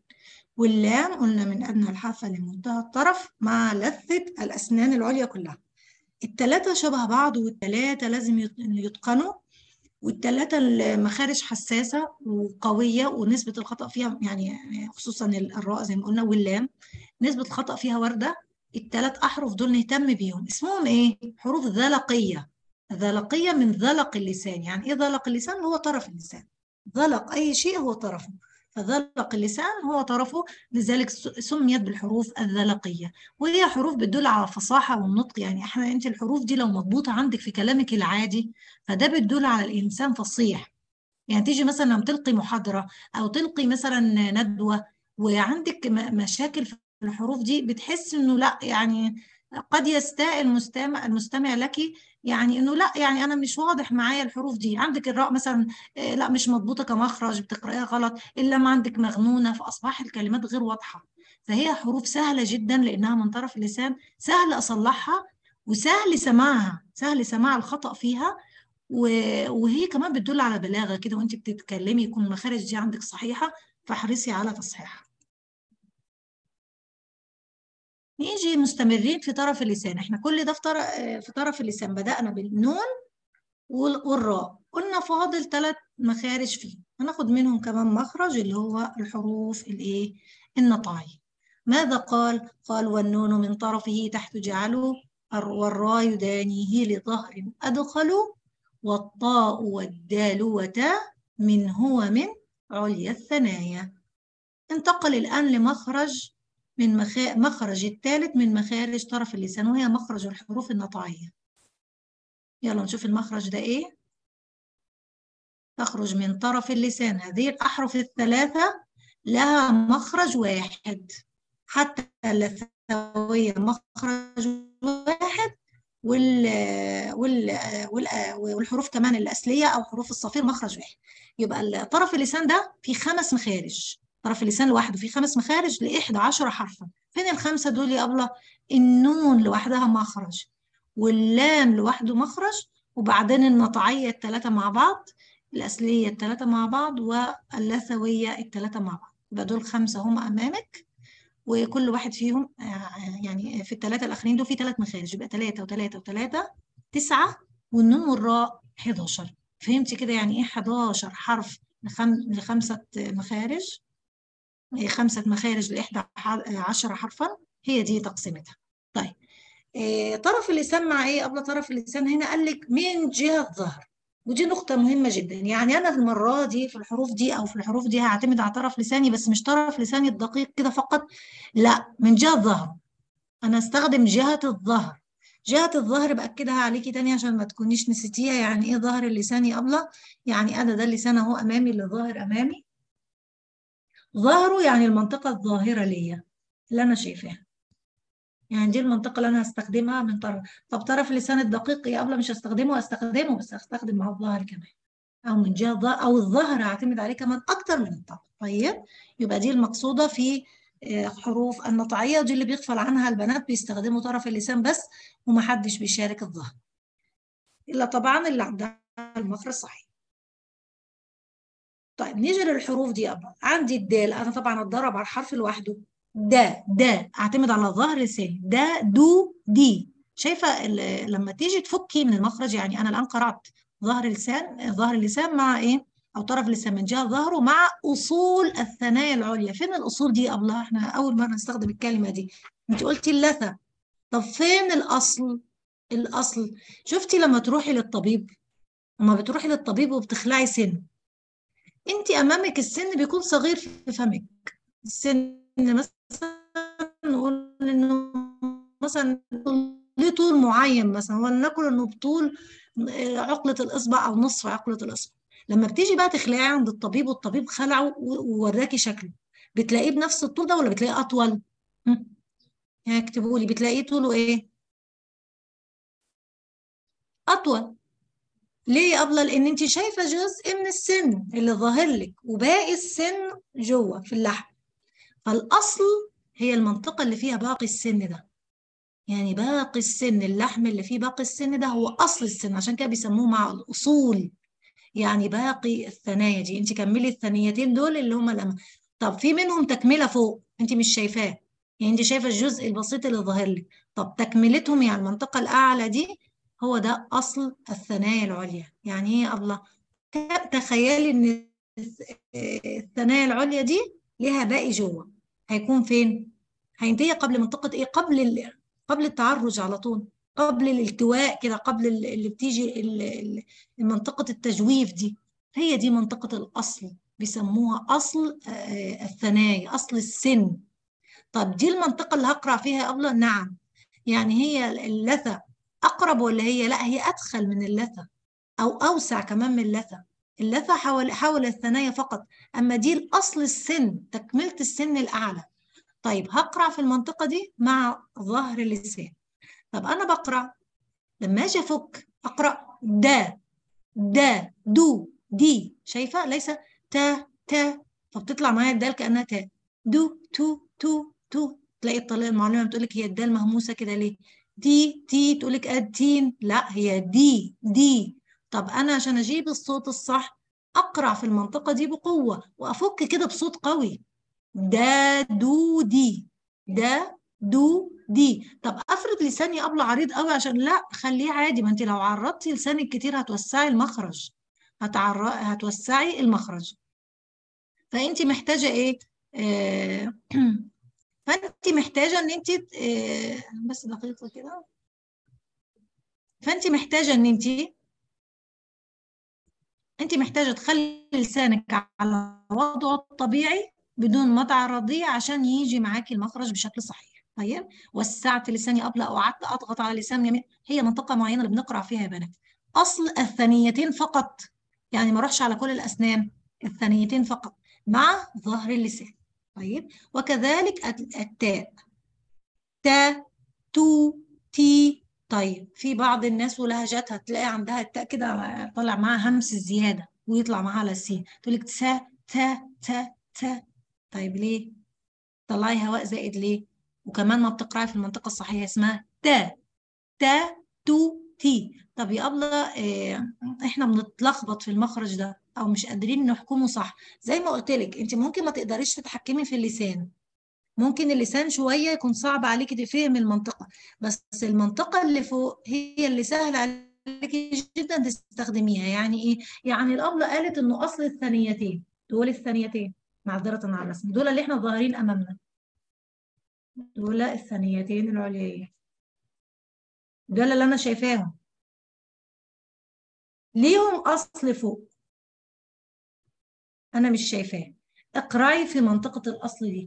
واللام قلنا من ادنى الحافه لمنتهى الطرف مع لثه الاسنان العليا كلها التلاتة شبه بعض والتلاتة لازم يت- يتقنوا والتلاتة المخارج حساسة وقوية ونسبة الخطأ فيها يعني خصوصا الراء زي ما قلنا واللام نسبة الخطأ فيها واردة التلات أحرف دول نهتم بيهم اسمهم إيه؟ حروف ذلقية ذلقية من ذلق اللسان يعني إيه ذلق اللسان؟ هو طرف اللسان ذلق أي شيء هو طرفه فذلق اللسان هو طرفه لذلك س- سميت بالحروف الذلقية وهي حروف بتدل على الفصاحة والنطق يعني احنا انت الحروف دي لو مضبوطة عندك في كلامك العادي فده بتدل على الإنسان فصيح يعني تيجي مثلا لما تلقي محاضرة أو تلقي مثلا ندوة وعندك م- مشاكل في الحروف دي بتحس إنه لا يعني قد يستاء المستمع المستمع لك يعني إنه لا يعني أنا مش واضح معايا الحروف دي عندك الراء مثلا آه، لا مش مضبوطة كمخرج بتقرأيها غلط إلا ما عندك مغنونة فأصبح الكلمات غير واضحة فهي حروف سهلة جدا لأنها من طرف اللسان سهل أصلحها وسهل سماعها سهل سماع الخطأ فيها و- وهي كمان بتدل على بلاغة كده وانت بتتكلمي يكون المخارج دي عندك صحيحة فاحرصي على تصحيحها نيجي مستمرين في طرف اللسان احنا كل ده في طرف في طرف اللسان بدأنا بالنون وال- والراء قلنا فاضل ثلاث مخارج فيه هناخد منهم كمان مخرج اللي هو الحروف الايه النطعية ماذا قال قال والنون من طرفه تحت جعله الر- والراء يدانيه لظهر أدخل والطاء والدال وتاء من هو من عليا الثنايا انتقل الآن لمخرج من مخا... مخرج الثالث من مخارج طرف اللسان وهي مخرج الحروف النطعية يلا نشوف المخرج ده ايه تخرج من طرف اللسان هذه الأحرف الثلاثة لها مخرج واحد حتى اللثوية مخرج واحد وال... وال... وال... والحروف كمان الأصلية أو حروف الصفير مخرج واحد يبقى طرف اللسان ده فيه خمس مخارج طرف اللسان لوحده فيه خمس مخارج لإحدى عشر حرفا فين الخمسة دول يا أبلة النون لوحدها مخرج واللام لوحده مخرج وبعدين النطعية الثلاثة مع بعض الأصلية الثلاثة مع بعض واللثوية الثلاثة مع بعض يبقى دول خمسة هم أمامك وكل واحد فيهم آه، يعني في الثلاثة الأخرين دول في ثلاث مخارج يبقى ثلاثة وثلاثة وثلاثة تسعة والنون والراء 11 فهمتي كده يعني إيه 11 حرف لخم... لخمسة مخارج إيه خمسة مخارج لإحدى ح- عشر حرفا هي دي تقسيمتها طيب إيه طرف اللسان مع إيه قبل طرف اللسان هنا قال لك من جهة الظهر ودي نقطة مهمة جدا يعني أنا في المرة دي في الحروف دي أو في الحروف دي هعتمد على طرف لساني بس مش طرف لساني الدقيق كده فقط لا من جهة الظهر أنا استخدم جهة الظهر جهة الظهر بأكدها عليكي تاني عشان ما تكونيش نسيتيها يعني إيه ظهر اللسان يا أبلة يعني أنا ده اللسان أهو أمامي اللي ظاهر أمامي ظهره يعني المنطقة الظاهرة ليا اللي أنا شايفاها يعني دي المنطقة اللي أنا هستخدمها من طرف طب طرف اللسان الدقيق يا أبلة مش هستخدمه هستخدمه بس هستخدم مع الظهر كمان أو من جهة الظهر أو الظهر هعتمد عليه كمان أكتر من الطرف طيب يبقى دي المقصودة في آه، حروف النطعية ودي اللي بيغفل عنها البنات بيستخدموا طرف اللسان بس ومحدش بيشارك الظهر إلا طبعا اللي عندها المخرج صحيح طيب نيجي للحروف دي أبقى عندي الدال أنا طبعا أتدرب على الحرف لوحده دا دا أعتمد على ظهر لساني دا دو دي شايفة ال- لما تيجي تفكي من المخرج يعني أنا الآن قرأت ظهر اللسان ظهر اللسان مع إيه أو طرف اللسان من جهة ظهره مع أصول الثنايا العليا فين الأصول دي يا أبلة إحنا أول مرة نستخدم الكلمة دي أنت قلتي اللثة طب فين الأصل الأصل شفتي لما تروحي للطبيب لما بتروحي للطبيب وبتخلعي سن انت امامك السن بيكون صغير في فمك السن مثلا نقول انه مثلا ليه طول معين مثلا ولنقل انه بطول آه، عقلة الاصبع او نصف عقلة الاصبع لما بتيجي بقى تخلعي عند الطبيب والطبيب خلعه و- ووراكي شكله بتلاقيه بنفس الطول ده ولا بتلاقيه اطول هم؟ يعني اكتبوا لي بتلاقيه طوله ايه اطول ليه يا أبلة؟ لأن أنت شايفة جزء من السن اللي ظاهر لك وباقي السن جوه في اللحم فالأصل هي المنطقة اللي فيها باقي السن ده يعني باقي السن اللحم اللي فيه باقي السن ده هو أصل السن عشان كده بيسموه مع الأصول يعني باقي الثنايا دي أنت كملي الثنيتين دول اللي هما لما طب في منهم تكملة فوق أنت مش شايفاه يعني انت شايفه الجزء البسيط اللي ظاهر لك طب تكملتهم يعني المنطقه الاعلى دي هو ده اصل الثنايا العليا يعني ايه يا ابله ت- تخيلي ان الثنايا العليا دي ليها باقي جوه هيكون فين هينتهي قبل منطقه ايه قبل ال... قبل التعرج على طول قبل الالتواء كده قبل ال- اللي بتيجي ال- ال- منطقه التجويف دي هي دي منطقه الاصل بيسموها اصل آه، الثنايا اصل السن طب دي المنطقة اللي هقرأ فيها أبلة نعم يعني هي اللثة أقرب ولا هي لا هي أدخل من اللثة أو أوسع كمان من اللثة اللثة حول حول الثنايا فقط أما دي الأصل السن تكملة السن الأعلى طيب هقرأ في المنطقة دي مع ظهر اللسان طب أنا بقرأ لما أجي أفك أقرأ دا دا دو دي شايفة ليس تا تا فبتطلع معايا الدال كأنها تا دو تو تو تو تلاقي الطريقة المعلمة بتقول لك هي الدال مهموسة كده ليه دي تي تقول لك التين لا هي دي دي طب أنا عشان أجيب الصوت الصح أقرع في المنطقة دي بقوة وأفك كده بصوت قوي دا دو دي دا دو دي طب افرض لساني قبل عريض قوي عشان لا خليه عادي ما انت لو عرضتي لسانك كتير هتوسعي المخرج هتعر... هتوسعي المخرج فانت محتاجه ايه آه... فانت محتاجه ان انت آه... بس دقيقه كده فانت محتاجه ان انت انت محتاجه تخلي لسانك على وضعه الطبيعي بدون ما تعرضيه عشان يجي معاكي المخرج بشكل صحيح طيب وسعت لساني قبل او قعدت اضغط على لسان يمين هي منطقه معينه اللي بنقرا فيها يا بنات اصل الثنيتين فقط يعني ما اروحش على كل الاسنان الثنيتين فقط مع ظهر اللسان طيب وكذلك التاء تا تو تي طيب في بعض الناس ولهجات هتلاقي عندها التاء كده طالع معاها همس زياده ويطلع معاها على السين تقول لك تا تا تا تا طيب ليه طلعي هواء زائد ليه وكمان ما بتقراي في المنطقه الصحيحه اسمها تا تا تو تي طب يا أبلة إيه احنا بنتلخبط في المخرج ده او مش قادرين نحكمه صح زي ما قلت لك انت ممكن ما تقدريش تتحكمي في اللسان ممكن اللسان شويه يكون صعب عليكي تفهم المنطقه بس المنطقه اللي فوق هي اللي سهل عليكي جدا تستخدميها يعني ايه يعني الأبلة قالت انه اصل الثنيتين دول الثنيتين معذره على الرسم دول اللي احنا ظاهرين امامنا دول الثنيتين العليا دول اللي انا شايفاهم ليهم اصل فوق انا مش شايفاه اقراي في منطقة الاصل دي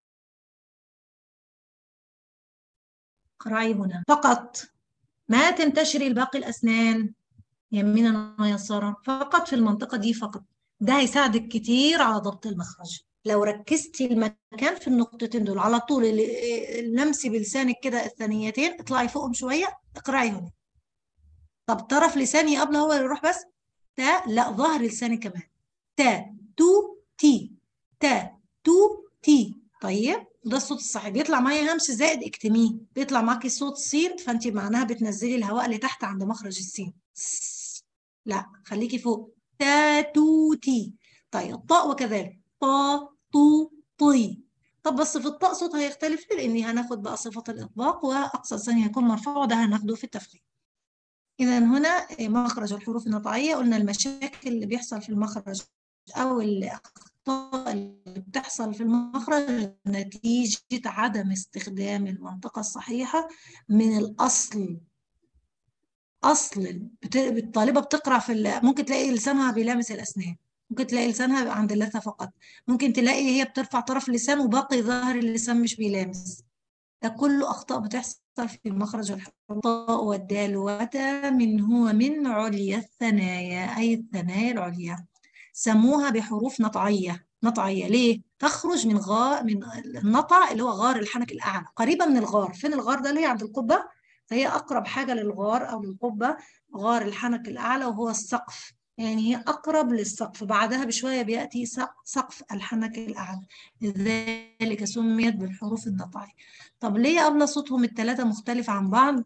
اقراي هنا فقط ما تنتشري الباقي الاسنان يمينا ويسارا فقط في المنطقة دي فقط ده هيساعدك كتير على ضبط المخرج لو ركزتي المكان في النقطتين دول على طول لمسي بلسانك كده الثانيتين اطلعي فوقهم شويه اقرعي هنا طب طرف لساني قبل هو اللي يروح بس تا لا ظهر لساني كمان تا تو تي تا تو تي طيب ده الصوت الصحيح بيطلع معايا همس زائد اكتميه بيطلع معاكي صوت سين فانت معناها بتنزلي الهواء اللي تحت عند مخرج السين لا خليكي فوق تا تو تي طيب الطاء وكذلك طا طو طي طب بس في الطاء صوتها هيختلف لاني هناخد بقى صفه الاطباق واقصى ثانيه هيكون مرفوع ده هناخده في التفخيم اذا هنا مخرج الحروف النطعيه قلنا المشاكل اللي بيحصل في المخرج او الاخطاء اللي بتحصل في المخرج نتيجه عدم استخدام المنطقه الصحيحه من الاصل اصل الطالبه بتقرا في ممكن تلاقي لسانها بيلامس الاسنان ممكن تلاقي لسانها عند اللثة فقط ممكن تلاقي هي بترفع طرف اللسان وباقي ظهر اللسان مش بيلامس ده كله أخطاء بتحصل في مخرج الحطاء والدال وتا من هو من عليا الثنايا أي الثنايا العليا سموها بحروف نطعية نطعية ليه؟ تخرج من غار من النطع اللي هو غار الحنك الأعلى قريبة من الغار فين الغار ده اللي هي عند القبة فهي أقرب حاجة للغار أو للقبة غار الحنك الأعلى وهو السقف يعني هي أقرب للسقف بعدها بشوية بيأتي سقف الحنك الأعلى لذلك سميت بالحروف النطعية طب ليه قبل صوتهم الثلاثة مختلف عن بعض؟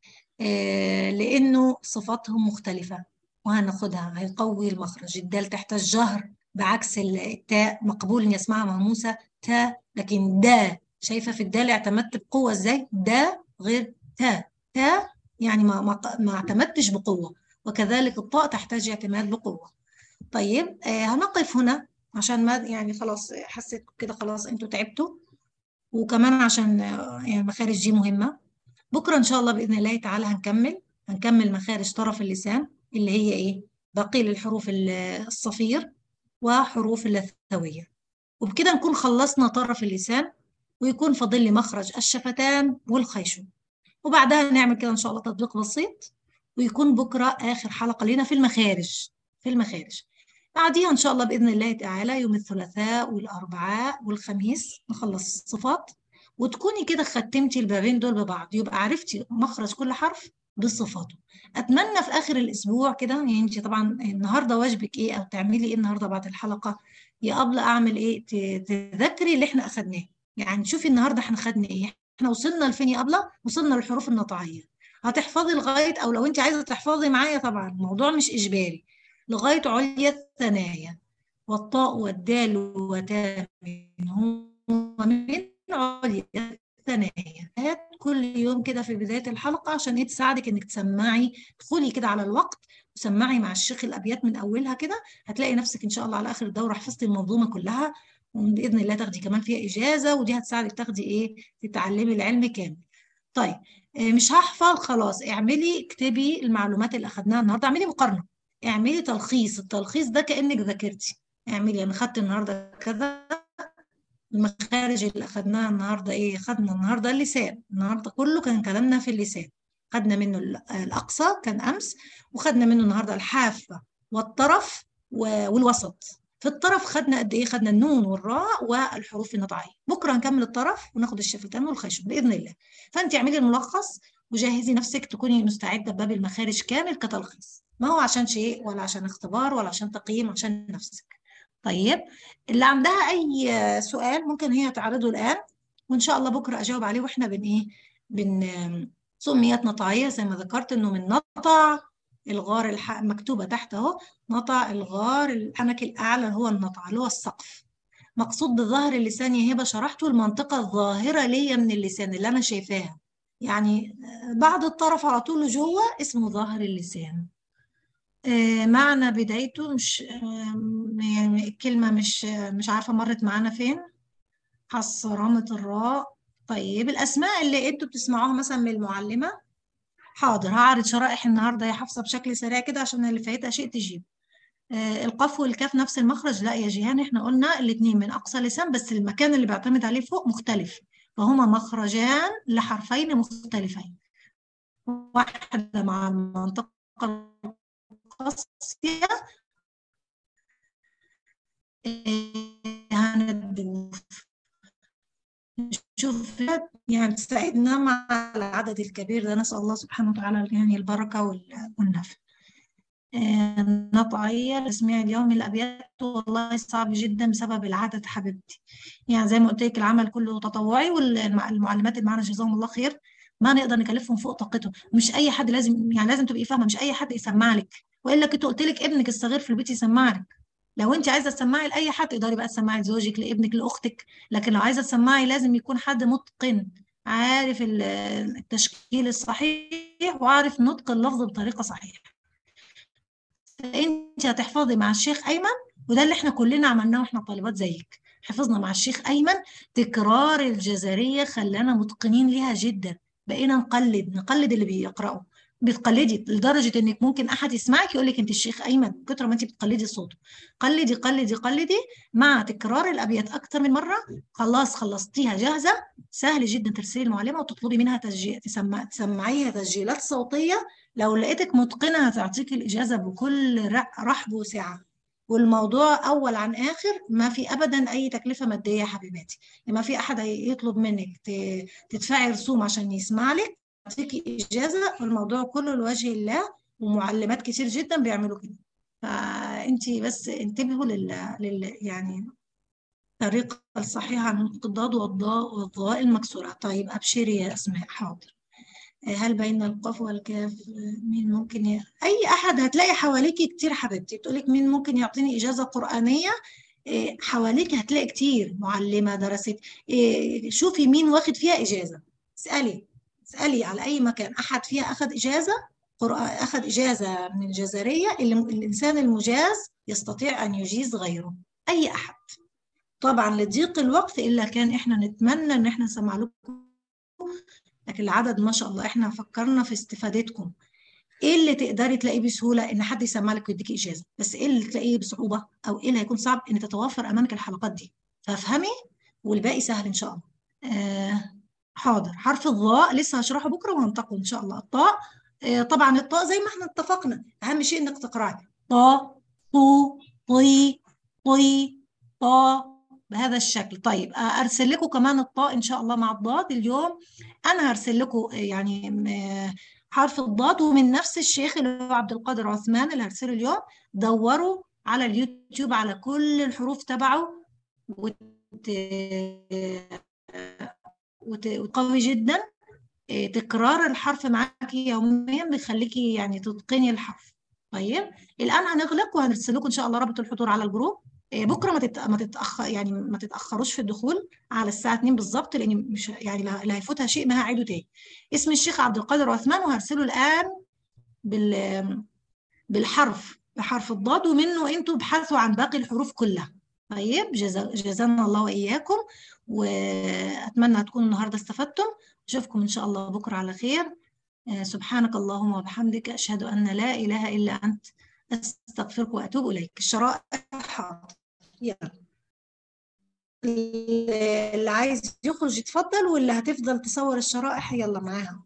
آه لأنه صفاتهم مختلفة وهناخدها هيقوي المخرج الدال تحت الجهر بعكس التاء مقبول ان يسمعها مهموسة تاء لكن دا شايفة في الدال اعتمدت بقوة ازاي دا غير تا تا يعني ما ما ما اعتمدتش بقوة وكذلك الطاء تحتاج اعتماد بقوة طيب آه هنقف هنا عشان ما يعني خلاص حسيت كده خلاص انتوا تعبتوا وكمان عشان آه، يعني المخارج دي مهمة بكرة إن شاء الله بإذن الله تعالى هنكمل هنكمل مخارج طرف اللسان اللي هي إيه باقي الحروف ال- الصفير وحروف اللثوية وبكده نكون خلصنا طرف اللسان ويكون فاضل لي مخرج الشفتان والخيشوم وبعدها نعمل كده إن شاء الله تطبيق بسيط ويكون بكرة آخر حلقة لنا في المخارج في المخارج بعديها إن شاء الله بإذن الله تعالى يوم الثلاثاء والأربعاء والخميس نخلص الصفات وتكوني كده ختمتي البابين دول ببعض يبقى عرفتي مخرج كل حرف بصفاته اتمنى في اخر الاسبوع كده يعني انت طبعا النهارده واجبك ايه او تعملي ايه النهارده بعد الحلقه يا قبل اعمل ايه ت- تذاكري اللي احنا اخدناه يعني شوفي النهارده احنا خدنا ايه احنا وصلنا لفين يا قبله وصلنا للحروف النطعيه هتحفظي لغايه او لو انت عايزه تحفظي معايا طبعا الموضوع مش اجباري لغايه عليا الثنايا والطاء والدال وتاء منهما من عليا الثنايا هات كل يوم كده في بداية الحلقة عشان ايه تساعدك انك تسمعي تدخلي كده على الوقت وسمعي مع الشيخ الابيات من اولها كده هتلاقي نفسك ان شاء الله على اخر الدورة حفظتي المنظومة كلها وباذن الله تاخدي كمان فيها اجازة ودي هتساعدك تاخدي ايه تتعلمي العلم كامل طيب آه، مش هحفظ خلاص اعملي اكتبي المعلومات اللي اخدناها النهارده اعملي مقارنة اعملي تلخيص التلخيص ده كأنك ذاكرتي اعملي انا خدت النهارده كذا المخارج اللي أخدناها النهاردة إيه؟ خدنا النهاردة اللسان النهاردة كله كان كلامنا في اللسان خدنا منه ال- الأقصى كان أمس وخدنا منه النهاردة الحافة والطرف و- والوسط في الطرف خدنا قد إيه؟ خدنا النون والراء والحروف النطعية بكرة هنكمل الطرف وناخد الشفتان والخيشوم بإذن الله فأنت اعملي الملخص وجهزي نفسك تكوني مستعدة بباب المخارج كامل كتلخيص ما هو عشان شيء ولا عشان اختبار ولا عشان تقييم عشان نفسك طيب اللي عندها اي سؤال ممكن هي تعرضه الان وان شاء الله بكره اجاوب عليه واحنا بن ايه بن سميت نطعيه زي ما ذكرت انه من نطع الغار الح... مكتوبه تحت اهو نطع الغار الحنك الاعلى هو النطع اللي هو السقف مقصود بظهر اللسان يا هبه شرحته المنطقه الظاهره ليا من اللسان اللي انا شايفاها يعني بعد الطرف على طول لجوه اسمه ظهر اللسان آه، معنى بدايته مش آه، يعني الكلمة مش آه، مش عارفة مرت معانا فين حصرمة الراء طيب الأسماء اللي انتوا بتسمعوها مثلا من المعلمة حاضر هعرض شرائح النهاردة يا حفصة بشكل سريع كده عشان اللي فايتها شيء تجيب آه، القاف والكاف نفس المخرج لا يا جيهان احنا قلنا الاتنين من أقصى لسان بس المكان اللي بيعتمد عليه فوق مختلف فهما مخرجان لحرفين مختلفين واحدة مع المنطقة القاسية هندوف نشوف يعني تساعدنا مع العدد الكبير ده نسأل الله سبحانه وتعالى يعني البركة وال- والنفع آه، نطعية لتسميع اليوم الأبيات والله صعب جدا بسبب العدد حبيبتي يعني زي ما قلت لك العمل كله تطوعي والمعلمات اللي معانا جزاهم الله خير ما نقدر نكلفهم فوق طاقتهم مش أي حد لازم يعني لازم تبقي فاهمة مش أي حد يسمع لك وإلا كنت قلت لك ابنك الصغير في البيت يسمع لك لو انت عايزه تسمعي لاي حد تقدري بقى تسمعي لزوجك لابنك لاختك لكن لو عايزه تسمعي لازم يكون حد متقن عارف ال- التشكيل الصحيح وعارف نطق اللفظ بطريقه صحيحه فانت هتحفظي مع الشيخ ايمن وده اللي احنا كلنا عملناه واحنا طالبات زيك حفظنا مع الشيخ ايمن تكرار الجزريه خلانا متقنين ليها جدا بقينا نقلد نقلد اللي بيقرأوا بتقلدي لدرجة انك ممكن احد يسمعك يقول لك انت الشيخ ايمن كتر ما انت بتقلدي صوته قلدي قلدي قلدي مع تكرار الابيات اكتر من مرة خلاص خلصتيها جاهزة سهل جدا ترسلي المعلمة وتطلبي منها تسجيل تسمع تسمعيها تسجيلات صوتية لو لقيتك متقنة هتعطيك الإجازة بكل ر- رحب وسعة والموضوع أول عن آخر ما في أبدا أي تكلفة مادية يا حبيباتي يعني ما في أحد يطلب منك ت- تدفعي رسوم عشان يسمع لك يعطيكي إجازة والموضوع كله لوجه الله ومعلمات كتير جدا بيعملوا كده فأنتي بس انتبهوا لل, لل... يعني الطريقة الصحيحة عن نطق الضاد والضاء والضاء المكسورة طيب أبشري يا أسماء حاضر هل بين القاف والكاف مين ممكن ي... اي احد هتلاقي حواليكي كتير حبيبتي بتقولك مين ممكن يعطيني اجازه قرانيه إيه، حواليك هتلاقي كتير معلمة درست إيه، شوفي مين واخد فيها إجازة اسألي اسألي على أي مكان أحد فيها أخذ إجازة قرآن أخذ إجازة من الجزرية اللي الإنسان المجاز يستطيع أن يجيز غيره أي أحد طبعا لضيق الوقت إلا كان إحنا نتمنى إن إحنا نسمع لكم لكن العدد ما شاء الله إحنا فكرنا في استفادتكم ايه اللي تقدري تلاقيه بسهوله ان حد يسمع لك ويديكي اجازه بس ايه اللي تلاقيه بصعوبه او ايه اللي هيكون صعب ان تتوفر امامك الحلقات دي فافهمي والباقي سهل ان شاء الله آه حاضر حرف الظاء لسه هشرحه بكره وهنطقه ان شاء الله الطاء آه طبعا الطاء زي ما احنا اتفقنا اهم شيء انك تقراي طا طو طي طي طا بهذا الشكل طيب ارسل لكم كمان الطاء ان شاء الله مع الضاد اليوم انا هرسل لكم يعني آه حرف الضاد ومن نفس الشيخ اللي هو عبد القادر عثمان اللي هرسله اليوم دوروا على اليوتيوب على كل الحروف تبعه وت... وقوي جدا تكرار الحرف معاكي يوميا بيخليكي يعني تتقني الحرف طيب الان هنغلق وهنرسل لكم ان شاء الله رابط الحضور على الجروب بكره ما تت... ما تتاخر يعني ما تتاخروش في الدخول على الساعه 2 بالظبط لان مش يعني اللي هيفوتها شيء ما هعيده تاني اسم الشيخ عبد القادر عثمان وهرسله الان بال بالحرف بحرف الضاد ومنه انتوا ابحثوا عن باقي الحروف كلها طيب جزا... جزانا الله واياكم واتمنى تكونوا النهارده استفدتم اشوفكم ان شاء الله بكره على خير سبحانك اللهم وبحمدك اشهد ان لا اله الا انت استغفرك واتوب اليك الشرائح حاضر يلا اللي عايز يخرج يتفضل واللي هتفضل تصور الشرائح يلا معاها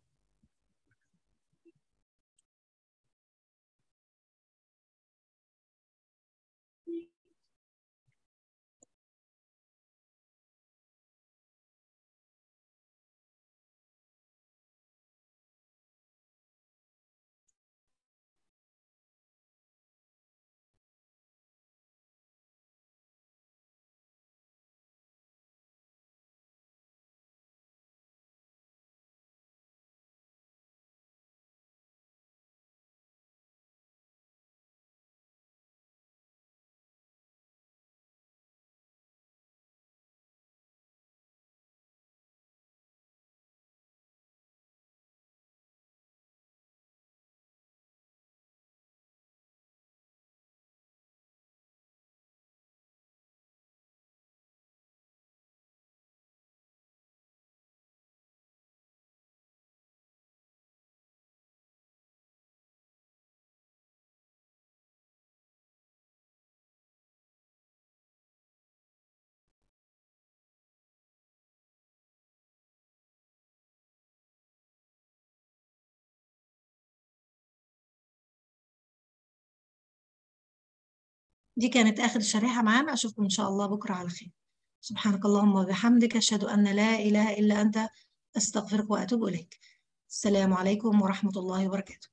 دي كانت آخر الشريحة معانا أشوفكم إن شاء الله بكرة على خير سبحانك اللهم وبحمدك أشهد أن لا إله إلا أنت أستغفرك وأتوب إليك السلام عليكم ورحمة الله وبركاته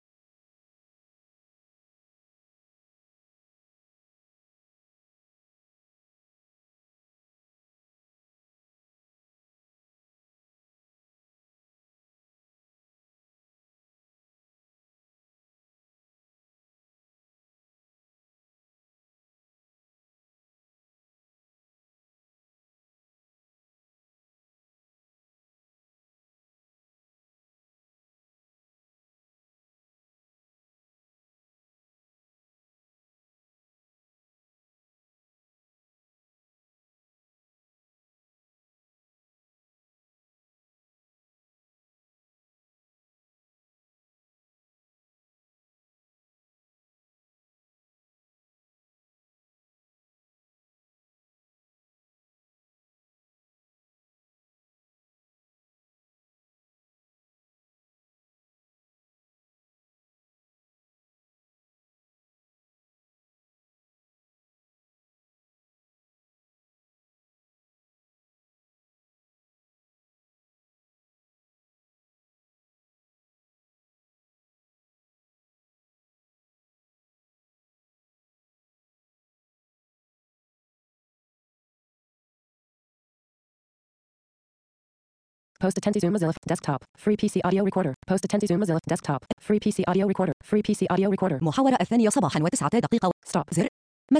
Post attendee Zoom Mozilla desktop. Free PC audio recorder. Post attendee Zoom Mozilla desktop. Free PC audio recorder. Free PC audio recorder. محاورة الثانية صباحا وتسعة دقيقة. Stop. زر.